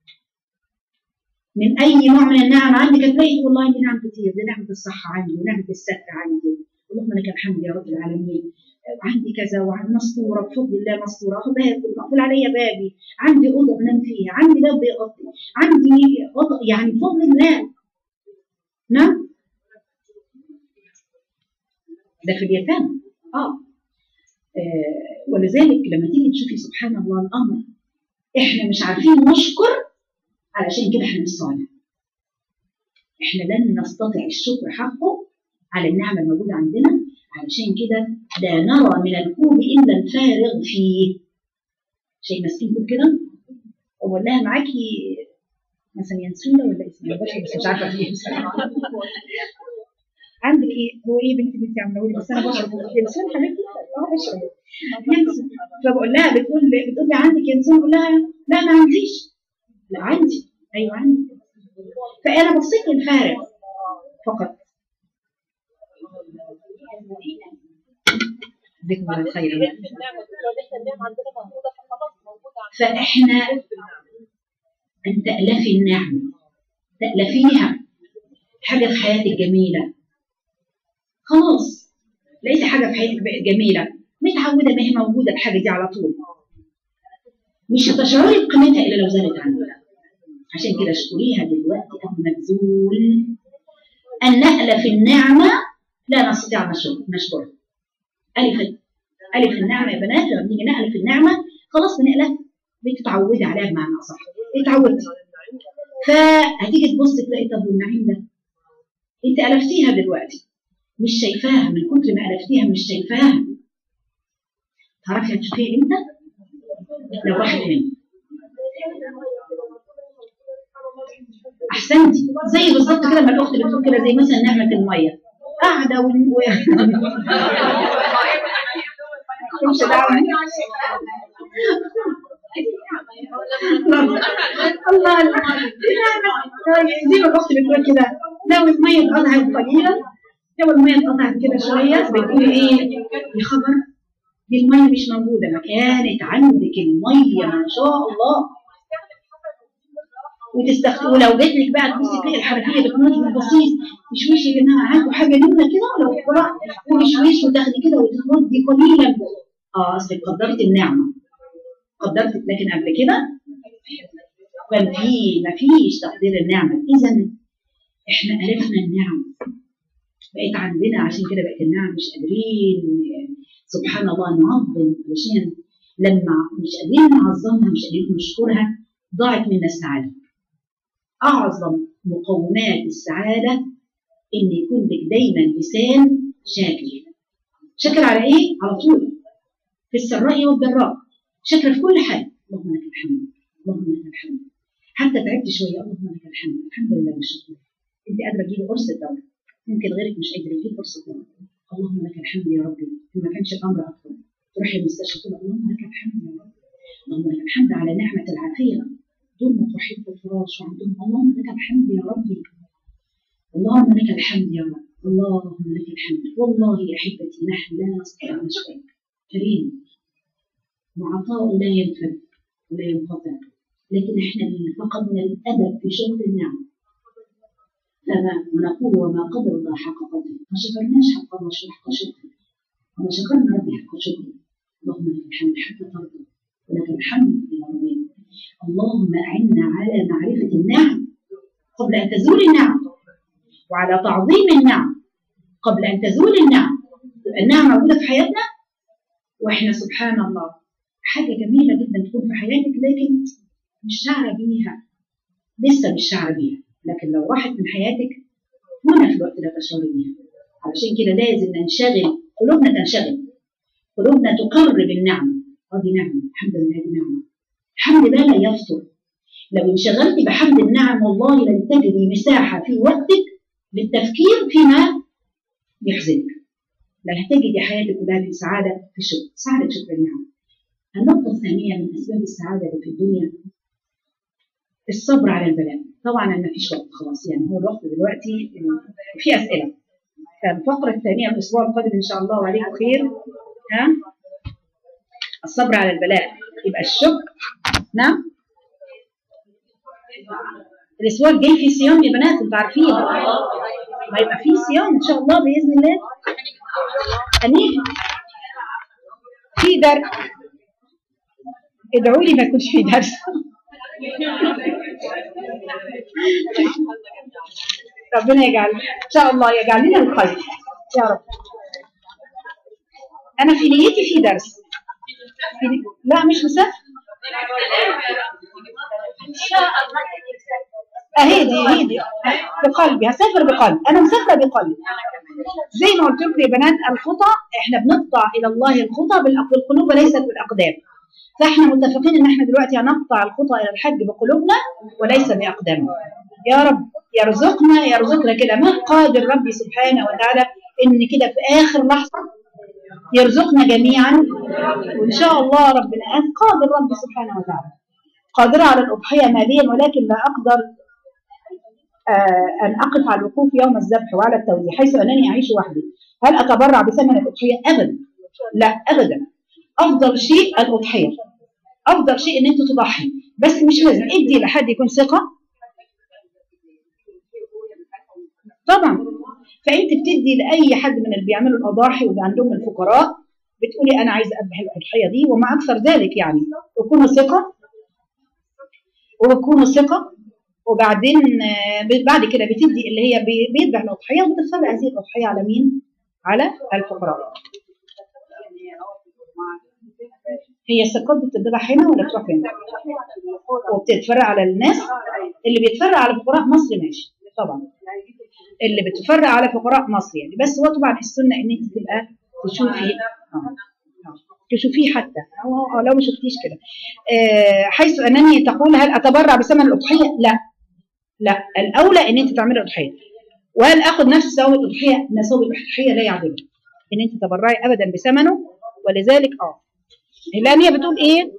من اي نوع من النعم عندك هتلاقي والله عندي نعم كتير دي نعمه الصحه عندي ونعمه الستر عندي اللهم لك الحمد يا رب العالمين عندي كذا وعندي مسطوره بفضل الله مسطوره اخد باكل مقفول عليا بابي عندي اوضه بنام فيها عندي باب بيغطي عندي غطا يعني بفضل الله نعم ده في اليتامى اه آه، ولذلك لما تيجي تشوفي سبحان الله الامر احنا مش عارفين نشكر علشان كده احنا مش صالح احنا لن نستطيع الشكر حقه على النعمه الموجوده عندنا علشان كده لا نرى من الكوب الا الفارغ فيه شيء ماسكين كوب كده وبقول لها معاكي مثلا ينسوله ولا اسمها بشر بس مش عارفه فيه عندك ايه هو ايه بنتي بنتي عم بس انا بشرب ينسون حبيبتي اه اشرب ينسون فبقول لها بتقول لي بتقول لي عندك ينسون بقول لها لا ما عنديش لا عندي ايوه عندي فانا بصيت للفارق فقط جزاكم الله خيرا فاحنا ان تالفي النعم تالفيها حاجه في حياتك جميله خلاص لقيت حاجه في حياتك بقت جميله متعوده ما هي موجوده الحاجه دي على طول مش هتشعري بقيمتها الا لو زالت عنك عشان كده اشكريها دلوقتي قبل ما تزول ان نألف النعمه لا نستطيع أن نشكر- نشكرها الف الف النعمه يا بنات لما نيجي نألف النعمه خلاص بنألف بتتعودي عليها بمعنى اصح اتعودتي فهتيجي تبص تلاقي طب والنعيم ده انت ألفتيها دلوقتي مش شايفاها من كتر ما ألفتيها مش شايفاها تعرفي هتشوفيها امتى؟ لو راحت منك احسنتي زي بالظبط كده لما الاخت بتقول كده زي مثلا نعمه الميه قاعده و... و... مش دعوه الله الله زي ما الاخت بتقول كده لو الميه اتقطعت قليلا لو الميه اتقطعت كده شويه بتقولي ايه يا خبر دي الميه مش موجوده ما كانت عندك الميه ما شاء الله وتستخدم ولو جت لك بقى تبصي تلاقي الحنفيه بتنزل بسيط مشويش يا جماعه عندكم حاجه نمله كده لو قرأ ومشويش وتاخدي كده وتردي قليلا اه اصل قدرت النعمه قدرت لكن قبل كده كان في ما فيش تقدير النعمه اذا احنا الفنا النعم بقيت عندنا عشان كده بقت النعم مش قادرين سبحان الله نعظم علشان لما مش قادرين نعظمها مش قادرين نشكرها ضاعت منا السعاده اعظم مقومات السعاده ان يكون لك دايما لسان شاكر شاكر على ايه على طول في السراء والضراء شاكر في كل حاجه اللهم لك الحمد اللهم لك الحمد حتى تعبت شويه اللهم لك الحمد الحمد لله والشكر انت قادره تجيبي قرص الدواء يمكن غيرك مش قادر يجيب قرص الدواء اللهم لك الحمد يا ربي ما كانش الامر اكبر تروحي المستشفى تقول اللهم لك الحمد يا رب اللهم لك الحمد على نعمه العافيه دول مطرحين في الفراش وعندهم اللهم لك الحمد يا ربي اللهم لك الحمد يا رب اللهم لك الحمد والله يا احبتي نحن لا نستطيع ان نشكرك كريم وعطاء لا ينفد ولا ينقطع لكن احنا اللي فقدنا الادب في شكر النعم فما ونقول وما قدر الله حق قدره ما شكرناش حق الله حق شكره وما شكرنا ربي حق شكره اللهم لك الحمد حتى ترضى ولك الحمد اذا رضيت اللهم اعنا على معرفه النعم قبل ان تزول النعم وعلى تعظيم النعم قبل ان تزول النعم تبقى النعم موجوده في حياتنا واحنا سبحان الله حاجه جميله جدا تكون في حياتك لكن مش شاعره بيها لسه مش شاعره بيها لكن لو راحت من حياتك هنا في الوقت ده تشعري بيها علشان كده لازم ننشغل قلوبنا تنشغل قلوبنا تقرب النعمه هذه نعمه الحمد لله دي نعمه الحمد لله لا يفطر لو انشغلتي بحمد النعم والله لن تجدي مساحه في وقتك للتفكير فيما يحزنك لا هتجدي حياتك كلها في سعاده في الشكر سعاده شكر النعم النقطه الثانيه من اسباب السعاده اللي في الدنيا الصبر على البلاء طبعا ما فيش وقت خلاص يعني هو الوقت دلوقتي في اسئله فالفقره الثانيه الاسبوع القادم ان شاء الله وعليكم خير ها الصبر على البلاء يبقى الشكر نعم الاسبوع الجاي في صيام يا بنات انتوا عارفين ما يبقى في صيام ان شاء الله باذن الله هنيجي في درس ادعوا لي ما يكونش في درس ربنا يجعل ان شاء الله يجعل لنا الخير يا رب انا في نيتي في درس في ني... لا مش مسافر اهي دي هي دي بقلبي هسافر بقلبي انا مسافره بقلبي زي ما قلت لكم يا بنات الخطى احنا بنقطع الى الله الخطى بالقلوب وليست بالاقدام فاحنا متفقين ان احنا دلوقتي هنقطع الخطى الى الحج بقلوبنا وليس باقدامنا يا رب يرزقنا يرزقنا كده ما قادر ربي سبحانه وتعالى ان كده في اخر لحظه يرزقنا جميعا وان شاء الله ربنا قادر ربي سبحانه وتعالى قادرة على الأضحية ماليا ولكن لا أقدر آه أن أقف على الوقوف يوم الذبح وعلى التوزيع حيث أنني أعيش وحدي هل أتبرع بثمن الأضحية؟ أبدا لا أبدا أفضل شيء الأضحية أفضل شيء إن أنت تضحي بس مش لازم ادي لحد يكون ثقة طبعا فأنت بتدي لأي حد من اللي بيعملوا الأضاحي واللي عندهم الفقراء بتقولي أنا عايزة أذبح الأضحية دي وما أكثر ذلك يعني وكونوا ثقة وبتكونوا ثقة وبعدين بعد كده بتدي اللي هي بيذبح الأضحية وبتدخل هذه الأضحية على مين؟ على الفقراء. هي الثقات دي بتتذبح هنا ولا بتروح هنا؟ وبتتفرق على الناس اللي بيتفرق على فقراء مصر ماشي طبعا اللي بتفرق على فقراء مصر يعني بس هو طبعا السنة ان انت تبقى تشوفي آه. تشوفيه حتى أو لو ما شفتيش كده آه حيث انني تقول هل اتبرع بثمن الاضحيه لا لا الاولى ان انت تعملي اضحيه وهل اخذ نفس ثواب الاضحيه ان ثواب الاضحيه لا يعدل ان انت تبرعي ابدا بثمنه ولذلك اه لان هي بتقول ايه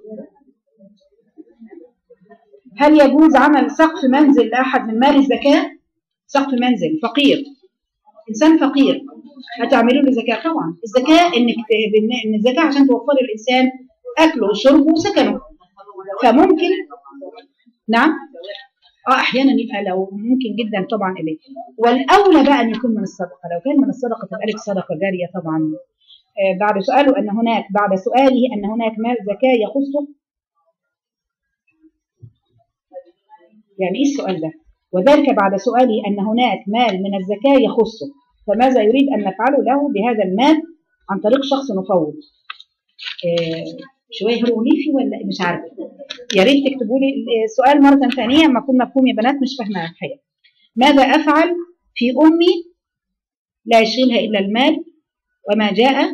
هل يجوز عمل سقف منزل لاحد من مال الزكاه سقف منزل فقير انسان فقير هتعملوا له زكاه طبعا الزكاه انك ان الزكاه عشان توفر الانسان اكله وشربه وسكنه فممكن نعم اه احيانا يبقى لو ممكن جدا طبعا اليه والاولى بقى ان يكون من الصدقه لو كان من الصدقه تبقى لك صدقه جاريه طبعا آه بعد سؤاله ان هناك بعد سؤاله ان هناك مال زكاه يخصه يعني ايه السؤال ده وذلك بعد سؤاله ان هناك مال من الزكاه يخصه فماذا يريد أن نفعله له بهذا المال عن طريق شخص مفوض آه، شويه هيروغليفي ولا مش عارفه يا ريت تكتبوا لي السؤال مره ثانيه اما اكون مفهوم يا بنات مش فاهمه الحقيقه ماذا افعل في امي لا يشغلها الا المال وما جاء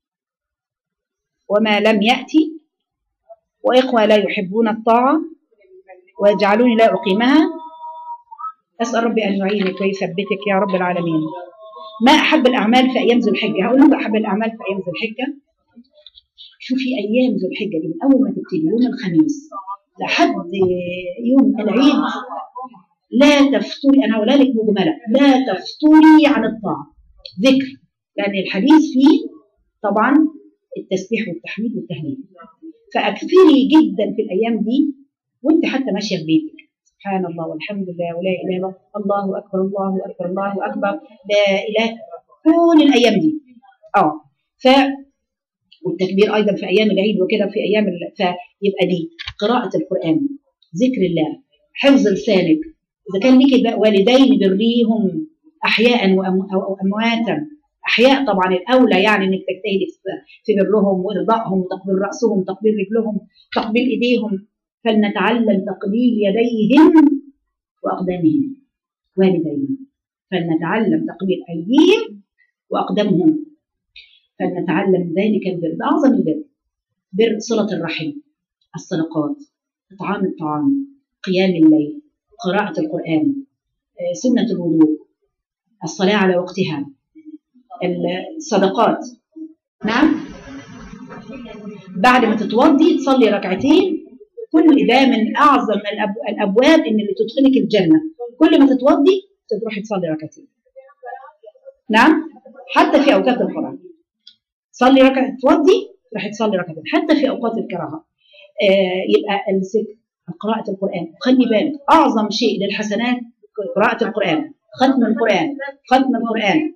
وما لم ياتي واخوه لا يحبون الطاعه ويجعلوني لا اقيمها اسال ربي ان يعينك ويثبتك يا رب العالمين ما احب الاعمال في ايام ذو الحجه هقول لكم احب الاعمال في ايام ذو الحجه شوفي ايام ذو الحجه دي من اول ما تبتدي يوم الخميس لحد يوم العيد لا تفتري انا هقولها لك مجمله لا تفتري عن الطاعه ذكر لان الحديث فيه طبعا التسبيح والتحميد والتهليل فاكثري جدا في الايام دي وانت حتى ماشيه في بيتك سبحان الله والحمد لله ولا اله الا الله الله اكبر الله اكبر الله اكبر لا اله كل الايام دي اه ف والتكبير ايضا في ايام العيد وكده في ايام ال... فيبقى دي قراءه القران ذكر الله حفظ لسانك اذا كان ليكي بقى والدين بريهم احياء وأم... او امواتا احياء طبعا الاولى يعني انك تجتهدي في برهم وارضائهم وتقبيل راسهم وتقبيل رجلهم تقبيل ايديهم فلنتعلم تقبيل يديهم واقدامهم والديهم فلنتعلم تقبيل ايديهم واقدامهم فلنتعلم ذلك البر ده اعظم البر بر صله الرحم الصدقات اطعام الطعام قيام الليل قراءه القران سنه الوضوء الصلاه على وقتها الصدقات نعم بعد ما تتوضي تصلي ركعتين كل ده من اعظم الابواب ان اللي تدخلك الجنه كل ما تتوضي تروحي تصلي ركعتين نعم حتى في اوقات القران صلي ركعه توضي تروحي تصلي ركعتين حتى في اوقات الكراهه آه يبقى الذكر قراءه القران خلي بالك اعظم شيء للحسنات قراءه القران ختم القران ختم القران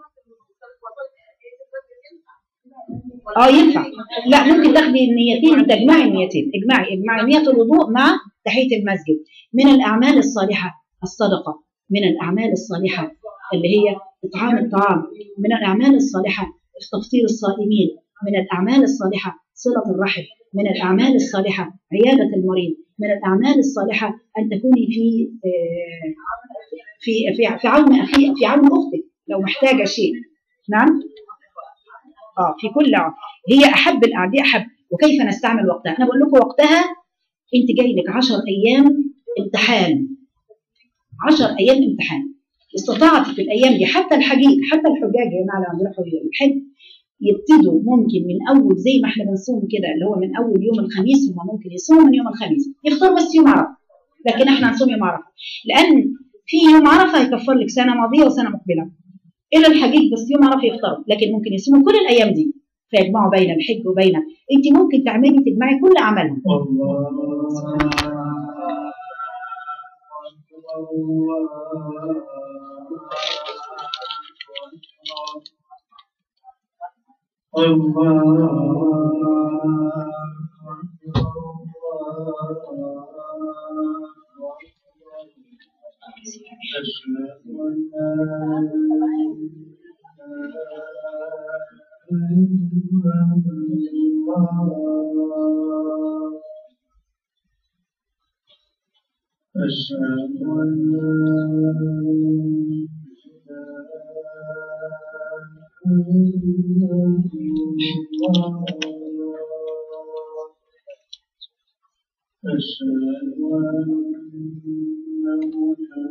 اه ينفع لا ممكن تاخدي النيتين وتجمعي النيتين اجمعي اجمعي نيه الوضوء مع تحيه المسجد من الاعمال الصالحه الصدقه من الاعمال الصالحه اللي هي اطعام الطعام من الاعمال الصالحه تفطير الصائمين من الاعمال الصالحه صله الرحم من الاعمال الصالحه عياده المريض من الاعمال الصالحه ان تكوني في في في في عون اخي في عون اختك لو محتاجه شيء نعم اه في كل هي احب الاعداء احب وكيف نستعمل وقتها انا بقول لكم وقتها انت جاي لك 10 ايام امتحان 10 ايام امتحان استطعت في الايام دي حتى الحجيج حتى الحجاج يا جماعه اللي عم يروحوا الحج يبتدوا ممكن من اول زي ما احنا بنصوم كده اللي هو من اول يوم الخميس هم ممكن يصوموا من يوم الخميس يختار بس يوم عرفه لكن احنا هنصوم يوم عرفه لان في يوم عرفه هيكفر لك سنه ماضيه وسنه مقبله الى الحجيج بس يوم عرفه يفطروا لكن ممكن يصوموا كل الايام دي فيجمعوا بين الحج وبين انت ممكن تعملي تجمعي كل اعمالهم أشهد أن أشهد أن محمدا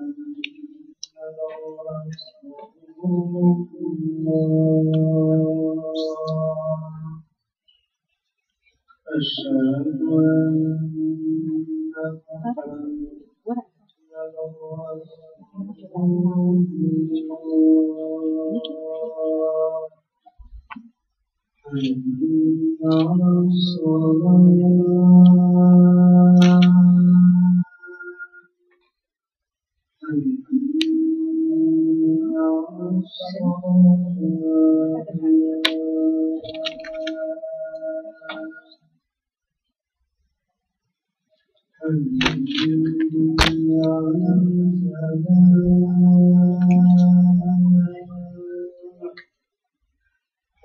رسول الله أشهد أن محمدا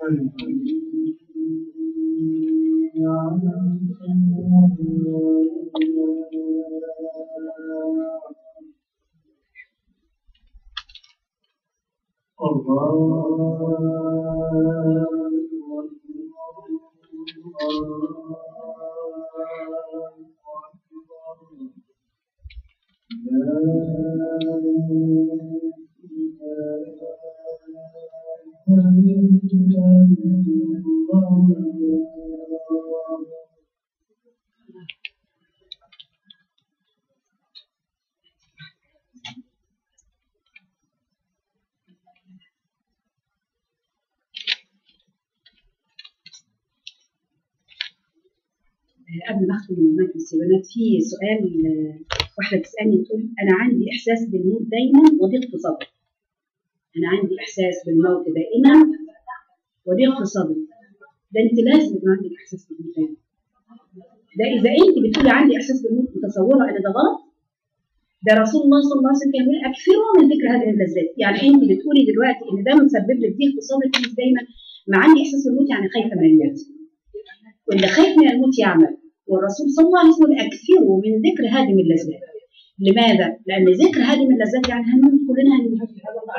قبل ما اختم المجلس يا بنات في سؤال آه، واحده بتسالني بتقول انا عندي احساس بالموت دايما وضيق في صدري انا عندي احساس بالموت دائما وضيق في صدري ده انت لازم يكون عندك احساس بالموت دايما ده اذا انت بتقولي عندي احساس بالموت متصوره ان ده غلط ده رسول الله صلى الله عليه وسلم كان يقول اكثروا من ذكر هذه اللذات يعني انت بتقولي دلوقتي ان ده مسبب لك ضيق في صدرك انت دايما ما عندي احساس بالموت يعني خايفه من الموت واللي خايف من الموت يعمل والرسول صلى الله عليه وسلم اكثروا من ذكر هادم اللذات لماذا؟ لان ذكر هادم اللذات يعني هنموت كلنا هنموت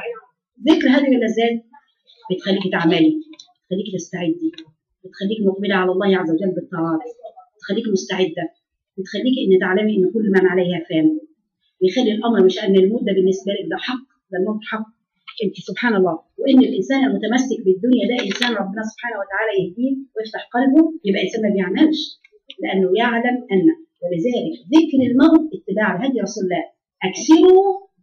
ذكر هادم اللذات بتخليكي تعملي بتخليكي تستعدي بتخليكي مقبله على الله عز وجل بالطاعات بتخليكي مستعده بتخليكي ان تعلمي ان كل من عليها فان بيخلي الامر مش ان الموت ده بالنسبه لك ده حق ده الموت حق انت سبحان الله وان الانسان المتمسك بالدنيا ده انسان ربنا سبحانه وتعالى يهديه ويفتح قلبه يبقى انسان ما بيعملش لانه يعلم ان ولذلك ذكر الموت اتباع هدي رسول الله اكثروا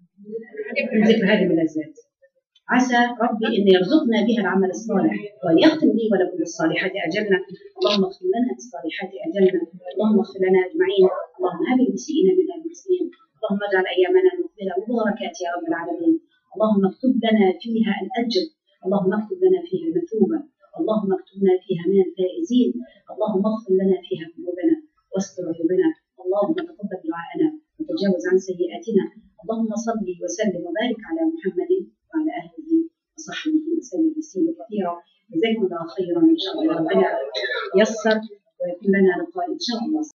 من ذكر هذه اللذات عسى ربي ان يرزقنا بها العمل الصالح وان يختم لي ولكم بالصالحات اجلنا اللهم اغفر لنا بالصالحات اجلنا اللهم اغفر لنا اجمعين اللهم هب المسيئين منا المحسنين اللهم اجعل ايامنا المقبله مباركات يا رب العالمين اللهم اكتب لنا فيها الاجر اللهم اكتب لنا فيها المثوبه اللهم اكتبنا فيها من الفائزين اللهم اغفر لنا فيها ذنوبنا واستر عيوبنا اللهم تقبل دعاءنا وتجاوز عن سيئاتنا اللهم صل وسلم وبارك على محمد وعلى اهله وصحبه وسلم تسليما كثيرا جزاكم الله خيرا ان شاء الله ربنا يسر ويكون لنا لقاء ان شاء الله